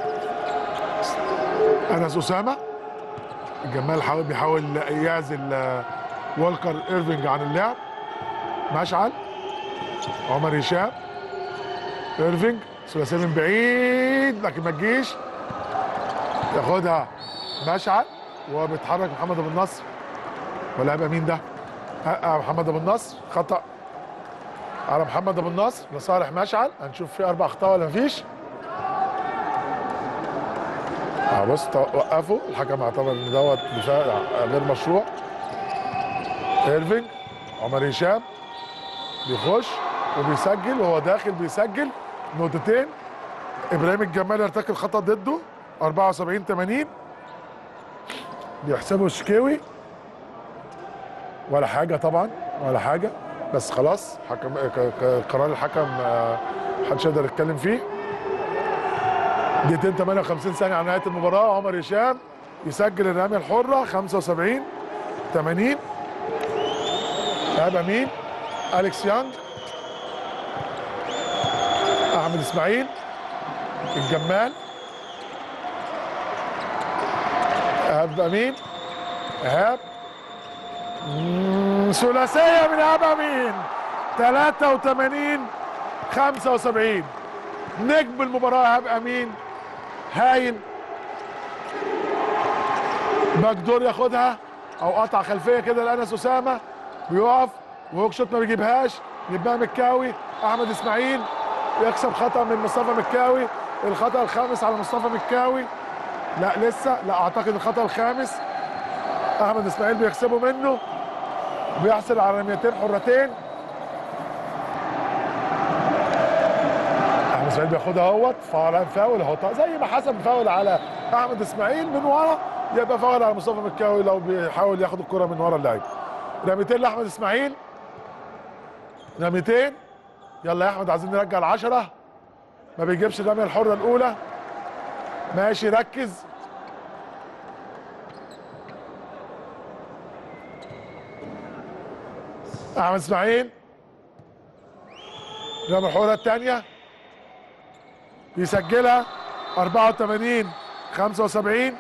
انس اسامه الجمال حاول بيحاول يعزل آه، والكر ايرفينج عن اللعب مشعل عمر هشام ايرفينج ثلاثيه من بعيد لكن ما تجيش ياخدها مشعل وهو بيتحرك محمد ابو النصر ولا هيبقى مين ده؟ آه، آه، محمد ابو النصر خطا على محمد ابو النصر لصالح مشعل هنشوف في اربع اخطاء ولا مفيش اه بص تو- وقفوا الحكم اعتبر ان دوت دفاع غير مشروع ايرفينج عمر هشام بيخش وبيسجل وهو داخل بيسجل نقطتين ابراهيم الجمال يرتكب خطا ضده 74 80 بيحسبوا الشكاوي ولا حاجه طبعا ولا حاجه بس خلاص حكم ك- ك- قرار الحكم آه، محدش يقدر يتكلم فيه دقيقتين 58 ثانيه على نهايه المباراه عمر هشام يسجل الرميه الحره 75 80 هيبقى مين؟ اليكس يانج احمد اسماعيل الجمال هيبقى مين؟ ايهاب مم، ثلاثيه من ايهاب امين 83 75 نجم المباراه ايهاب امين هايل باكدور ياخدها او قطع خلفيه كده لانس اسامه بيقف وهوك شوت ما بيجيبهاش يبقى مكاوي احمد اسماعيل يكسب خطا من مصطفى مكاوي الخطا الخامس على مصطفى مكاوي لا لسه لا اعتقد الخطا الخامس احمد اسماعيل بيكسبه منه بيحصل على رميتين حرتين احمد اسماعيل بياخدها اهوت فاول فاول اهو زي ما حسب فاول على احمد اسماعيل من ورا يبقى فاول على مصطفى مكاوي لو بيحاول ياخد الكره من ورا اللعيب رميتين لاحمد اسماعيل رميتين يلا يا احمد عايزين نرجع العشرة ما بيجيبش الرميه الحره الاولى ماشي ركز احمد اسماعيل الرميه الحره الثانيه بيسجلها 84 75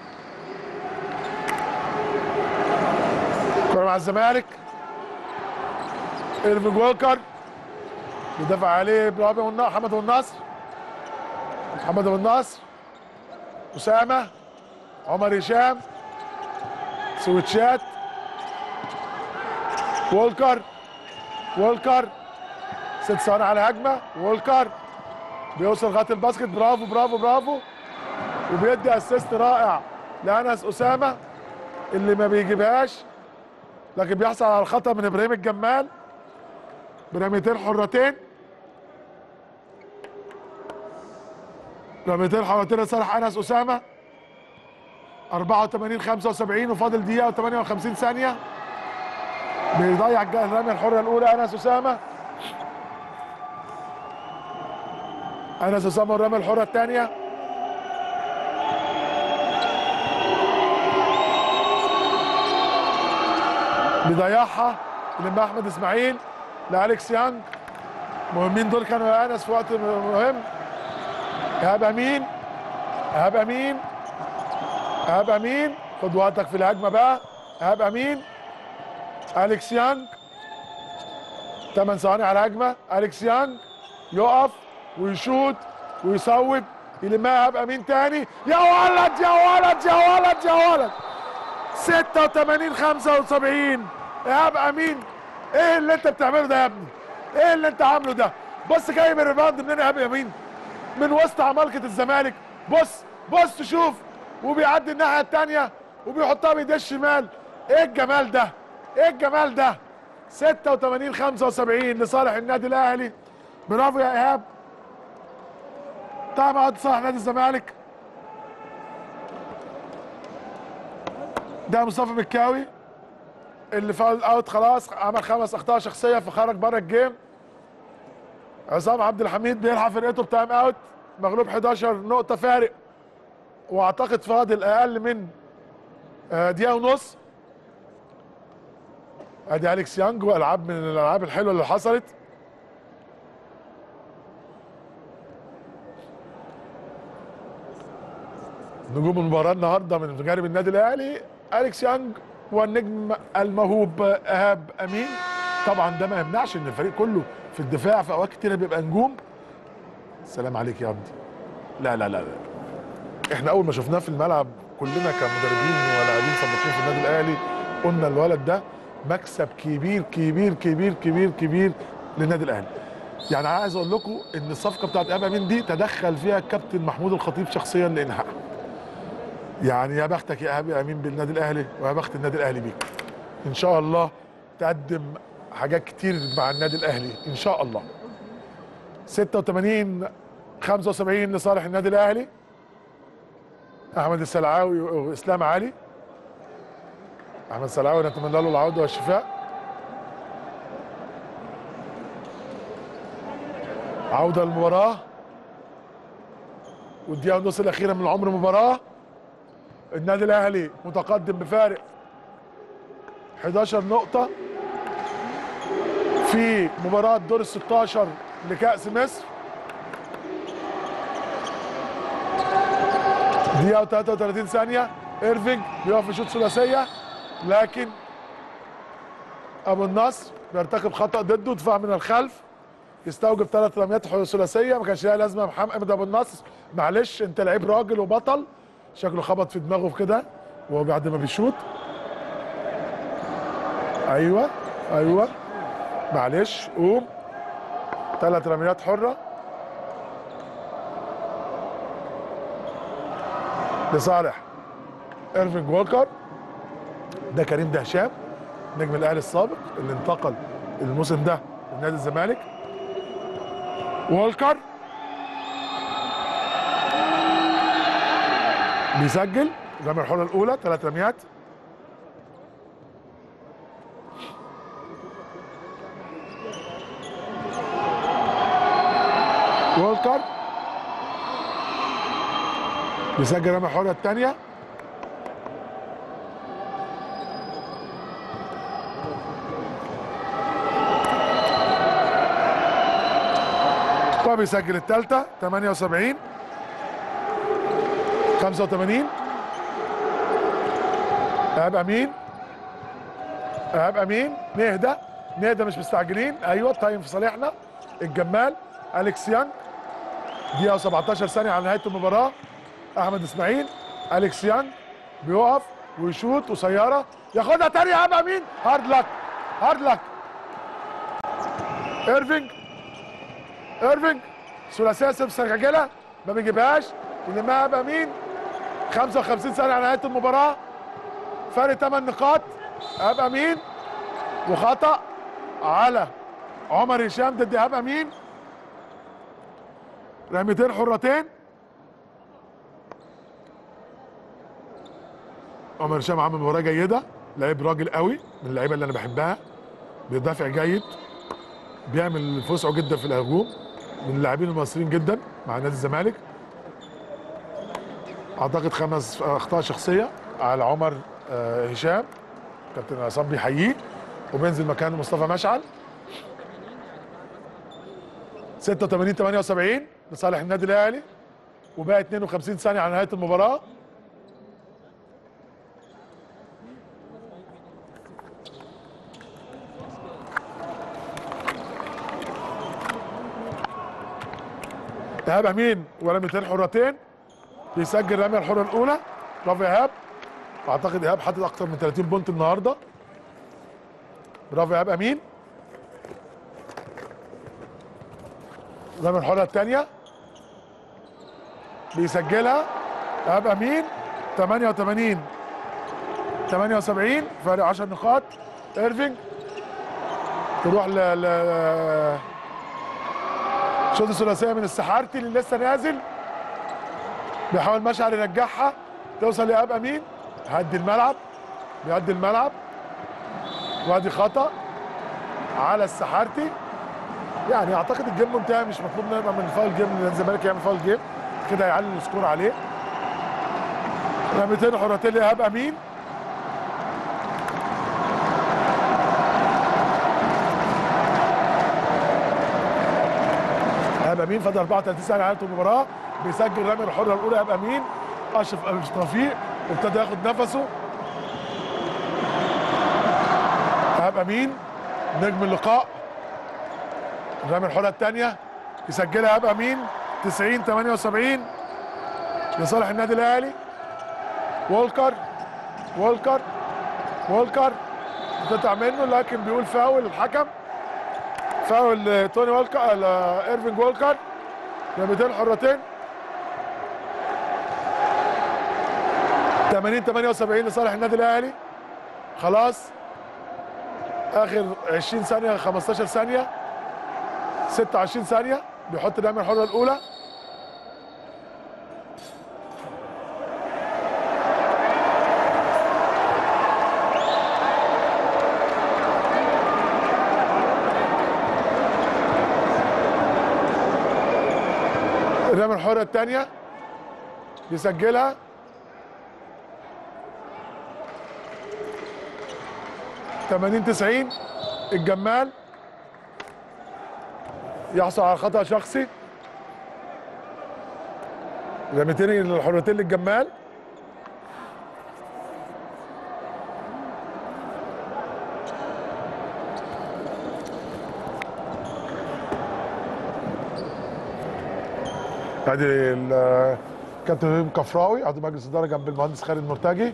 كرة مع الزمالك ايرفينج وولكر بيدافع عليه برافو والنا- محمد ابو النصر محمد ابو النصر اسامه عمر هشام سويتشات وولكر وولكر ست ثواني على هجمه وولكر بيوصل لغايه الباسكت برافو برافو برافو وبيدي اسيست رائع لانس اسامه اللي ما بيجيبهاش لكن بيحصل على الخطا من ابراهيم الجمال برميتين حرتين رميتين حرتين لصالح انس اسامه 84 75 وفاضل دقيقه و58 ثانيه بيضيع الج- الرميه الحره الاولى انس اسامه انس اسامه الرميه الحره الثانيه بيضيعها لما احمد اسماعيل لالكس يانج مهمين دول كانوا يا انس في وقت مهم ايهاب امين ايهاب امين ايهاب امين خد وقتك في الهجمه بقى ايهاب امين اليكس يانج 8 ثواني على الهجمه اليكس يانج يقف ويشوط ويصوب يلمها ايهاب امين تاني يا ولد يا ولد يا ولد يا ولد 86 75 ايهاب امين ايه اللي انت بتعمله ده يا ابني؟ ايه اللي انت عامله ده؟ بص جاي من الريباوند منين ايهاب امين؟ من وسط عمالقه الزمالك بص بص شوف وبيعدي الناحيه الثانيه وبيحطها بايديه الشمال ايه الجمال ده؟ ايه الجمال ده؟ 86 75 لصالح النادي الاهلي برافو يا ايهاب طبعا لصالح نادي الزمالك ده مصطفى مكاوي اللي فاول اوت خلاص عمل خمس اخطاء شخصيه فخرج بره الجيم عصام عبد الحميد بيلحق فرقته بتايم اوت مغلوب 11 نقطه فارق واعتقد فاضل اقل من آه، دقيقه ونص ادي اليكس يانج والعاب من الالعاب الحلوه اللي حصلت نجوم المباراه النهارده من جانب النادي الاهلي اليكس يانج والنجم الموهوب ايهاب امين طبعا ده ما يمنعش ان الفريق كله في الدفاع في اوقات كتيره بيبقى نجوم سلام عليك يا عبدي لا لا لا لا احنا اول ما شفناه في الملعب كلنا كمدربين ولاعبين سابقين في النادي الاهلي قلنا الولد ده مكسب كبير كبير كبير كبير كبير للنادي الاهلي يعني عايز اقول لكم ان الصفقه بتاعت ايهاب امين دي تدخل فيها الكابتن محمود الخطيب شخصيا لانهائها يعني يا بختك يا ايهاب يا امين بالنادي الاهلي ويا بخت النادي الاهلي بيك ان شاء الله تقدم حاجات كتير مع النادي الاهلي ان شاء الله 86 75 لصالح النادي الاهلي احمد السلعاوي واسلام علي احمد السلعاوي نتمنى له العوده والشفاء عوده المباراه والدقيقه ونص الاخيره من عمر المباراه النادي الاهلي متقدم بفارق 11 نقطه في مباراه دور ال 16 لكاس مصر دقيقه و33 ثانيه ايرفينج بيقف يشوط ثلاثيه لكن ابو النصر بيرتكب خطا ضده دفاع من الخلف يستوجب ثلاث رميات ثلاثيه ما كانش لها لازمه محمد ابو النصر معلش انت لعيب راجل وبطل شكله خبط في دماغه في كده وهو بعد ما بيشوط ايوه ايوه معلش قوم ثلاث رميات حره لصالح ايرفينج وولكر ده كريم دهشام نجم الاهلي السابق اللي انتقل الموسم ده لنادي الزمالك وولكر بيسجل الرميه الحره الاولى ثلاث رميات وولكر بيسجل الرميه الحره الثانيه وبيسجل الثالثه 78 85 ايهاب امين ايهاب امين نهدى نهدى مش مستعجلين ايوه التايم في صالحنا الجمال اليكس يانج دقيقه و17 ثانيه على نهايه المباراه احمد اسماعيل اليكس يانج بيقف ويشوط قصيره ياخدها تاني ايهاب امين هارد لك هارد لك ايرفينج ايرفينج ثلاثيه سبس سرجله ما بيجيبهاش يلمها ايهاب امين 55 ثانيه على نهايه المباراه فرق 8 نقاط ايهاب امين وخطا على عمر هشام ضد ايهاب امين رميتين حرتين عمر هشام عمل مباراه جيده لعيب راجل قوي من اللعيبه اللي انا بحبها بيدافع جيد بيعمل فسعه جدا في الهجوم من اللاعبين المصريين جدا مع نادي الزمالك اعتقد خمس اخطاء شخصيه على عمر آه، هشام كابتن عصام بيحييه وبينزل مكان مصطفى مشعل 86 78 لصالح النادي الاهلي وباقي 52 ثانيه على نهايه المباراه ايهاب امين ورميتين حرتين بيسجل رميه الحره الاولى برافو يا ايهاب اعتقد ايهاب حاطط اكتر من 30 بونت النهارده برافو يا ايهاب امين رمي الحره الثانيه بيسجلها ايهاب امين 88 78 فارق 10 نقاط ايرفينج تروح ل ل شوط الثلاثيه من السحارتي اللي لسه نازل بيحاول مشعل يرجعها توصل لايهاب امين هدي الملعب بيهدي الملعب وادي خطا على السحارتي يعني اعتقد الجيم منتهي مش مطلوب نبقى من فاول جيم لان الزمالك يعمل فاول جيم كده هيعلي السكور عليه رميتين حرتين لايهاب امين ايهاب امين فاضل 34 ثانيه على نهايه المباراه بيسجل رمي الحره الاولى ايهاب امين اشرف اشرف توفيق وابتدى ياخد نفسه ايهاب امين نجم اللقاء رمي الحره الثانيه يسجلها ايهاب امين 90 78 لصالح النادي الاهلي وولكر وولكر وولكر بتقطع منه لكن بيقول فاول الحكم فاول آه، توني وولكر آه، ايرفينج وولكر رميتين حرتين 80 78 لصالح النادي الاهلي خلاص اخر 20 ثانيه 15 ثانيه 26 ثانيه بيحط الرميه الحره الاولى الرميه الحره الثانيه يسجلها تمانين تسعين الجمال يحصل على خطأ شخصي رميتين الحرتين للجمال ادي ال- كابتن ابراهيم كفراوي عضو مجلس الاداره جنب المهندس خالد مرتجي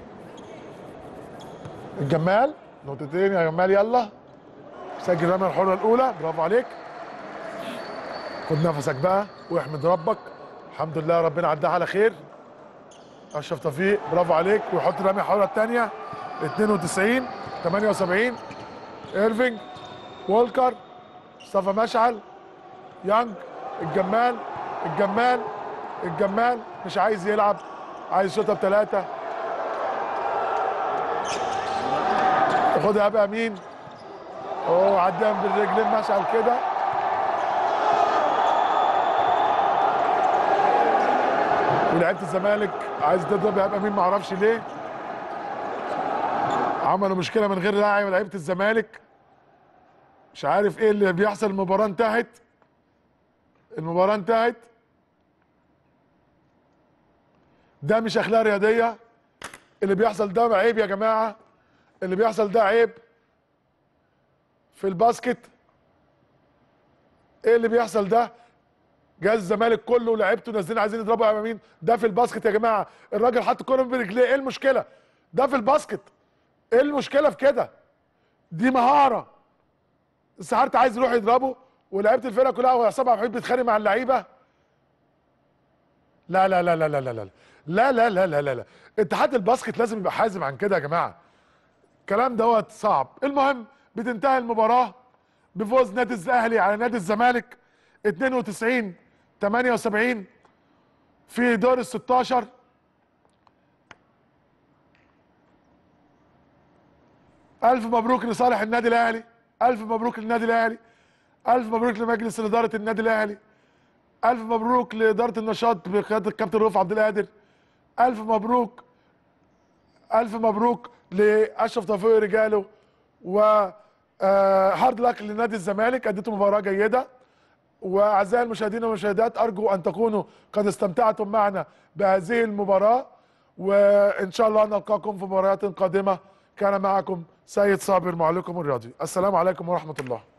الجمال نقطتين يا جمال يلا سجل رمي الحره الاولى برافو عليك خد نفسك بقى واحمد ربك الحمد لله ربنا عداها على خير اشرف توفيق برافو عليك ويحط رمي الحره الثانيه 92 78 ايرفينج وولكر مصطفى مشعل يانج الجمال الجمال الجمال مش عايز يلعب عايز يشوطها بثلاثه ياخدها بقى مين؟ اوه عداها بالرجلين مشعل كده ولعيبه الزمالك عايز تضرب يبقى مين معرفش ليه عملوا مشكله من غير لاعب لعيبه الزمالك مش عارف ايه اللي بيحصل المباراه انتهت المباراه انتهت ده مش اخلاق رياضيه اللي بيحصل ده عيب يا جماعه اللي بيحصل ده عيب في الباسكت ايه اللي بيحصل ده جهاز الزمالك كله ولاعيبته نازلين عايزين يضربوا على مين ده في الباسكت يا جماعه الراجل حط الكوره برجليه ايه المشكله ده في الباسكت ايه المشكله في كده دي مهاره السحارت عايز يروح يضربه ولاعيبه الفرقه كلها وعصام عبد الحميد بيتخانق مع اللعيبه لا لا لا لا لا لا لا لا لا لا لا لا لا اتحاد الباسكت لازم يبقى حازم عن كده يا جماعه الكلام دوت صعب المهم بتنتهي المباراه بفوز نادي الاهلي على نادي الزمالك 92 78 في دور ال 16 ألف مبروك لصالح النادي الأهلي ألف مبروك للنادي الأهلي ألف مبروك لمجلس إدارة النادي الأهلي ألف مبروك لإدارة النشاط بقيادة الكابتن رؤوف عبد القادر ألف مبروك ألف مبروك لأشرف توفيق ورجاله و آه، هارد لك لنادي الزمالك أديتوا مباراة جيدة وأعزائي المشاهدين والمشاهدات أرجو أن تكونوا قد استمتعتم معنا بهذه المباراة وإن شاء الله نلقاكم في مباريات قادمة كان معكم سيد صابر معلقكم الرياضي السلام عليكم ورحمة الله